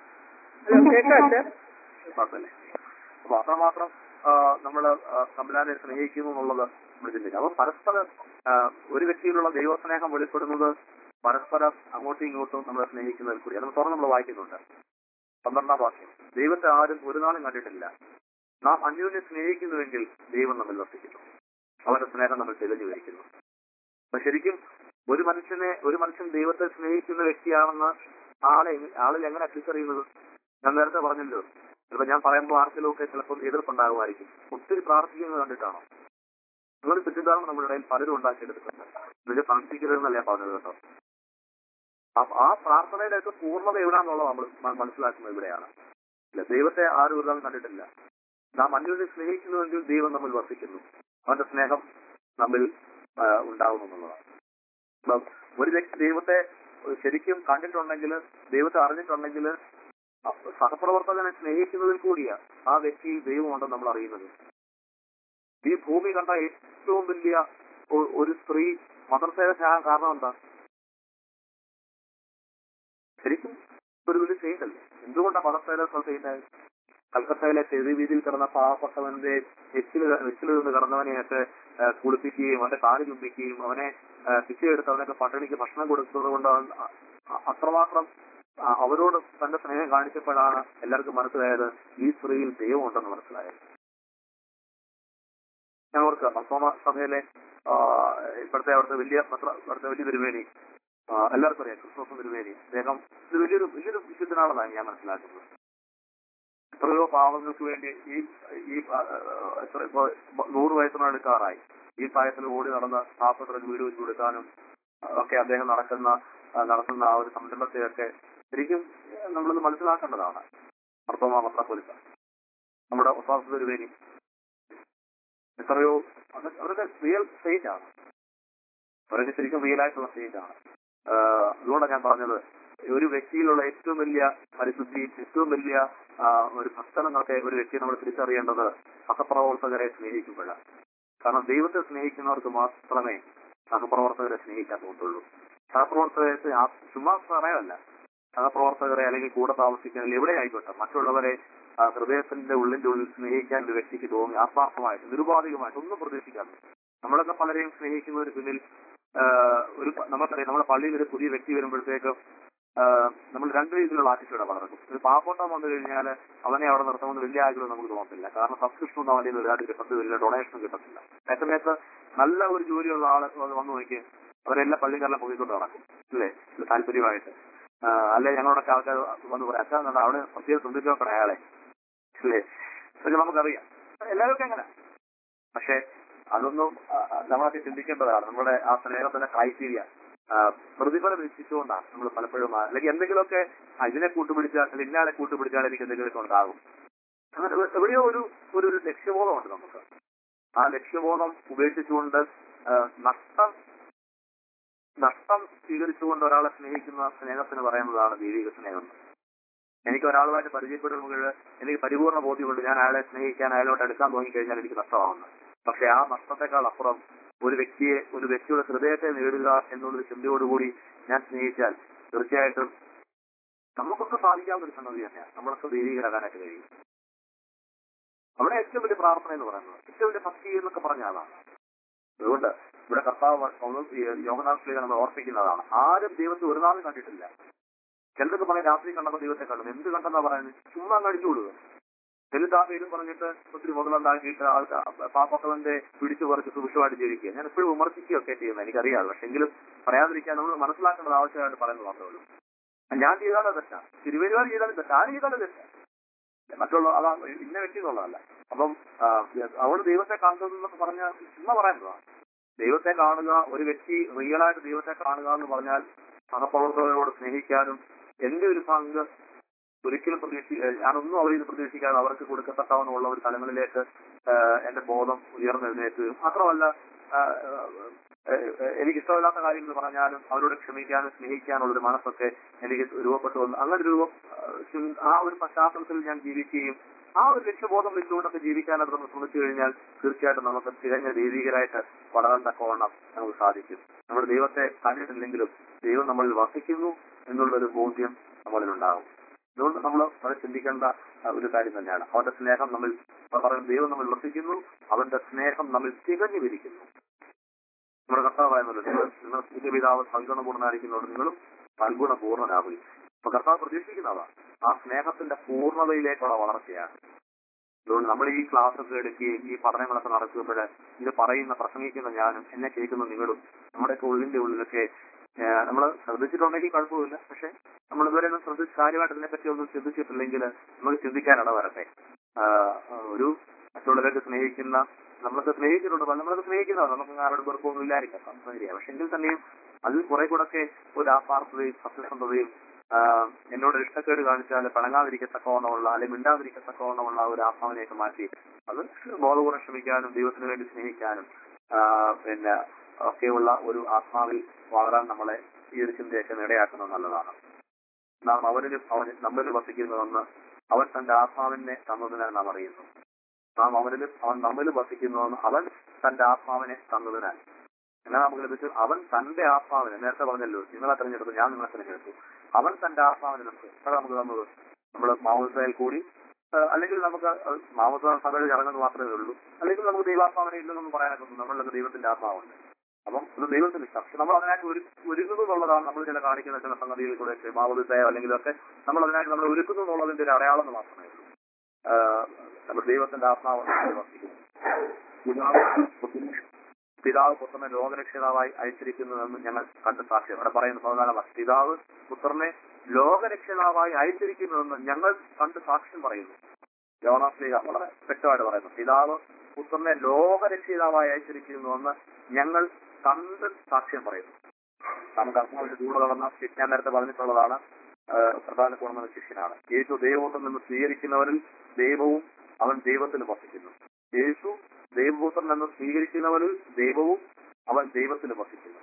കുഴപ്പമില്ലേ അപ്പൊ അത്രമാത്രം നമ്മൾ തമ്പുരാനെ സ്നേഹിക്കുന്നു എന്നുള്ളത് നമ്മൾ ചിന്തിക്കാം അപ്പൊ പരസ്പരം ആ, ഒരു വ്യക്തിയിലുള്ള ദൈവസ്നേഹം വെളിപ്പെടുന്നത് പരസ്പരം അങ്ങോട്ടും ഇങ്ങോട്ടും നമ്മളെ സ്നേഹിക്കുന്നതിൽ കൂടി അത് തുറന്ന് നമ്മൾ വായിക്കുന്നുണ്ട് പന്ത്രണ്ടാം വാക്യം ദൈവത്തെ ആരും ഒരു നാളും കണ്ടിട്ടില്ല നാം അന്യോന്യം സ്നേഹിക്കുന്നുവെങ്കിൽ ദൈവം നമ്മിൽ വർദ്ധിക്കുന്നു അവന്റെ സ്നേഹം നമ്മൾ തികഞ്ഞു വരിക്കുന്നു അപ്പൊ ശരിക്കും ഒരു മനുഷ്യനെ ഒരു മനുഷ്യൻ ദൈവത്തെ സ്നേഹിക്കുന്ന വ്യക്തിയാണെന്ന് ആളെ എങ്ങ- ആളിൽ എങ്ങനെ തിരിച്ചറിയുന്നത് ഞാൻ നേരത്തെ പറഞ്ഞല്ലോ ചിലപ്പോ ഞാൻ പറയുമ്പോൾ ആർക്കെങ്കിലും ഒക്കെ ചിലപ്പോൾ എതിർപ്പുണ്ടാകുമായിരിക്കും ഒത്തിരി പ്രാർത്ഥിക്കുന്നത് കണ്ടിട്ടാണോ നിങ്ങളൊരു തെറ്റിദ്ധാരണ നമ്മുടെ ഇടയിൽ പലരും ഉണ്ടാക്കിയെടുത്തിട്ടുണ്ട് ഇതിന്റെ പ്രാർത്ഥിക്കരുതെന്നല്ല ഞാൻ പറഞ്ഞത് കേട്ടോ അപ്പൊ ആ പ്രാർത്ഥനയുടെ ഒക്കെ പൂർണ്ണത എവിടാന്നുള്ളത് നമ്മൾ മ- മനസ്സിലാക്കുന്നത് ഇവിടെയാണ് ഇല്ല ദൈവത്തെ ആരും ഒരു നാളും കണ്ടിട്ടില്ല നാം അന്യോന്യം സ്നേഹിക്കുന്നുവെങ്കിൽ ദൈവം നമ്മിൽ വർദ്ധിക്കുന്നു അവന്റെ സ്നേഹം നമ്മിൽ ആ, ഉണ്ടാകുന്നു എന്നുള്ളതാണ് അപ്പം ഒരു വ്യക്തി ദൈവത്തെ ശരിക്കും കണ്ടിട്ടുണ്ടെങ്കിൽ ദൈവത്തെ അറിഞ്ഞിട്ടുണ്ടെങ്കിൽ സഹപ്രവർത്തകനെ സ്നേഹിക്കുന്നതിൽ കൂടിയാ ആ വ്യക്തിയിൽ ദൈവമുണ്ടെന്ന് നമ്മൾ അറിയുന്നത് ഈ ഭൂമി കണ്ട ഏറ്റവും വലിയ ഒ- ഒരു സ്ത്രീ മദർസേവനാകാൻ കാരണം എന്താ ശരിക്കും ഒരു വലിയ സെയിന്റ് അല്ലേ എന്തുകൊണ്ടാണ് മദർസേവ സെയിന്റ് ആയത് കൽക്കത്തയിലെ തെരുവ് വീതിയിൽ കിടന്ന പാവപ്പെട്ടവന്റെ എച്ചിൽ എച്ചിൽ നിന്ന് കിടന്നവനെയൊക്കെ ആ, കുളിപ്പിക്കുകയും അവന്റെ കാല് ചുംബിക്കുകയും അവനെ ആ, പിച്ചയെടുത്ത് അവനൊക്കെ പട്ടിണിക്ക് ഭക്ഷണം കൊടുത്തത് കൊണ്ട് അവൻ അ- അ- അത്രമാത്രം ആ, അവരോട് തന്റെ സ്നേഹം കാണിച്ചപ്പോഴാണ് എല്ലാവർക്കും മനസ്സിലായത് ഈ സ്ത്രീയിൽ ദൈവം ഉണ്ടെന്ന് മനസ്സിലായത് ഞാൻ ഓർക്കുക മർത്തോമ സഭയിലെ ആ, ഇപ്പോഴത്തെ അവിടുത്തെ വലിയ പത്ര അവിടുത്തെ വലിയ തിരുവേണി ആ, എല്ലാവർക്കും അറിയാം ക്രിസ്മസ് തിരുവേണി അദ്ദേഹം ഇത് വലിയൊരു വലിയൊരു വിശുദ്ധനാണെന്നാണ് ഞാൻ മനസ്സിലാക്കുന്നത് എത്രയോ പാവങ്ങൾക്ക് വേണ്ടി ഈ ഈ ആ, എത്ര ഇപ്പോ നൂറ് വയസ്സിനാണ് എടുക്കാറായി ഈ പ്രായത്തിൽ ഓടി നടന്ന് പാവപ്പെട്ടവർക്ക് വീട് വെച്ച് കൊടുക്കാനും ഒക്കെ അദ്ദേഹം നടക്കുന്ന ആ, നടത്തുന്ന ആ ഒരു സംരംഭത്തെയൊക്കെ ശരിക്കും നമ്മളൊന്ന് മനസ്സിലാക്കേണ്ടതാണ് അർത്ഥമാ മത്രപ്പൊലിത്ത നമ്മുടെ ഒസാസ് തിരുവേനി എത്രയോ അത് അവരുടെ റിയൽ സ്റ്റേറ്റ് ആണ് അവരൊക്കെ ശരിക്കും റിയൽ ആയിട്ടുള്ള സ്റ്റേറ്റ് ആണ് ആഹ് അതുകൊണ്ടാണ് ഞാൻ പറഞ്ഞത് ഒരു വ്യക്തിയിലുള്ള ഏറ്റവും വലിയ പരിശുദ്ധി ഏറ്റവും വലിയ ആഹ് ഒരു ഭക്തനൊക്കെ ഒരു വ്യക്തിയെ നമ്മൾ തിരിച്ചറിയേണ്ടത് സഹപ്രവർത്തകരെ സ്നേഹിക്കുമ്പോഴാണ് കാരണം ദൈവത്തെ സ്നേഹിക്കുന്നവർക്ക് മാത്രമേ സഹപ്രവർത്തകരെ സ്നേഹിക്കാൻ തോന്നുള്ളൂ സഹപ്രവർത്തകരെ ആ- ചുമ്മാ പറയാനല്ല സഹപ്രവർത്തകരെ അല്ലെങ്കിൽ കൂടെ താമസിക്കുന്ന എവിടെ ആയിക്കോട്ടെ മറ്റുള്ളവരെ ആ ഹൃദയത്തിന്റെ ഉള്ളിന്റെ ഉള്ളിൽ സ്നേഹിക്കാൻ ഒരു വ്യക്തിക്ക് തോന്നി ആത്മാർത്ഥമായിട്ട് നിരുപാധികമായിട്ട് ഒന്നും പ്രതീക്ഷിക്കാതെ നമ്മളൊക്കെ പലരെയും സ്നേഹിക്കുന്നതിന് പിന്നിൽ ആ, ഒരു പ- നമുക്കറിയാം നമ്മുടെ പള്ളിയിൽ ഒരു പുതിയ വ്യക്തി വരുമ്പോഴത്തേക്ക് ആ, നമ്മൾ രണ്ട് രീതിയിലുള്ള ആറ്റിറ്റ്യൂഡാണ് പലർക്കും ഒരു പാവപ്പെട്ടം വന്നു കഴിഞ്ഞാൽ അവനെ അവിടെ നിർത്തുമെന്ന് വലിയ ആഗ്രഹം നമുക്ക് തോന്നത്തില്ല കാരണം സബ്സ്ക്രിപ്ഷൻ ഒന്നും അവന്റെ ഒരുപാട് കിട്ടത്തില്ല ഡൊണേഷൻ കിട്ടത്തില്ല ആ സമയത്ത് നല്ല ഒരു ജോലിയുള്ള ആൾ വന്നു നോക്കി അവരെല്ലാം പള്ളിക്കാരെല്ലാം പോയിക്കൊണ്ട് നടക്കും അല്ലേ ഇത് താല്പര്യമായിട്ട് ആ, അല്ലെ ഞങ്ങളോടൊക്കെ ആൾക്കാർ വന്ന് പറയാം അച്ഛാ എന്നാ അവിടെ പ്രത്യേകം ശ്രദ്ധിച്ചു നോക്കണം അയാളെ അല്ലേ ഇതൊക്കെ നമുക്കറിയാം എല്ലാവർക്കും എങ്ങനെ പക്ഷെ അതൊന്നും ആ, ആ, നമ്മളൊക്കെ ചിന്തിക്കേണ്ടതാണ് നമ്മുടെ ആ സ്നേഹത്തിന്റെ ക്രൈറ്റീരിയ പ്രതിഫലം വീക്ഷിച്ചുകൊണ്ടാണ് നമ്മൾ പലപ്പോഴും ആ- അല്ലെങ്കിൽ എന്തെങ്കിലുമൊക്കെ ആ, ഇതിനെ കൂട്ടുപിടിച്ചാൽ അല്ലെങ്കിൽ ഇന്നാളെ കൂട്ടുപിടിച്ചാൽ എനിക്ക് എന്തെങ്കിലുമൊക്കെ ഉണ്ടാകും അങ്ങനെ എവ- എവിടെയോ ഒരു ഒരു ഒരു ലക്ഷ്യബോധമുണ്ട് നമുക്ക് ആ ലക്ഷ്യബോധം ഉപേക്ഷിച്ചുകൊണ്ട് ആ, നഷ്ടം നഷ്ടം സ്വീകരിച്ചുകൊണ്ട് ഒരാളെ സ്നേഹിക്കുന്ന സ്നേഹത്തിന് പറയുന്നതാണ് ദൈവിക സ്നേഹം എനിക്ക് ഒരാളുമായിട്ട് പരിചയപ്പെടുമ്പോൾ എനിക്ക് പരിപൂർണ്ണ ബോധ്യമുണ്ട് ഞാൻ അയാളെ സ്നേഹിക്കാൻ അയാളോട്ട് എടുക്കാൻ തുടങ്ങിക്കഴിഞ്ഞാൽ എനിക്ക് നഷ്ടമാവുന്നു പക്ഷെ ആ നഷ്ടത്തെക്കാൾ അപ്പുറം ഒരു വ്യക്തിയെ ഒരു വ്യക്തിയുടെ ഹൃദയത്തെ നേടുക എന്നുള്ളൊരു ചിന്തയോടുകൂടി ഞാൻ സ്നേഹിച്ചാൽ തീർച്ചയായിട്ടും നമുക്കൊക്കെ സാധിക്കാവുന്ന ഒരു സംഗതി തന്നെയാണ് നമ്മളൊക്കെ ദൈവികരാകാനായിട്ട് കഴിയും അവിടെ ഏറ്റവും വലിയ പ്രാർത്ഥന എന്ന് പറയുന്നത് ഏറ്റവും വലിയ ഭക്തി എന്നൊക്കെ പറഞ്ഞ അതാണ് അതുകൊണ്ട് ഇവിടെ കർത്താവ് യോഗനാഥിലേക്ക് നമ്മൾ ഓർപ്പിക്കുന്നതാണ് ആരും ദൈവത്തെ ഒരു നാളും കണ്ടിട്ടില്ല ചിലതൊക്കെ പറയും രാത്രി കണ്ടപ്പോൾ ദൈവത്തെ കണ്ടു എന്ത് കണ്ടെന്നാ പറയുന്നത് ചുമ്മാ കഴിച്ചു കൊടുക്കുക ചെലുതാ പേരും പറഞ്ഞിട്ട് ഒത്തിരി മുതലുണ്ടാക്കിയിട്ട് ആൾക്കാർ പാപ്പക്കളന്റെ പിടിച്ചു പറിച്ച് സുഭിക്ഷമായിട്ട് ജീവിക്കുക ഞാൻ എപ്പോഴും വിമർശിക്കുകയൊക്കെ ചെയ്യുന്നത് എനിക്കറിയാം പക്ഷെ എങ്കിലും പറയാതിരിക്കാൻ നമ്മൾ മനസ്സിലാക്കേണ്ടത് ആവശ്യമായിട്ട് പറയുന്നത് മാത്രമേ ഉള്ളൂ ഞാൻ ചെയ്താലോ തെറ്റാ തിരുവരുവാർ ചെയ്താലും തെറ്റാ ആര് ചെയ്താലും തെറ്റാ മറ്റുള്ള അതാ ഇന്ന വ്യക്തി എന്നുള്ളതല്ല അപ്പം ആ, അവള് ദൈവത്തെ കണ്ടതെന്നൊക്കെ പറഞ്ഞ ചുമ്മാ പറയുന്നതാണ് ദൈവത്തെ കാണുക ഒരു വ്യക്തി റിയലായിട്ട് ദൈവത്തെ കാണുക എന്ന് പറഞ്ഞാൽ സഹപ്രവർത്തകരോട് സ്നേഹിക്കാനും എന്റെ ഒരു പങ്ക് ഒരിക്കലും പ്രതീക്ഷ ഞാനൊന്നും അവരിൽ നിന്ന് പ്രതീക്ഷിക്കാതെ അവർക്ക് കൊടുക്കത്തക്കവണ്ണമുള്ള ഒരു തലങ്ങളിലേക്ക് ആഹ് എന്റെ ബോധം ഉയർന്നെഴുന്നേറ്റുകയും മാത്രമല്ല ആഹ് ആഹ് എനിക്ക് ഇഷ്ടമില്ലാത്ത കാര്യങ്ങൾ പറഞ്ഞാലും അവരോട് ക്ഷമിക്കാനും സ്നേഹിക്കാനുള്ള ഒരു മനസ്സൊക്കെ എനിക്ക് രൂപപ്പെട്ടു വന്നു അങ്ങനെ ഒരു രൂപം ആഹ് ചിന്ത- ആ ഒരു പശ്ചാത്തലത്തിൽ ഞാൻ ജീവിക്കുകയും ആ ഒരു ലക്ഷ്യബോധം വെച്ചുകൊണ്ടൊക്കെ ജീവിക്കാനായിട്ട് നമ്മൾ ശ്രമിച്ചു കഴിഞ്ഞാൽ തീർച്ചയായിട്ടും നമുക്ക് തികഞ്ഞ ദൈവികരായിട്ട് വളരാൻ തക്കവണ്ണം നമുക്ക് സാധിക്കും നമ്മുടെ ദൈവത്തെ കണ്ടിട്ടില്ലെങ്കിലും ദൈവം നമ്മളിൽ വസിക്കുന്നു എന്നുള്ളൊരു ബോധ്യം നമ്മളിലുണ്ടാകും അതുകൊണ്ട് നമ്മൾ അത് ചിന്തിക്കേണ്ട ആ, ഒരു കാര്യം തന്നെയാണ് അവന്റെ സ്നേഹം നമ്മൾ പറയും ദൈവം നമ്മൾ വസിക്കുന്നു അവന്റെ സ്നേഹം നമ്മൾ തികഞ്ഞു വിരിക്കുന്നു നമ്മുടെ കർത്താവ് പറയുന്നത് നിങ്ങൾ നിങ്ങൾ പിതാവ് സൽഗുണപൂർണ്ണായിരിക്കുന്നതോട് നിങ്ങളും സൽഗുണപൂർണ്ണനാവുകയും അപ്പൊ കർത്താവ് പ്രതീക്ഷിക്കുന്നതാണ് ആ സ്നേഹത്തിന്റെ പൂർണ്ണതയിലേക്കുള്ള വളർച്ചയാണ് അതുകൊണ്ട് നമ്മൾ ഈ ക്ലാസ് ഒക്കെ എടുക്കുകയും ഈ പഠനങ്ങളൊക്കെ നടക്കുമ്പോൾ ഇത് പറയുന്ന പ്രസംഗിക്കുന്ന ഞാനും എന്നെ കേൾക്കുന്ന നിങ്ങളും നമ്മുടെയൊക്കെ ഉള്ളിന്റെ ഉള്ളിലൊക്കെ നമ്മൾ ശ്രദ്ധിച്ചിട്ടുണ്ടെങ്കിൽ കുഴപ്പമില്ല പക്ഷെ നമ്മൾ ഇതുവരെ ഒന്നും ശ്രദ്ധിച്ച് കാര്യമായിട്ട് ഇതിനെപ്പറ്റി ഒന്നും ചിന്തിച്ചിട്ടില്ലെങ്കിൽ നമുക്ക് ചിന്തിക്കാനിട വരട്ടെ ആഹ് ഒരു മറ്റുള്ളവരൊക്കെ സ്നേഹിക്കുന്ന നമ്മളൊക്കെ സ്നേഹിച്ചിട്ടുണ്ട് പല നമ്മളൊക്കെ സ്നേഹിക്കുന്നതാണ് നമുക്ക് ആരോട് വെറുപ്പൊന്നും ഇല്ലായിരിക്കാം സംസാരിക്കാം പക്ഷെ എങ്കിൽ തന്നെയും അതിൽ കുറെ കൂടൊക്കെ ഒരു ആത്മാർത്ഥതയും സത്യസന്ധതയും ആഹ് എന്നോട് ഇഷ്ടക്കേട് കാണിച്ചാൽ പിണങ്ങാതിരിക്കത്തക്കവണ്ണമുള്ള അല്ലെങ്കിൽ മിണ്ടാതിരിക്കത്തക്കവണ്ണമുള്ള ഒരു ആത്മാവിനെയൊക്കെ മാറ്റി അത് ബോധപൂർവ്വം ക്ഷമിക്കാനും ദൈവത്തിന് വേണ്ടി സ്നേഹിക്കാനും ആഹ് പിന്നെ ഒക്കെയുള്ള ഒരു ആത്മാവിൽ വളരാൻ നമ്മളെ ഈ ഒരു ചിന്തയൊക്കെ ഇടയാക്കുന്നത് നല്ലതാണ് നാം അവരിലും അവൻ നമ്മളിൽ വസിക്കുന്നുവെന്ന് അവൻ തന്റെ ആത്മാവിനെ തന്നതിനാൽ നാം അറിയുന്നു നാം അവനിലും അവൻ നമ്മിൽ വസിക്കുന്നുവെന്ന് അവൻ തന്റെ ആത്മാവിനെ തന്നതിനാൽ എന്നാൽ നമുക്ക് ലഭിച്ചു അവൻ തന്റെ ആത്മാവിനെ നേരത്തെ പറഞ്ഞല്ലോ നിങ്ങളെ തെരഞ്ഞെടുത്തു ഞാൻ നിങ്ങളെ തെരഞ്ഞെടുത്തു അവൻ തന്റെ ആത്മാവിനെ നമുക്ക് എപ്പോഴാണ് നമുക്ക് തന്നത് നമ്മൾ മാമോസയിൽ കൂടി ആ, അല്ലെങ്കിൽ നമുക്ക് മാമോസ സഭയിൽ ഇറങ്ങുന്നത് മാത്രമേ ഉള്ളൂ അല്ലെങ്കിൽ നമുക്ക് ദൈവാത്മാവിനെ ഇല്ലെന്നൊന്നും പറയാനൊക്കെ ഒന്നും നമ്മളിലൊക്കെ ദൈവത്തിന്റെ ആത്മാവുണ്ട് അപ്പം ഇത് ദൈവത്തിന്റെ ഇഷ്ടം പക്ഷെ നമ്മൾ അതിനായിട്ട് ഒരു ഒരുങ്ങുന്നു എന്നുള്ളതാണ് നമ്മൾ ചില കാണിക്കുന്ന ചില സംഗതിയിൽ കൂടെ ഒക്കെ മാമോദിസയോ അല്ലെങ്കിൽ ഇതൊക്കെ നമ്മൾ അതിനായിട്ട് നമ്മൾ ഒരുക്കുന്നു എന്നുള്ളതിന്റെ ഒരു അടയാളം എന്ന് മാത്രമേ ഉള്ളൂ ആ, നമ്മുടെ ദൈവത്തിന്റെ ആത്മാവ് നമ്മളിൽ വസിക്കുന്നു പിതാവ് പിതാവ് പുത്രനെ ലോകരക്ഷിതാവായി അയച്ചിരിക്കുന്നതെന്ന് ഞങ്ങൾ കണ്ട് സാക്ഷ്യം അവിടെ പറയുന്ന പ്രധാന വാക്ക്. പിതാവ് പുത്രനെ ലോകരക്ഷിതാവായി അയച്ചിരിക്കുന്നുവെന്ന് ഞങ്ങൾ കണ്ട് സാക്ഷ്യം പറയുന്നു യോണാസ്ലീഹ വളരെ വ്യക്തമായിട്ട് പറയുന്നു പിതാവ് പുത്രനെ ലോകരക്ഷിതാവായി അയച്ചിരിക്കുന്നുവെന്ന് ഞങ്ങൾ കണ്ട് സാക്ഷ്യം പറയുന്നു നമുക്ക് ആത്മാവിന്റെ കൂടെ നടന്ന ഞാൻ നേരത്തെ പറഞ്ഞിട്ടുള്ളതാണ് ആ, പ്രധാന ഗുണമെന്ന ശിഷ്യനാണ് യേശു ദൈവത്തിൽ നിന്ന് സ്വീകരിക്കുന്നവരിൽ ദൈവവും അവൻ ദൈവത്തിൽ വസിക്കുന്നു യേശു ദൈവപുത്രൻ എന്ന് സ്വീകരിക്കുന്നവരിൽ ദൈവവും അവൻ ദൈവത്തിൽ വസിക്കുന്നു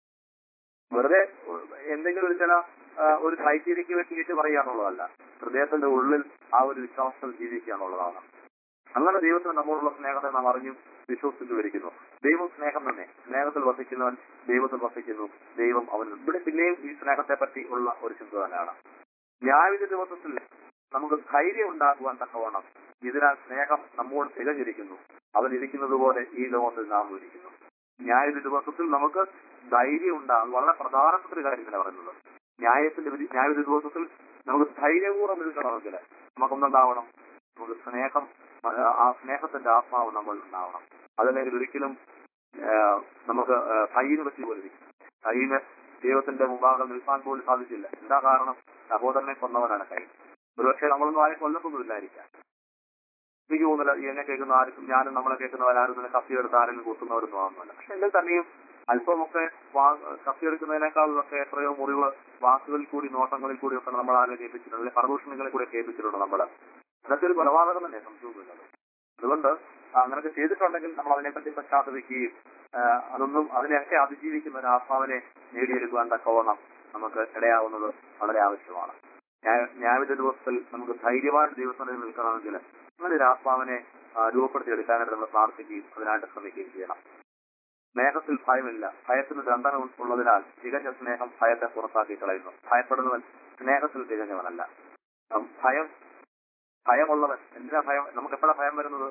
വെറുതെ എന്തെങ്കിലും ഒരു ചില ആ, ഒരു ക്രൈറ്റീരിയക്ക് വേണ്ടിയിട്ട് പറയാന്നുള്ളതല്ല ഹൃദയത്തിന്റെ ഉള്ളിൽ ആ ഒരു വിശ്വാസത്തിൽ ജീവിക്കുക എന്നുള്ളതാണ് അങ്ങനെ ദൈവത്തിന് നമ്മോടുള്ള സ്നേഹത്തെ നാം അറിഞ്ഞു വിശ്വസിച്ചു വരിക്കുന്നു ദൈവം സ്നേഹം തന്നെ സ്നേഹത്തിൽ വസിക്കുന്നവൻ ദൈവത്തിൽ വസിക്കുന്നു ദൈവം അവൻ ഇവിടെ പിന്നെയും ഈ സ്നേഹത്തെ പറ്റി ഉള്ള ഒരു ചിന്ത തന്നെയാണ് ന്യായവിധി ദിവസത്തിൽ നമുക്ക് ധൈര്യം ഉണ്ടാക്കുവാൻ തക്കവണ്ണം ഇതിനാൽ സ്നേഹം നമ്മോട് തികഞ്ഞിരിക്കുന്നു അവൻ ഇരിക്കുന്നത് പോലെ ഈ ലോകത്തിൽ നാം ഇരിക്കുന്നു ന്യായവിധി ദിവസത്തിൽ നമുക്ക് ധൈര്യം ഉണ്ടാകും വളരെ പ്രധാനപ്പെട്ട ഒരു കാര്യം തന്നെ പറയുന്നത് ന്യായത്തിന്റെ വിധി- ന്യായവിധി ദിവസത്തിൽ നമുക്ക് ധൈര്യപൂർവ്വം നിൽക്കണമെങ്കിൽ നമുക്കൊന്നുണ്ടാവണം നമുക്ക് സ്നേഹം ആ, ആ സ്നേഹത്തിന്റെ ആത്മാവ് നമ്മൾ ഉണ്ടാവണം അതല്ലെങ്കിൽ ഒരിക്കലും ആ, നമുക്ക് ആ, കയ്യിന് പറ്റി പോലെ ഇരിക്കും. കയ്യിന് ദൈവത്തിന്റെ മുമ്പാകെ നിൽക്കാൻ പോലും സാധിച്ചില്ല എന്താ കാരണം സഹോദരനെ കൊന്നവനാണ് കൈ ഒരുപക്ഷെ നമ്മളൊന്നും ആരും കൊല്ലത്തൊന്നുമില്ലായിരിക്കാം എനിക്ക് തോന്നുന്നില്ല ഈ എന്നെ കേൾക്കുന്ന ആർക്കും ഞാനും നമ്മളെ കേൾക്കുന്നവരാരും തന്നെ കത്തിയെടുത്ത് ആരെങ്കിലും കൂട്ടുന്നവരൊന്നും ആവുന്നില്ല പക്ഷെ എങ്കിൽ തന്നെയും അല്പമൊക്കെ വാ- കത്തിയെടുക്കുന്നതിനേക്കാളൊക്കെ എത്രയോ മുറിവ് വാക്കുകളിൽ കൂടി നോട്ടങ്ങളിൽ കൂടി ഒക്കെ നമ്മൾ ആരെ കേൾപ്പിച്ചിട്ടുണ്ട് അല്ലെങ്കിൽ പരദൂഷണങ്ങളിൽ കൂടി കേൾപ്പിച്ചിട്ടുണ്ട് നമ്മൾ അതൊക്കെ ഒരു കൊലപാതകം തന്നെ സംശയമില്ലത് അതുകൊണ്ട് അങ്ങനെയൊക്കെ ചെയ്തിട്ടുണ്ടെങ്കിൽ നമ്മൾ അതിനെപ്പറ്റി പശ്ചാത്തപിക്കുകയും ആ, അതൊന്നും അതിനെയൊക്കെ അതിജീവിക്കുന്ന ഒരു ആത്മാവിനെ നേടിയെടുക്കുവാൻ തക്കവണ്ണം നമുക്ക് ഇടയാവുന്നത് വളരെ ആവശ്യമാണ് ന്യായ- ന്യായവിധി ദിവസത്തിൽ നമുക്ക് ധൈര്യമായിട്ട് ദൈവത്തിൽ നിൽക്കണമെങ്കിൽ അങ്ങനെ ഒരു ആത്മാവിനെ ആ, രൂപപ്പെടുത്തിയെടുക്കാനായിട്ട് നമ്മൾ പ്രാർത്ഥിക്കുകയും അതിനായിട്ട് ശ്രമിക്കുകയും ചെയ്യണം സ്നേഹത്തിൽ ഭയമില്ല ഭയത്തിന് ദണ്ഡനം ഉള്ളതിനാൽ തികഞ്ഞ സ്നേഹം ഭയത്തെ പുറത്താക്കി കളയുന്നു ഭയപ്പെടുന്നവൻ സ്നേഹത്തിൽ തികഞ്ഞവനല്ല ഉം, ഭയം ഭയമുള്ളവൻ എന്തിനാ ഭയം നമുക്ക് എപ്പോഴാണ് ഭയം വരുന്നത്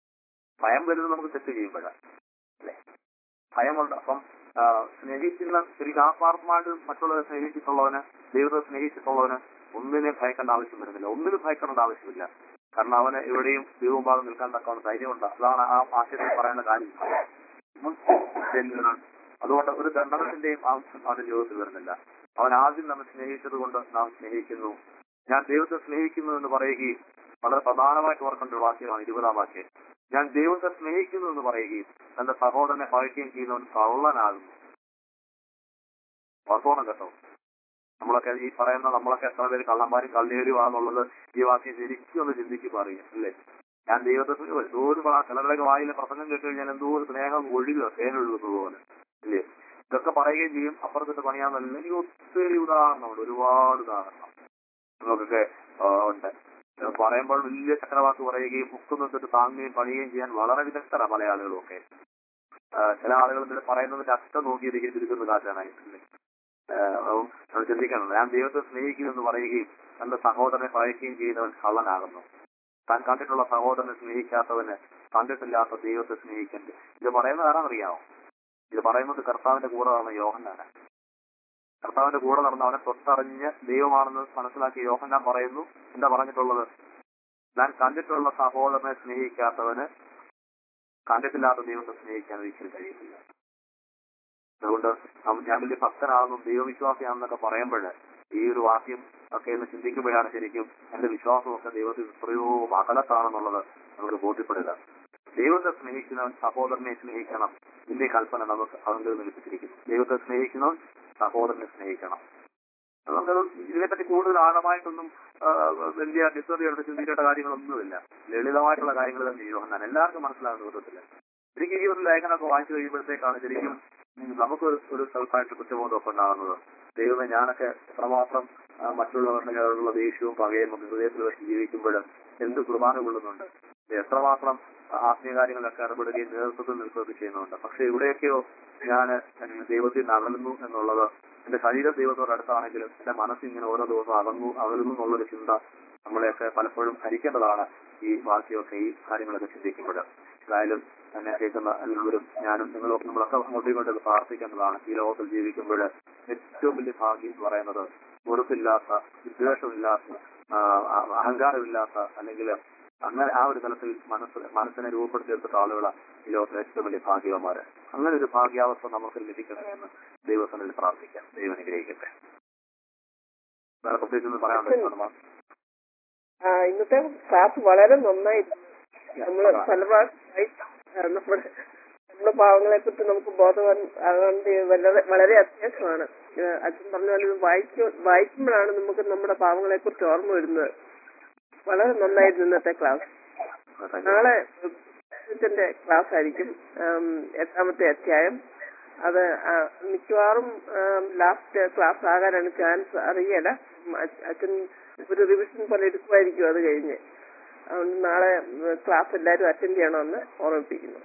ഭയം വരുന്നത് നമുക്ക് തെറ്റ് ചെയ്യുമ്പോഴാണ് അല്ലെ ഭയമുണ്ട് അപ്പം ആ, സ്നേഹിക്കുന്ന ശരിക്കും ആത്മാർത്ഥമായിട്ട് മറ്റുള്ളവരെ സ്നേഹിച്ചിട്ടുള്ളവന് ദൈവത്തെ സ്നേഹിച്ചിട്ടുള്ളവന് ഒന്നിനെ ഭയക്കേണ്ട ആവശ്യം വരുന്നില്ല ഒന്നിനും ഭയക്കേണ്ട ആവശ്യമില്ല കാരണം അവന് എവിടെയും ദൈവഭാഗം നിൽക്കാൻ തക്കവണ്ണം ധൈര്യമുണ്ട് അതാണ് ആ ആശയത്തിൽ പറയുന്ന കാര്യം ഉം. പിന്നെ അതുകൊണ്ട് ഒരു ദണ്ഡനത്തിന്റെയും ആവശ്യം അവന്റെ ജീവിതത്തിൽ വരുന്നില്ല അവൻ ആദ്യം നമ്മെ സ്നേഹിച്ചത് കൊണ്ട് നാം സ്നേഹിക്കുന്നു ഞാൻ ദൈവത്തെ സ്നേഹിക്കുന്നു എന്ന് പറയുകയും വളരെ പ്രധാനമായിട്ട് ഓർക്കേണ്ട ഒരു വാക്യമാണ് ഇരുപതാം വാക്യം ഞാൻ ദൈവത്തെ സ്നേഹിക്കുന്നു എന്ന് പറയുകയും തന്റെ സഹോദരനെ പകയ്ക്കുകയും ചെയ്യുന്നവൻ കള്ളനാകുന്നു ഓർത്തോണം കേട്ടോ നമ്മളൊക്കെ ഈ പറയുന്ന നമ്മളൊക്കെ എത്ര പേര് കള്ളന്മാരും കള്ളേരുവാന്നുള്ളത് ഈ വാക്യം ശരിക്കും ഒന്ന് ചിന്തിച്ച് പറയുക അല്ലേ ഞാൻ ദൈവത്തെ സ്നേഹിക്കുന്നു. എന്തോ ഒരു വാ- ചിലരുടെ വായിലെ പ്രസംഗം കേട്ട് കഴിഞ്ഞാൽ എന്തോ ഒരു സ്നേഹം ഒഴുകുക തേനൊഴുകുന്നത് പോലെ ഇല്ലേ ഇതൊക്കെ പറയുകയും ചെയ്യും അപ്പുറത്തിട്ട് പണിയാന്നല്ല എനിക്ക് ഒത്തിരി ഉദാഹരണമുണ്ട് ഒരുപാട് ഉദാഹരണം നമുക്കൊക്കെ ആ, ഉണ്ട് ഇത് പറയുമ്പോൾ വലിയ ചക്രവാക്ക് പറയുകയും ബുക്ക് നിന്നിട്ട് താങ്ങുകയും പണിയുകയും ചെയ്യാൻ വളരെ വിദഗ്ധരാണ് പല ആളുകളും ഒക്കെ ആ, ചില ആളുകൾ ഇതിൽ പറയുന്നതിന്റെ അർത്ഥം നോക്കിയിരിക്കും തിരിക്കുന്ന കാറ്റാനായിട്ടില്ലേ നമ്മൾ ചിന്തിക്കണം ഞാൻ ദൈവത്തെ സ്നേഹിക്കുന്നു എന്ന് പറയുകയും തന്റെ സഹോദരനെ പഴയ്ക്കുകയും ചെയ്യുന്നവൻ കള്ളനാകുന്നു താൻ കണ്ടിട്ടുള്ള സഹോദരനെ സ്നേഹിക്കാത്തവന് കണ്ടിട്ടില്ലാത്ത ദൈവത്തെ സ്നേഹിക്കരുത് ഇത് പറയുന്നത് ആരാണെന്നറിയാമോ ഇത് പറയുന്നത് കർത്താവിന്റെ കൂടെ നടന്ന യോഹന്നാണ് കർത്താവിന്റെ കൂടെ നടന്ന അവനെ തൊട്ടറിഞ്ഞ് ദൈവമാണെന്ന് മനസ്സിലാക്കിയ യോഹന്നാൻ പറയുന്നു എന്താ പറഞ്ഞിട്ടുള്ളത് ഞാൻ കണ്ടിട്ടുള്ള സഹോദരനെ സ്നേഹിക്കാത്തവന് കണ്ടിട്ടില്ലാത്ത ദൈവത്തെ സ്നേഹിക്കാൻ ഒരിക്കലും കഴിയത്തില്ല അതുകൊണ്ട് നം- ഞാൻ വലിയ ഭക്തനാണെന്നും ദൈവവിശ്വാസിയാണെന്നൊക്കെ പറയുമ്പോൾ ഈ ഒരു വാക്യം ഒക്കെ എന്ന് ചിന്തിക്കുമ്പോഴാണ് ശരിക്കും എന്റെ വിശ്വാസമൊക്കെ ദൈവത്തിൽ എത്രയോ അകലത്താണെന്നുള്ളത് നമുക്ക് ബോധ്യപ്പെടുക ദൈവത്തെ സ്നേഹിക്കുന്നവൻ സഹോദരനെ സ്നേഹിക്കണം ഇന്നീ കൽപ്പന നമുക്ക് അവങ്കിൽ നിൽപ്പിച്ചിരിക്കുന്നു ദൈവത്തെ സ്നേഹിക്കുന്നവൻ സഹോദരനെ സ്നേഹിക്കണം നമുക്ക് ഇതിനെപ്പറ്റി കൂടുതൽ ആഴമായിട്ടൊന്നും ആ, വലിയ ഡിസ്റ്റർബ് ചിന്തിക്കേണ്ട കാര്യങ്ങളൊന്നുമില്ല ലളിതമായിട്ടുള്ള കാര്യങ്ങൾ തന്നെ യോഹന്നാൻ എല്ലാവർക്കും മനസ്സിലാകുന്ന വിധത്തില്ല എനിക്ക് ഈ ഒരു ലേഖനമൊക്കെ വായിച്ചു കഴിയുമ്പോഴത്തേക്കാണ് ശരിക്കും ഉം, നമുക്ക് ഒരു ഒരു സെൽഫായിട്ട് കുറ്റബോധമൊക്കെ ഉണ്ടാകുന്നത് ദൈവമേ ഞാനൊക്കെ എത്രമാത്രം ആ, മറ്റുള്ളവരുടെ മേലുള്ള ദേഷ്യവും പകയും ഒക്കെ ഹൃദയത്തിൽ വെച്ച് ജീവിക്കുമ്പോൾ എന്ത് കുർബാന കൊള്ളുന്നുണ്ട് എത്രമാത്രം ആത്മീയ കാര്യങ്ങളൊക്കെ ഇടപെടുകയും നേതൃത്വത്തിൽ നിൽക്കുകയൊക്കെ ചെയ്യുന്നുണ്ട് പക്ഷെ ഇവിടെയൊക്കെയോ ഞാൻ ദൈവത്തിൽ നിന്ന് അകലുന്നു എന്നുള്ളത് എന്റെ ശരീരം ദൈവത്തോട് അടുത്താണെങ്കിലും എന്റെ മനസ്സിങ്ങനെ ഓരോ ദിവസം അകന്നു അകലുന്നു എന്നുള്ളൊരു ചിന്ത നമ്മളെയൊക്കെ പലപ്പോഴും ഭരിക്കേണ്ടതാണ് ഈ വാക്യമൊക്കെ ഈ കാര്യങ്ങളൊക്കെ ചിന്തിക്കുമ്പോൾ ഏതായാലും എന്നെ കേൾക്കുന്ന എല്ലാവരും ഞാനും നിങ്ങളും നമ്മളൊക്കെ അങ്ങോട്ടും ഇങ്ങോട്ടും പ്രാർത്ഥിക്കേണ്ടതാണ് ഈ ലോകത്തിൽ ജീവിക്കുമ്പോൾ ഏറ്റവും വലിയ ഭാഗ്യം എന്ന് പറയുന്നത് വെറുപ്പില്ലാത്ത വിദ്വേഷമില്ലാത്ത ആ, അ- അഹങ്കാരമില്ലാത്ത അല്ലെങ്കിൽ അങ്ങനെ ആ ഒരു തലത്തിൽ മനസ്സ് മനസ്സിനെ രൂപപ്പെടുത്തിയെടുത്ത ആളുകളാണ് ഈ ലോകത്തിലെ ഏറ്റവും വലിയ ഭാഗ്യവന്മാര് അങ്ങനെ ഒരു ഭാഗ്യാവസ്ഥ നമുക്ക് ലഭിക്കണമെന്ന് ദൈവസനിൽ പ്രാർത്ഥിക്കാം ദൈവം അനുഗ്രഹിക്കട്ടെ വേറെ പ്രത്യേകിച്ച് ഒന്നും പറയാനുണ്ടോ ആ, ഇന്നത്തെ ക്ലാസ് വളരെ നന്നായിരുന്നു നമ്മള് പല പ്രാവശ്യമായി ആ, നമ്മുടെ നമ്മുടെ പാവങ്ങളെ കുറിച്ച് നമുക്ക് ബോധവാൻ ആകേണ്ട വളരെ വളരെ അത്യാവശ്യമാണ് ആ, അച്ഛൻ പറഞ്ഞ പോലെ ഇത് വായിക്കു വായിക്കുമ്പോഴാണ് നമുക്ക് നമ്മുടെ പാവങ്ങളെ കുറിച്ച് ഓർമ്മ വരുന്നത് വളരെ നന്നായിരുന്നു ഇന്നത്തെ ക്ലാസ് നാളെ ന്റെ ക്ലാസ് ആയിരിക്കും ആം, എട്ടാമത്തെ അധ്യായം അത് ആ, മിക്കവാറും ലാസ്റ്റ് ക്ലാസ് ആകാനാണ് ചാൻസ് അറിയല ഉം, അച്ഛ- അച്ഛൻ ഒരു റിവിഷൻ പോലെ എടുക്കുമായിരിക്കും അത് കഴിഞ്ഞ് അതുകൊണ്ട് നാളെ ക്ലാസ് എല്ലാവരും അറ്റൻഡ് ചെയ്യണമെന്ന് ഓർമ്മിപ്പിക്കുന്നു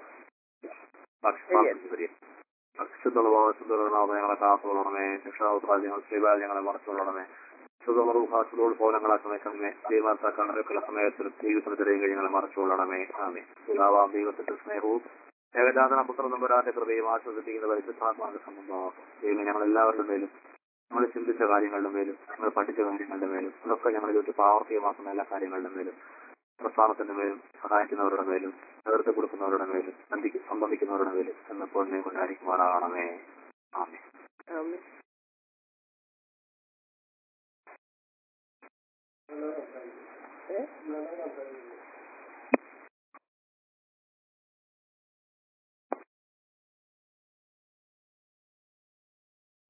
ശുദ്ധനാമ ഞങ്ങളെ കാത്തുകൊള്ളണമേ രക്ഷാവുത്താൽ ഞങ്ങൾ ശ്രീവാൽ ഞങ്ങളെ മറച്ചുകൊള്ളണമേ ശുദ്ധമറുഹാസുലോട് പോലങ്ങളാക്കണമേ കമ്മേ ദൈവത്താക്കണമൊക്കെ സമയത്തിൽ ദൈവത്തിനെതിരെ ഞങ്ങളെ മറച്ചുകൊള്ളണമേ ആമേ പിതാവാം ദൈവത്തിന്റെ സ്നേഹവും ഏകജാതന പുത്ര നമ്പരാന്റെ കൃപയും ആശ്വസിപ്പിക്കുന്ന പരിശുദ്ധാത്മാവിന്റെ സംബന്ധമാക്കും ദൈവം ഞങ്ങൾ എല്ലാവരുടെ മേലും നമ്മൾ ചിന്തിച്ച കാര്യങ്ങളുടെ മേലും നമ്മൾ പഠിച്ച കാര്യങ്ങളുടെ മേലും അതൊക്കെ ഞങ്ങൾ ഇതൊരു പ്രാവർത്തികമാക്കുന്ന എല്ലാ കാര്യങ്ങളുടെ മേലും പ്രസ്ഥാനത്തിന്റെ മേലും സഹായിക്കുന്നവരുടെ മേലും നേതൃത്വം കൊടുക്കുന്നവരുടെ മേലും സന്ധിക്ക് സംബന്ധിക്കുന്നവരുടെ മേലും എന്നപ്പോൾ നീ കൊണ്ടായിരിക്കുമാറാകണമേ ആമേ ആമേൻ. ഏ?